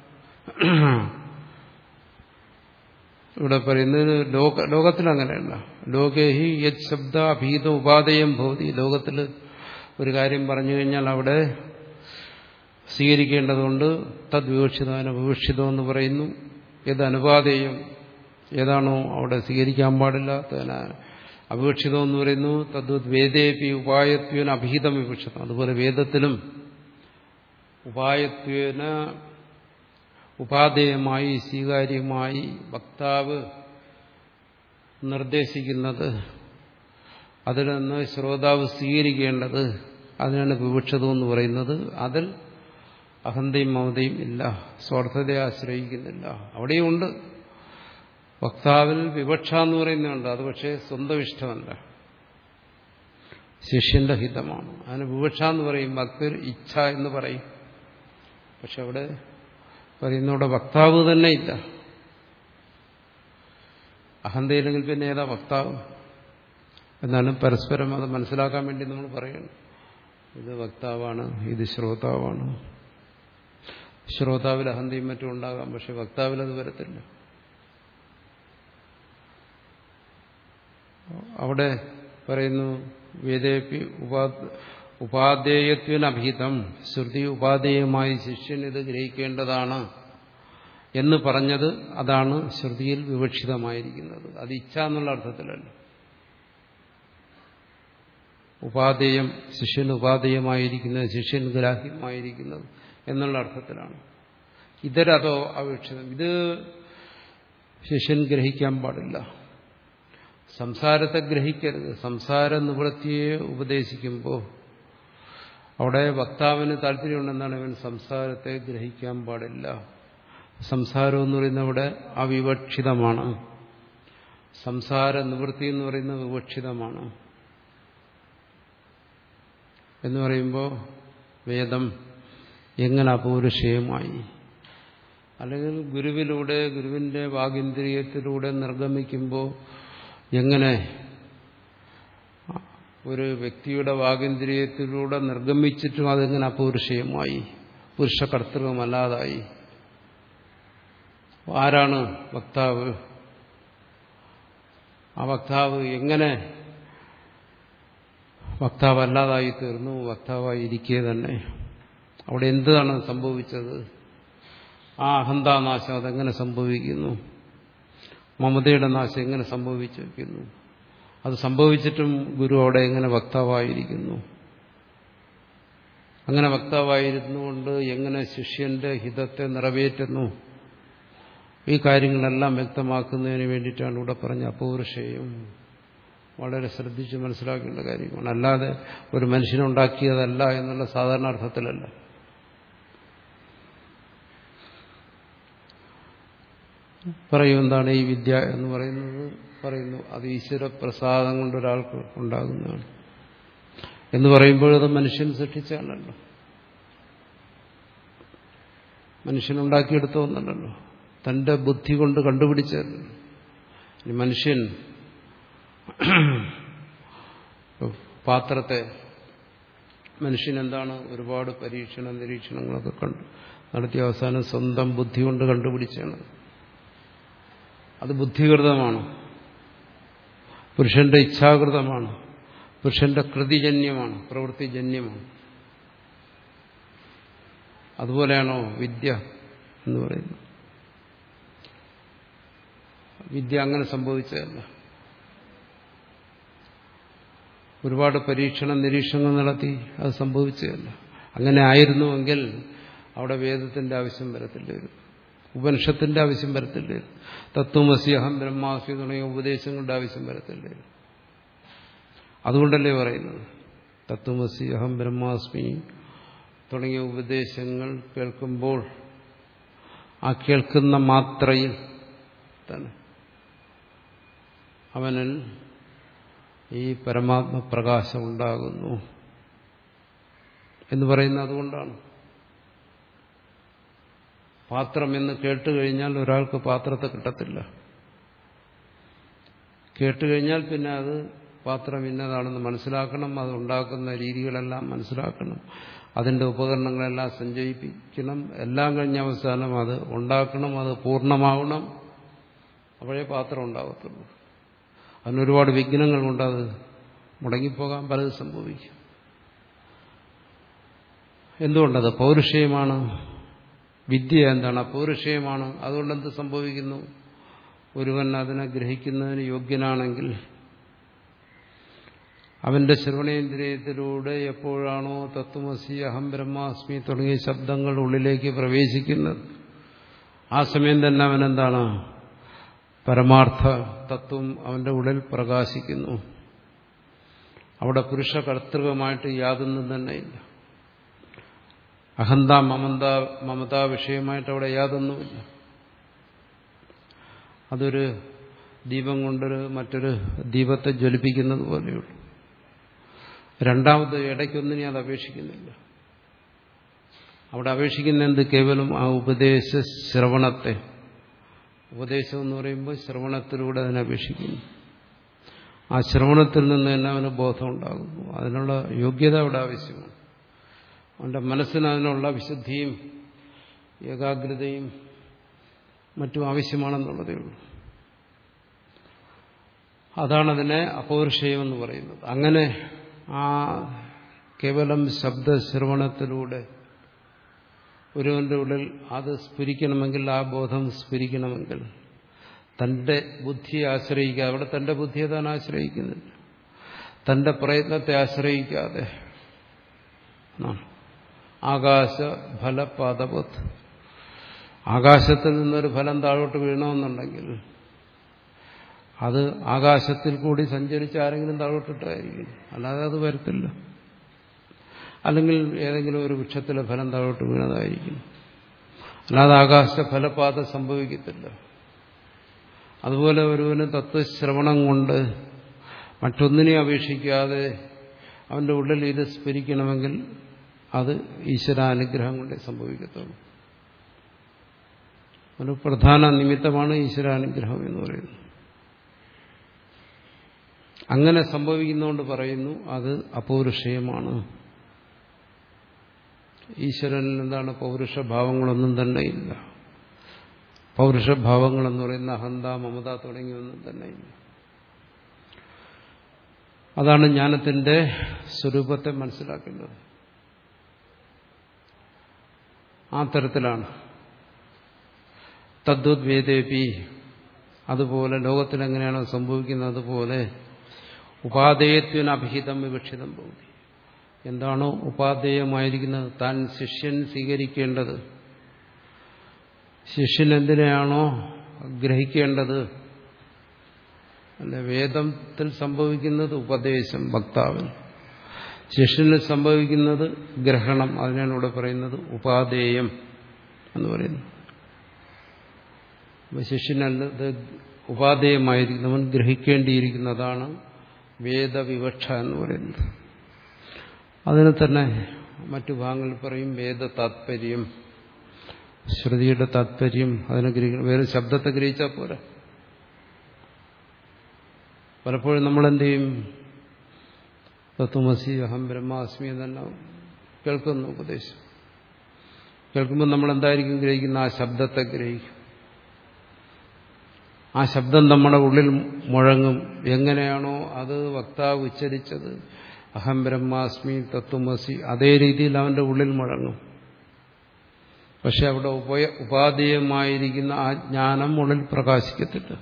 ഇവിടെ പറയുന്നത് ലോക ലോകത്തിൽ അങ്ങനെയല്ല ലോകേഹി യത് ശബ്ദ അഭീത ഉപാധേയം ഭവതി ലോകത്തിൽ ഒരു കാര്യം പറഞ്ഞു കഴിഞ്ഞാൽ അവിടെ സ്വീകരിക്കേണ്ടതുകൊണ്ട് തദ്വിവക്ഷിതാന വിവക്ഷിതം എന്ന് പറയുന്നു ഏത് അനുപാതേയം ഏതാണോ അവിടെ സ്വീകരിക്കാൻ പാടില്ലാത്തതിന് അവിവക്ഷിതം എന്ന് പറയുന്നു തദ്വത് വേദേപി ഉപായത്വേന അഭീതം വിവക്ഷിതം അതുപോലെ വേദത്തിലും ഉപായത്വേന ഉപാധേയമായി സ്വീകാര്യമായി വക്താവ് നിർദ്ദേശിക്കുന്നത് അതിൽ നിന്ന് ശ്രോതാവ് സ്വീകരിക്കേണ്ടത് അതിനാണ് വിവക്ഷതം എന്ന് പറയുന്നത് അതിൽ അഹന്തയും മമതയും ഇല്ല സ്വാർത്ഥതയെ ആശ്രയിക്കുന്നില്ല അവിടെയുണ്ട് വക്താവിൽ വിവക്ഷ എന്ന് പറയുന്നുണ്ട് അത് പക്ഷേ സ്വന്തം ഇഷ്ടമല്ല ശിഷ്യന്റെ ഹിതമാണ് അതിന് വിവക്ഷ എന്ന് പറയും ഭക്തർ ഇച്ഛ എന്ന് പറയും പക്ഷെ അവിടെ പറയുന്നവിടെ വക്താവ് തന്നെ ഇല്ല അഹന്തയില്ലെങ്കിൽ പിന്നെ ഏതാ വക്താവ് എന്നാലും പരസ്പരം അത് മനസ്സിലാക്കാൻ വേണ്ടി നമ്മൾ പറയണം ഇത് വക്താവാണ് ഇത് ശ്രോതാവാണ് ശ്രോതാവിൽ അഹന്തയും മറ്റും ഉണ്ടാകാം പക്ഷെ വക്താവിൽ അത് വരത്തില്ല അവിടെ പറയുന്നു വേദേപി ഉപാ ഉപാധേയത്വനഭിഹിതം ശ്രുതി ഉപാധേയമായി ശിഷ്യൻ ഇത് ഗ്രഹിക്കേണ്ടതാണ് എന്ന് പറഞ്ഞത് അതാണ് ശ്രുതിയിൽ വിവക്ഷിതമായിരിക്കുന്നത് അത് ഇച്ഛ എന്നുള്ള അർത്ഥത്തിലല്ല ഉപാധേയം ശിഷ്യന് ഉപാധേയമായിരിക്കുന്നത് ശിഷ്യൻ ഗ്രാഹ്യമായിരിക്കുന്നത് എന്നുള്ള അർത്ഥത്തിലാണ് ഇതരതോ അപേക്ഷിതം ഇത് ശിഷ്യൻ ഗ്രഹിക്കാൻ പാടില്ല സംസാരത്തെ ഗ്രഹിക്കരുത് സംസാര നിവൃത്തിയെ ഉപദേശിക്കുമ്പോൾ അവിടെ വക്താവിന് താല്പര്യമുണ്ടെന്നാണ് അവൻ സംസാരത്തെ ഗ്രഹിക്കാൻ പാടില്ല സംസാരം എന്ന് പറയുന്നത് അവിടെ അവിവക്ഷിതമാണ് സംസാര നിവൃത്തി എന്ന് പറയുന്നത് വിവക്ഷിതമാണ് എന്ന് പറയുമ്പോൾ വേദം എങ്ങനെ അപൗരുഷയമായി അല്ലെങ്കിൽ ഗുരുവിലൂടെ ഗുരുവിന്റെ വാഗിന്ദ്രിയത്തിലൂടെ നിർഗമിക്കുമ്പോൾ എങ്ങനെ ഒരു വ്യക്തിയുടെ വാഗേന്ദ്രിയത്തിലൂടെ നിർഗമിച്ചിട്ടും അതെങ്ങനെ അപൗരുഷയമായി പുരുഷകർത്തൃകമല്ലാതായി ആരാണ് വക്താവ് ആ വക്താവ് എങ്ങനെ വക്താവല്ലാതായി തീർന്നു വക്താവായി ഇരിക്കുക തന്നെ അവിടെ എന്താണ് സംഭവിച്ചത് ആ അഹന്താനാശം അതെങ്ങനെ സംഭവിക്കുന്നു മമതയുടെ നാശം എങ്ങനെ സംഭവിച്ചിരിക്കുന്നു അത് സംഭവിച്ചിട്ടും ഗുരു അവിടെ എങ്ങനെ വക്താവായിരിക്കുന്നു അങ്ങനെ വക്താവായിരുന്നുകൊണ്ട് എങ്ങനെ ശിഷ്യന്റെ ഹിതത്തെ നിറവേറ്റുന്നു ഈ കാര്യങ്ങളെല്ലാം വ്യക്തമാക്കുന്നതിന് വേണ്ടിയിട്ടാണ് ഇവിടെ പറഞ്ഞ അപൗരുഷയും വളരെ ശ്രദ്ധിച്ച് മനസ്സിലാക്കേണ്ട കാര്യമാണ് അല്ലാതെ ഒരു മനുഷ്യനുണ്ടാക്കിയതല്ല എന്നുള്ള സാധാരണ അർത്ഥത്തിലല്ല പറയും എന്താണ് ഈ വിദ്യ എന്ന് പറയുന്നത് പറയുന്നു അത് ഈശ്വര പ്രസാദം കൊണ്ട് ഒരാൾക്ക് ഉണ്ടാകുന്നതാണ് എന്ന് പറയുമ്പോഴത് മനുഷ്യൻ സൃഷ്ടിച്ചാണല്ലോ മനുഷ്യനുണ്ടാക്കിയെടുത്ത ഒന്നല്ലല്ലോ തന്റെ ബുദ്ധി കൊണ്ട് കണ്ടുപിടിച്ചതല്ലോ ഈ മനുഷ്യൻ പാത്രത്തെ മനുഷ്യൻ എന്താണ് ഒരുപാട് പരീക്ഷണ നിരീക്ഷണങ്ങളൊക്കെ കണ്ടു നടത്തി അവസാനം സ്വന്തം ബുദ്ധി കൊണ്ട് കണ്ടുപിടിച്ചാണ് അത് ബുദ്ധികൃതമാണ് പുരുഷന്റെ ഇച്ഛാകൃതമാണ് പുരുഷന്റെ കൃതിജന്യമാണ് പ്രവൃത്തിജന്യമാണ് അതുപോലെയാണോ വിദ്യ എന്ന് പറയുന്നത് വിദ്യ അങ്ങനെ സംഭവിച്ചതല്ല ഒരുപാട് പരീക്ഷണ നിരീക്ഷണങ്ങൾ നടത്തി അത് സംഭവിച്ചതല്ല അങ്ങനെ ആയിരുന്നുവെങ്കിൽ അവിടെ വേദത്തിന്റെ ആവശ്യം വരത്തില്ലായിരുന്നു ഉപനിഷത്തിന്റെ ആവശ്യം വരത്തില്ലായിരുന്നു തത്വമസി അഹം ബ്രഹ്മാസ്മി തുടങ്ങിയ ഉപദേശങ്ങളുടെ ആവശ്യം വരത്തില്ലായിരുന്നു അതുകൊണ്ടല്ലേ പറയുന്നത് തത്വമസി അഹം ബ്രഹ്മാസ്മി തുടങ്ങിയ ഉപദേശങ്ങൾ കേൾക്കുമ്പോൾ ആ കേൾക്കുന്ന മാത്രയിൽ തന്നെ അവനിൽ ഈ പരമാത്മ പ്രകാശം ഉണ്ടാകുന്നു എന്ന് പറയുന്നത് അതുകൊണ്ടാണ് പാത്രം എന്ന് കേട്ടുകഴിഞ്ഞാൽ ഒരാൾക്ക് പാത്രത്തെ കിട്ടത്തില്ല കേട്ടുകഴിഞ്ഞാൽ പിന്നെ അത് പാത്രം ഇന്നതാണെന്ന് മനസ്സിലാക്കണം അത് ഉണ്ടാക്കുന്ന രീതികളെല്ലാം മനസ്സിലാക്കണം അതിന്റെ ഉപകരണങ്ങളെല്ലാം സഞ്ചയിപ്പിക്കണം എല്ലാം കഴിഞ്ഞ അവസാനം അത് ഉണ്ടാക്കണം അത് പൂർണ്ണമാവണം അപ്പോഴേ പാത്രം ഉണ്ടാകത്തുള്ളൂ അതിനൊരുപാട് വിഘ്നങ്ങളുണ്ട് അത് മുടങ്ങിപ്പോകാൻ പലത് സംഭവിക്കും എന്തുകൊണ്ടത് പൗരുഷയമാണ് വിദ്യ എന്താണ് അപൗരുഷയമാണ് അതുകൊണ്ട് എന്ത് സംഭവിക്കുന്നു ഒരുവൻ അതിനെ ഗ്രഹിക്കുന്നതിന് യോഗ്യനാണെങ്കിൽ അവന്റെ ശ്രവണേന്ദ്രിയത്തിലൂടെ എപ്പോഴാണോ തത്വമസി അഹം ബ്രഹ്മാസ്മി തുടങ്ങിയ ശബ്ദങ്ങൾ ഉള്ളിലേക്ക് പ്രവേശിക്കുന്നത് ആ സമയം തന്നെ അവനെന്താണ് പരമാർത്ഥ തത്വം അവന്റെ ഉള്ളിൽ പ്രകാശിക്കുന്നു അവിടെ പുരുഷ കർത്തൃകമായിട്ട് യാതൊന്നും തന്നെ ഇല്ല അഹന്ത മമത മമതാ വിഷയമായിട്ട് അവിടെ യാതൊന്നുമില്ല അതൊരു ദീപം കൊണ്ടൊരു മറ്റൊരു ദീപത്തെ ജ്വലിപ്പിക്കുന്നത് പോലെയുള്ളൂ രണ്ടാമത് ഇടയ്ക്കൊന്നിനെ അത് അപേക്ഷിക്കുന്നില്ല അവിടെ അപേക്ഷിക്കുന്ന എന്ത് കേവലം ആ ഉപദേശ ശ്രവണത്തെ ഉപദേശം എന്ന് പറയുമ്പോൾ ശ്രവണത്തിലൂടെ അതിനെ അപേക്ഷിക്കുന്നു ആ ശ്രവണത്തിൽ നിന്ന് തന്നെ അവന് ബോധം ഉണ്ടാകുന്നു അതിനുള്ള യോഗ്യത അവിടെ ആവശ്യമാണ് അവന്റെ മനസ്സിന് അതിനുള്ള വിശുദ്ധിയും ഏകാഗ്രതയും മറ്റും ആവശ്യമാണെന്നുള്ളതേ ഉള്ളൂ അതാണതിനെ അപൗരുഷയമെന്ന് പറയുന്നത് അങ്ങനെ ആ കേവലം ശബ്ദശ്രവണത്തിലൂടെ ഒരുവന്റെ ഉള്ളിൽ അത് സ്ഫുരിക്കണമെങ്കിൽ ആ ബോധം സ്ഫുരിക്കണമെങ്കിൽ തന്റെ ബുദ്ധിയെ ആശ്രയിക്കാതെ അവിടെ തന്റെ ബുദ്ധിയെ താൻ ആശ്രയിക്കുന്നില്ല തന്റെ പ്രയത്നത്തെ ആശ്രയിക്കാതെ ആകാശ ഫലപാദപത്ത് ആകാശത്തിൽ നിന്നൊരു ഫലം താഴോട്ട് വീണമെന്നുണ്ടെങ്കിൽ അത് ആകാശത്തിൽ കൂടി സഞ്ചരിച്ച് ആരെങ്കിലും താഴോട്ടിട്ടായിരിക്കും അല്ലാതെ അത് വരത്തില്ല അല്ലെങ്കിൽ ഏതെങ്കിലും ഒരു വൃക്ഷത്തിലെ ഫലം താഴോട്ട് വീണതായിരിക്കും അല്ലാതെ ആകാശ ഫലപാത സംഭവിക്കത്തില്ല അതുപോലെ ഒരുവന് തത്വശ്രവണം കൊണ്ട് മറ്റൊന്നിനെ അപേക്ഷിക്കാതെ അവന്റെ ഉള്ളിൽ ഇത് സ്ഫരിക്കണമെങ്കിൽ അത് ഈശ്വരാനുഗ്രഹം കൊണ്ടേ സംഭവിക്കത്തുള്ളൂ ഒരു പ്രധാന നിമിത്തമാണ് ഈശ്വരാനുഗ്രഹം എന്ന് പറയുന്നത് അങ്ങനെ സംഭവിക്കുന്നതുകൊണ്ട് പറയുന്നു അത് അപൗരുഷയമാണ് ഈശ്വരനിൽ എന്താണ് പൗരുഷഭാവങ്ങളൊന്നും തന്നെ ഇല്ല പൗരുഷഭാവങ്ങളെന്ന് പറയുന്ന അഹന്ത മമത തുടങ്ങിയൊന്നും തന്നെ ഇല്ല അതാണ് ജ്ഞാനത്തിന്റെ സ്വരൂപത്തെ മനസ്സിലാക്കേണ്ടത് ആ തരത്തിലാണ് തദ്വത് വേദേപി അതുപോലെ ലോകത്തിൽ എങ്ങനെയാണോ സംഭവിക്കുന്നത് അതുപോലെ ഉപാധേയത്വനഭിഹിതം വിവക്ഷിതം പോകും എന്താണോ ഉപാധേയമായിരിക്കുന്നത് താൻ ശിഷ്യൻ സ്വീകരിക്കേണ്ടത് ശിഷ്യൻ എന്തിനെയാണോ ഗ്രഹിക്കേണ്ടത് അല്ല വേദത്തിൽ സംഭവിക്കുന്നത് ഉപദേശം വക്താവിൽ ശിഷ്യനിൽ സംഭവിക്കുന്നത് ഗ്രഹണം അതിനാണ് ഇവിടെ പറയുന്നത് ഉപാധേയം എന്ന് പറയുന്നു ശിഷ്യനല്ലത് ഉപാധേയമായിരിക്കുന്നവൻ ഗ്രഹിക്കേണ്ടിയിരിക്കുന്നതാണ് വേദവിവക്ഷ എന്ന് പറയുന്നത് അതിന് തന്നെ മറ്റു ഭാഗങ്ങളിൽ പറയും വേദ താത്പര്യം ശ്രുതിയുടെ താത്പര്യം അതിനെ ഗ്രഹിക്കണം വേറെ ശബ്ദത്തെ ഗ്രഹിച്ചാൽ പോരാ പലപ്പോഴും നമ്മളെന്ത് ചെയ്യും തത്വമസി അഹം ബ്രഹ്മാസ്മി എന്നെല്ലാം കേൾക്കുന്നു ഉപദേശം കേൾക്കുമ്പോൾ നമ്മൾ എന്തായിരിക്കും ഗ്രഹിക്കുന്ന ആ ശബ്ദത്തെ ഗ്രഹിക്കും ആ ശബ്ദം നമ്മുടെ ഉള്ളിൽ മുഴങ്ങും എങ്ങനെയാണോ അത് വക്താവ് ഉച്ചരിച്ചത് അഹം ബ്രഹ്മാസ്മി തത്വമസി അതേ രീതിയിൽ അവന്റെ ഉള്ളിൽ മുഴങ്ങും പക്ഷെ അവിടെ ഉപയ ഉപാധേയമായിരിക്കുന്ന ആ ജ്ഞാനം ഉള്ളിൽ പ്രകാശിക്കത്തില്ല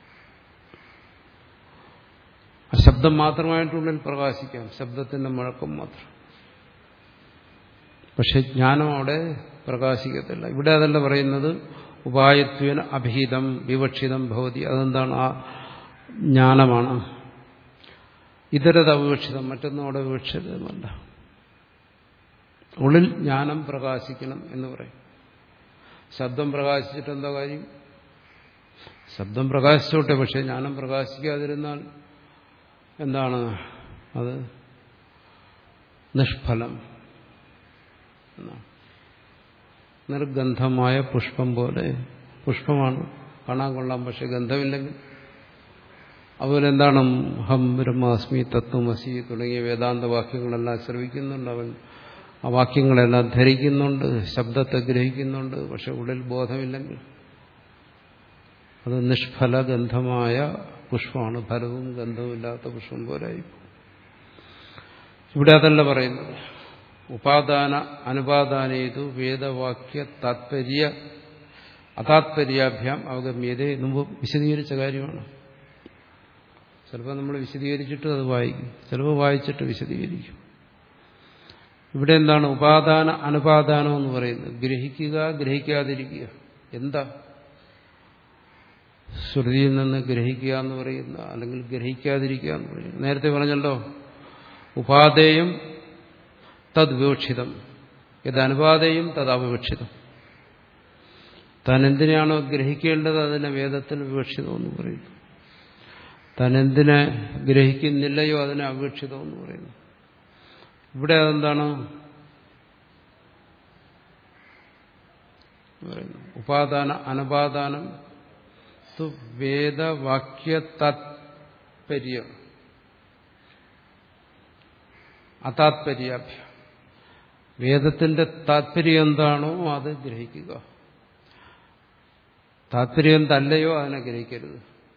ആ ശബ്ദം മാത്രമായിട്ടുള്ളിൽ പ്രകാശിക്കാം ശബ്ദത്തിന്റെ മുഴക്കം മാത്രം പക്ഷെ ജ്ഞാനം അവിടെ പ്രകാശിക്കത്തില്ല ഇവിടെ അതല്ല പറയുന്നത് ഉപായത്വേന അഭിഹിതം വിവക്ഷിതം ഭവതി അതെന്താണ് ആ ജ്ഞാനമാണ് ഇതരത വിവക്ഷിതം മറ്റൊന്നും അവിടെ വിവക്ഷിതമല്ല ഉള്ളിൽ ജ്ഞാനം പ്രകാശിക്കണം എന്ന് പറയും ശബ്ദം പ്രകാശിച്ചിട്ട് എന്താ കാര്യം ശബ്ദം പ്രകാശിച്ചോട്ടെ പക്ഷെ ജ്ഞാനം പ്രകാശിക്കാതിരുന്നാൽ എന്താണ് അത് നിഷ്ഫലം എന്നാണ് നിർഗന്ധമായ പുഷ്പം പോലെ പുഷ്പമാണ് കാണാൻ കൊള്ളാം പക്ഷെ ഗന്ധമില്ലെങ്കിൽ അതുപോലെ എന്താണ് ഹം ബ്രഹ്മാസ്മി തത്വമസി തുടങ്ങിയ വേദാന്ത വാക്യങ്ങളെല്ലാം ശ്രവിക്കുന്നുണ്ട് അവൻ ആ വാക്യങ്ങളെല്ലാം ധരിക്കുന്നുണ്ട് ശബ്ദത്തെ ഗ്രഹിക്കുന്നുണ്ട് പക്ഷെ ഉള്ളിൽ ബോധമില്ലെങ്കിൽ അത് നിഷ്ഫല ഗന്ധമായ പുഷ്പമാണ് ഫലവും ഗന്ധവുമില്ലാത്ത പുഷ്പം പോലെയായി ഇവിടെ അതല്ല പറയുന്നത് ഉപാദാന അനുപാദാനേതു വേദവാക്യ താത്പര്യ അതാത്പര്യാഭ്യാം അവഗമ്യത മുമ്പ് വിശദീകരിച്ച കാര്യമാണ് ചിലപ്പോൾ നമ്മൾ വിശദീകരിച്ചിട്ട് അത് വായിക്കും ചിലപ്പോൾ വായിച്ചിട്ട് വിശദീകരിക്കും ഇവിടെ എന്താണ് ഉപാദാന അനുപാദാനം എന്ന് പറയുന്നത് ഗ്രഹിക്കുക ഗ്രഹിക്കാതിരിക്കുക എന്താ ശ്രുതിയിൽ നിന്ന് ഗ്രഹിക്കുക എന്ന് പറയുന്ന അല്ലെങ്കിൽ ഗ്രഹിക്കാതിരിക്കുക എന്ന് പറയുന്നത് നേരത്തെ പറഞ്ഞല്ലോ ഉപാധേയം തദ് വിവക്ഷിതം ഇത് അനുപാതയും തത് അവിവക്ഷിതം താൻ എന്തിനാണോ ഗ്രഹിക്കേണ്ടത് അതിനെ വേദത്തിൽ വിവക്ഷിതമെന്ന് പറയുന്നു താൻ എന്തിനെ ഗ്രഹിക്കുന്നില്ലയോ അതിനെ അവിവക്ഷിതമെന്ന് പറയുന്നു ഇവിടെ അതെന്താണ് ഉപാദാന അനപാദാനം വേദവാക്യ താത്പര്യം അതാത്പര്യാഭ്യ വേദത്തിന്റെ താത്പര്യം എന്താണോ അത് ഗ്രഹിക്കുക താത്പര്യം തല്ലയോ അതിനെ ഗ്രഹിക്കരുത്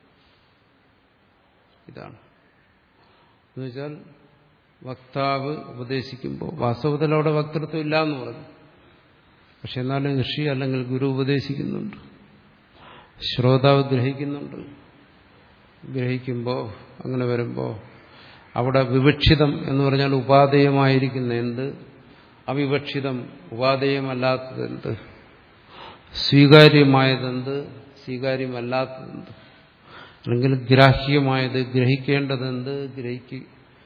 ഇതാണ് എന്നുവെച്ചാൽ വക്താവ് ഉപദേശിക്കുമ്പോൾ വാസ്തവത്തിൽ അവിടെ വക്തൃത്വം ഇല്ല എന്ന് പറഞ്ഞു പക്ഷെ എന്നാലും ഋഷി അല്ലെങ്കിൽ ഗുരു ഉപദേശിക്കുന്നുണ്ട് ശ്രോതാവ് ഗ്രഹിക്കുന്നുണ്ട് ഗ്രഹിക്കുമ്പോൾ അങ്ങനെ വരുമ്പോൾ അവിടെ വിവക്ഷിതം എന്ന് പറഞ്ഞാൽ ഉപാധേയമായിരിക്കുന്ന എന്ത് അവിവക്ഷിതം ഉപാധേയമല്ലാത്തതെന്ത് സ്വീകാര്യമായതെന്ത് സ്വീകാര്യമല്ലാത്തതെന്ത് അല്ലെങ്കിൽ ഗ്രാഹ്യമായത് ഗ്രഹിക്കേണ്ടതെന്ത് ഗ്രഹിക്ക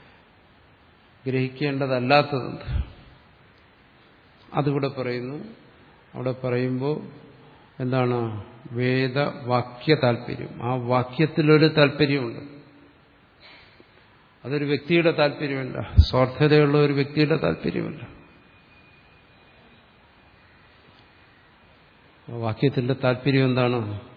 ഗ്രഹിക്കേണ്ടതല്ലാത്തതെന്ത് അതിവിടെ പറയുന്നു അവിടെ പറയുമ്പോൾ എന്താണ് വേദവാക്യ താല്പര്യം ആ വാക്യത്തിലൊരു താല്പര്യമുണ്ട് അതൊരു വ്യക്തിയുടെ താല്പര്യമല്ല സ്വാർത്ഥതയുള്ള ഒരു വ്യക്തിയുടെ താല്പര്യമല്ല വാക്യത്തിന്റെ താല്പര്യം എന്താണ്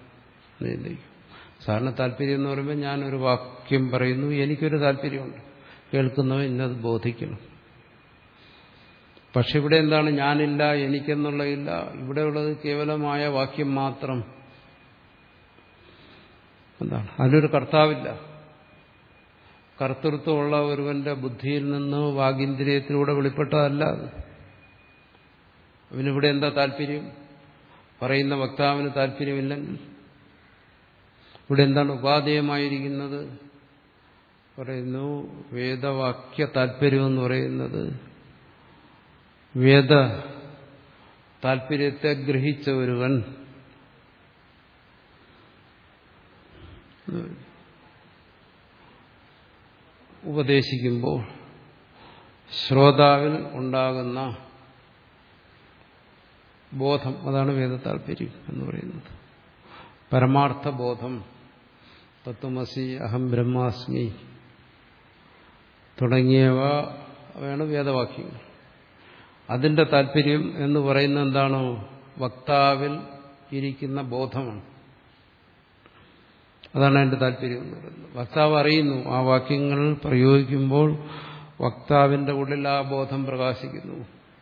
സാധാരണ താല്പര്യം എന്ന് പറയുമ്പോൾ ഞാനൊരു വാക്യം പറയുന്നു എനിക്കൊരു താല്പര്യമുണ്ട് കേൾക്കുന്നവൻ ഇന്നത് ബോധിക്കണം പക്ഷെ ഇവിടെ എന്താണ് ഞാനില്ല എനിക്കെന്നുള്ളതില്ല ഇവിടെയുള്ളത് കേവലമായ വാക്യം മാത്രം എന്താണ് അതിലൊരു കർത്താവില്ല കർത്തൃത്വമുള്ള ഒരുവന്റെ ബുദ്ധിയിൽ നിന്ന് വാഗീന്ദ്രിയത്തിലൂടെ വെളിപ്പെട്ടതല്ല അത് അവനിവിടെ എന്താ താല്പര്യം പറയുന്ന വക്താവിന് താല്പര്യമില്ലെങ്കിൽ ഇവിടെ എന്താണ് ഉപാധേയമായിരിക്കുന്നത് പറയുന്നു വേദവാക്യ താല്പര്യം എന്ന് പറയുന്നത് വേദ താല്പര്യത്തെ ഗ്രഹിച്ച ഒരുവൻ ഉപദേശിക്കുമ്പോൾ ശ്രോതാവിൽ ഉണ്ടാകുന്ന ബോധം അതാണ് വേദ താല്പര്യം എന്ന് പറയുന്നത് പരമാർത്ഥ ബോധം തത്വമസി അഹം ബ്രഹ്മാസ്മി തുടങ്ങിയവ വേണം വേദവാക്യങ്ങൾ അതിന്റെ താല്പര്യം എന്ന് പറയുന്നത് എന്താണോ വക്താവിൽ ഇരിക്കുന്ന ബോധമാണ് അതാണ് അതിന്റെ താല്പര്യം എന്ന് പറയുന്നത് വക്താവ് അറിയുന്നു ആ വാക്യങ്ങൾ പ്രയോഗിക്കുമ്പോൾ വക്താവിന്റെ ഉള്ളിൽ ആ ബോധം പ്രകാശിക്കുന്നു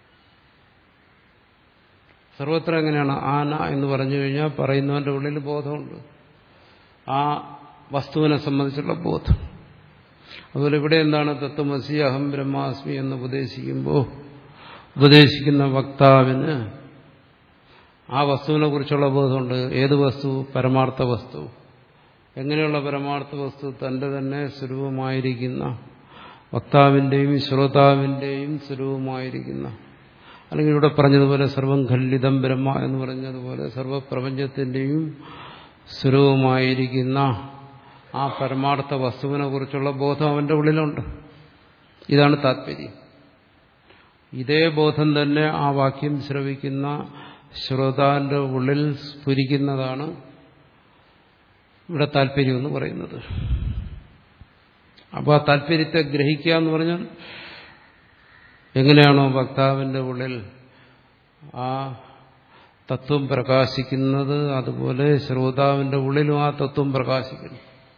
സർവത്ര എങ്ങനെയാണ് ആന എന്ന് പറഞ്ഞു കഴിഞ്ഞാൽ പറയുന്നവന്റെ ഉള്ളിൽ ബോധമുണ്ട് ആ വസ്തുവിനെ സംബന്ധിച്ചുള്ള ബോധം അതുപോലെ ഇവിടെ എന്താണ് തത്വമസി അഹം ബ്രഹ്മാസ്മി എന്ന് ഉപദേശിക്കുമ്പോൾ ഉപദേശിക്കുന്ന വക്താവിന് ആ വസ്തുവിനെ കുറിച്ചുള്ള ബോധമുണ്ട് ഏത് വസ്തു പരമാർത്ഥ വസ്തു എങ്ങനെയുള്ള പരമാർത്ഥ വസ്തു തന്റെ തന്നെ സ്വരൂപമായിരിക്കുന്ന വക്താവിന്റെയും ശ്രോതാവിന്റെയും സ്വരൂപമായിരിക്കുന്ന അല്ലെങ്കിൽ ഇവിടെ പറഞ്ഞതുപോലെ സർവം ഖല്ലിതം ബ്രഹ്മ എന്ന് പറഞ്ഞതുപോലെ സർവപ്രപഞ്ചത്തിന്റെയും സ്വരൂപമായിരിക്കുന്ന ആ പരമാർത്ഥ വസ്തുവിനെ കുറിച്ചുള്ള ബോധം അവന്റെ ഉള്ളിലുണ്ട് ഇതാണ് താല്പര്യം ഇതേ ബോധം തന്നെ ആ വാക്യം ശ്രവിക്കുന്ന ശ്രോതാവിന്റെ ഉള്ളിൽ സ്ഫുരിക്കുന്നതാണ് ഇവിടെ താല്പര്യം എന്ന് പറയുന്നത് അപ്പോൾ ആ താല്പര്യത്തെ ഗ്രഹിക്കുക എന്ന് പറഞ്ഞാൽ എങ്ങനെയാണോ വക്താവിന്റെ ഉള്ളിൽ ആ തത്വം പ്രകാശിക്കുന്നത് അതുപോലെ ശ്രോതാവിന്റെ ഉള്ളിലും ആ തത്വം പ്രകാശിക്കുന്നു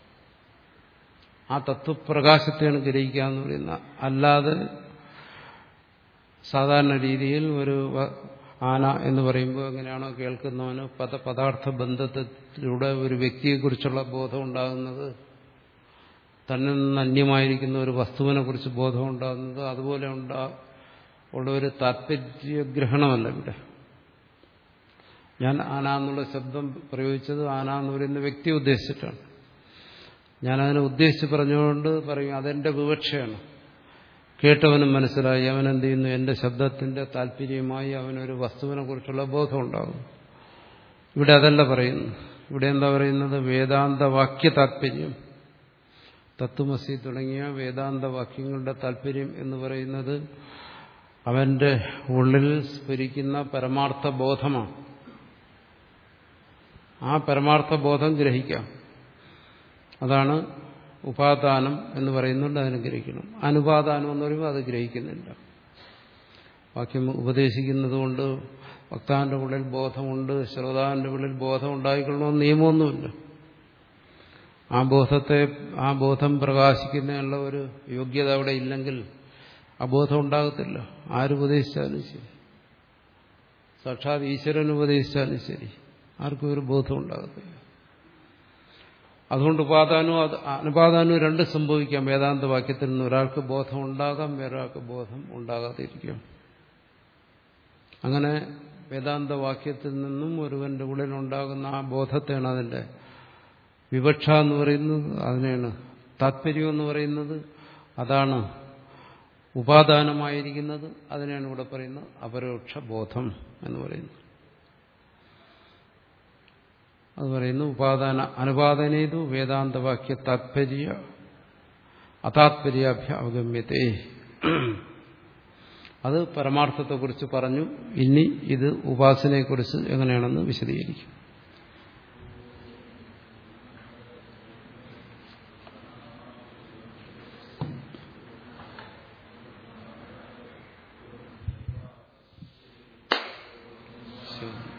ആ തത്വപ്രകാശത്തെയാണ് ഗ്രഹിക്കുക എന്ന് പറയുന്നത് അല്ലാതെ സാധാരണ രീതിയിൽ ഒരു ആന എന്ന് പറയുമ്പോൾ എങ്ങനെയാണോ കേൾക്കുന്നവന് പദ പദാർത്ഥ ബന്ധത്തിലൂടെ ഒരു വ്യക്തിയെക്കുറിച്ചുള്ള ബോധം ഉണ്ടാകുന്നത് തന്നിൽ നിന്ന് അന്യമായിരിക്കുന്ന ഒരു വസ്തുവിനെ കുറിച്ച് ബോധം ഉണ്ടാകുന്നത് അതുപോലെ ഉണ്ടാ ഉള്ള ഒരു താല്പര്യഗ്രഹണമല്ല ഇവിടെ ഞാൻ ആന എന്നുള്ള ശബ്ദം പ്രയോഗിച്ചത് ആന എന്ന് പറയുന്ന വ്യക്തിയെ ഉദ്ദേശിച്ചിട്ടാണ് ഞാനതിനെ ഉദ്ദേശിച്ച് പറഞ്ഞുകൊണ്ട് പറയും അതെന്റെ വിവക്ഷയാണ് കേട്ടവനും മനസ്സിലായി അവൻ എന്ത് ചെയ്യുന്നു എന്റെ ശബ്ദത്തിന്റെ താല്പര്യമായി അവനൊരു വസ്തുവിനെ കുറിച്ചുള്ള ബോധം ഉണ്ടാകും ഇവിടെ അതല്ല പറയുന്നു ഇവിടെ എന്താ പറയുന്നത് വേദാന്ത വാക്യ താല്പര്യം തത്വമസി തുടങ്ങിയ വേദാന്ത വാക്യങ്ങളുടെ താല്പര്യം എന്ന് പറയുന്നത് അവന്റെ ഉള്ളിൽ സ്ഫുരിക്കുന്ന പരമാർത്ഥ ബോധമാണ് ആ പരമാർത്ഥ ബോധം ഗ്രഹിക്കാം അതാണ് ഉപാദാനം എന്ന് പറയുന്നുണ്ട് അതിന് ഗ്രഹിക്കണം അനുപാദാനം എന്ന് പറയുമ്പോൾ അത് ഗ്രഹിക്കുന്നില്ല വാക്യം ഉപദേശിക്കുന്നത് കൊണ്ട് വക്താവിന്റെ ഉള്ളിൽ ബോധമുണ്ട് ശ്രോതാവിന്റെ ഉള്ളിൽ ബോധം ഉണ്ടായിക്കൊള്ളണമെന്ന് നിയമമൊന്നുമില്ല ആ ബോധത്തെ ആ ബോധം പ്രകാശിക്കുന്നതിനുള്ള ഒരു യോഗ്യത അവിടെ ഇല്ലെങ്കിൽ അബോധം ഉണ്ടാകത്തില്ല ആരുപദേശിച്ചാലും ശരി സാക്ഷാത് ഈശ്വരൻ ഉപദേശിച്ചാലും ശരി ആർക്കും ഒരു ബോധം ഉണ്ടാകത്തില്ല അതുകൊണ്ട് ഉപാദാനവും അനുപാദാനവും രണ്ടും സംഭവിക്കാം വേദാന്ത വാക്യത്തിൽ നിന്ന് ഒരാൾക്ക് ബോധം ഉണ്ടാകാം വേറൊരാൾക്ക് ബോധം ഉണ്ടാകാതിരിക്കാം അങ്ങനെ വേദാന്ത വാക്യത്തിൽ നിന്നും ഒരുവന്റെ ഉള്ളിലുണ്ടാകുന്ന ആ ബോധത്തെയാണ് അതിന്റെ വിവക്ഷ എന്ന് പറയുന്നത് അതിനെയാണ് താല്പര്യം എന്ന് പറയുന്നത് അതാണ് ഉപാദാനമായിരിക്കുന്നത് അതിനെയാണ് ഇവിടെ പറയുന്നത് അപരോക്ഷ ബോധം എന്ന് പറയുന്നത് അത് പറയുന്നു ഉപാദാന അനുപാദനേതു വേദാന്തവാക്യ താത്പര്യ അതാത്പര്യാഭ്യ അവഗമ്യത്തെ അത് പരമാർത്ഥത്തെക്കുറിച്ച് പറഞ്ഞു ഇനി ഇത് ഉപാസനയെക്കുറിച്ച് എങ്ങനെയാണെന്ന് വിശദീകരിക്കും ശരി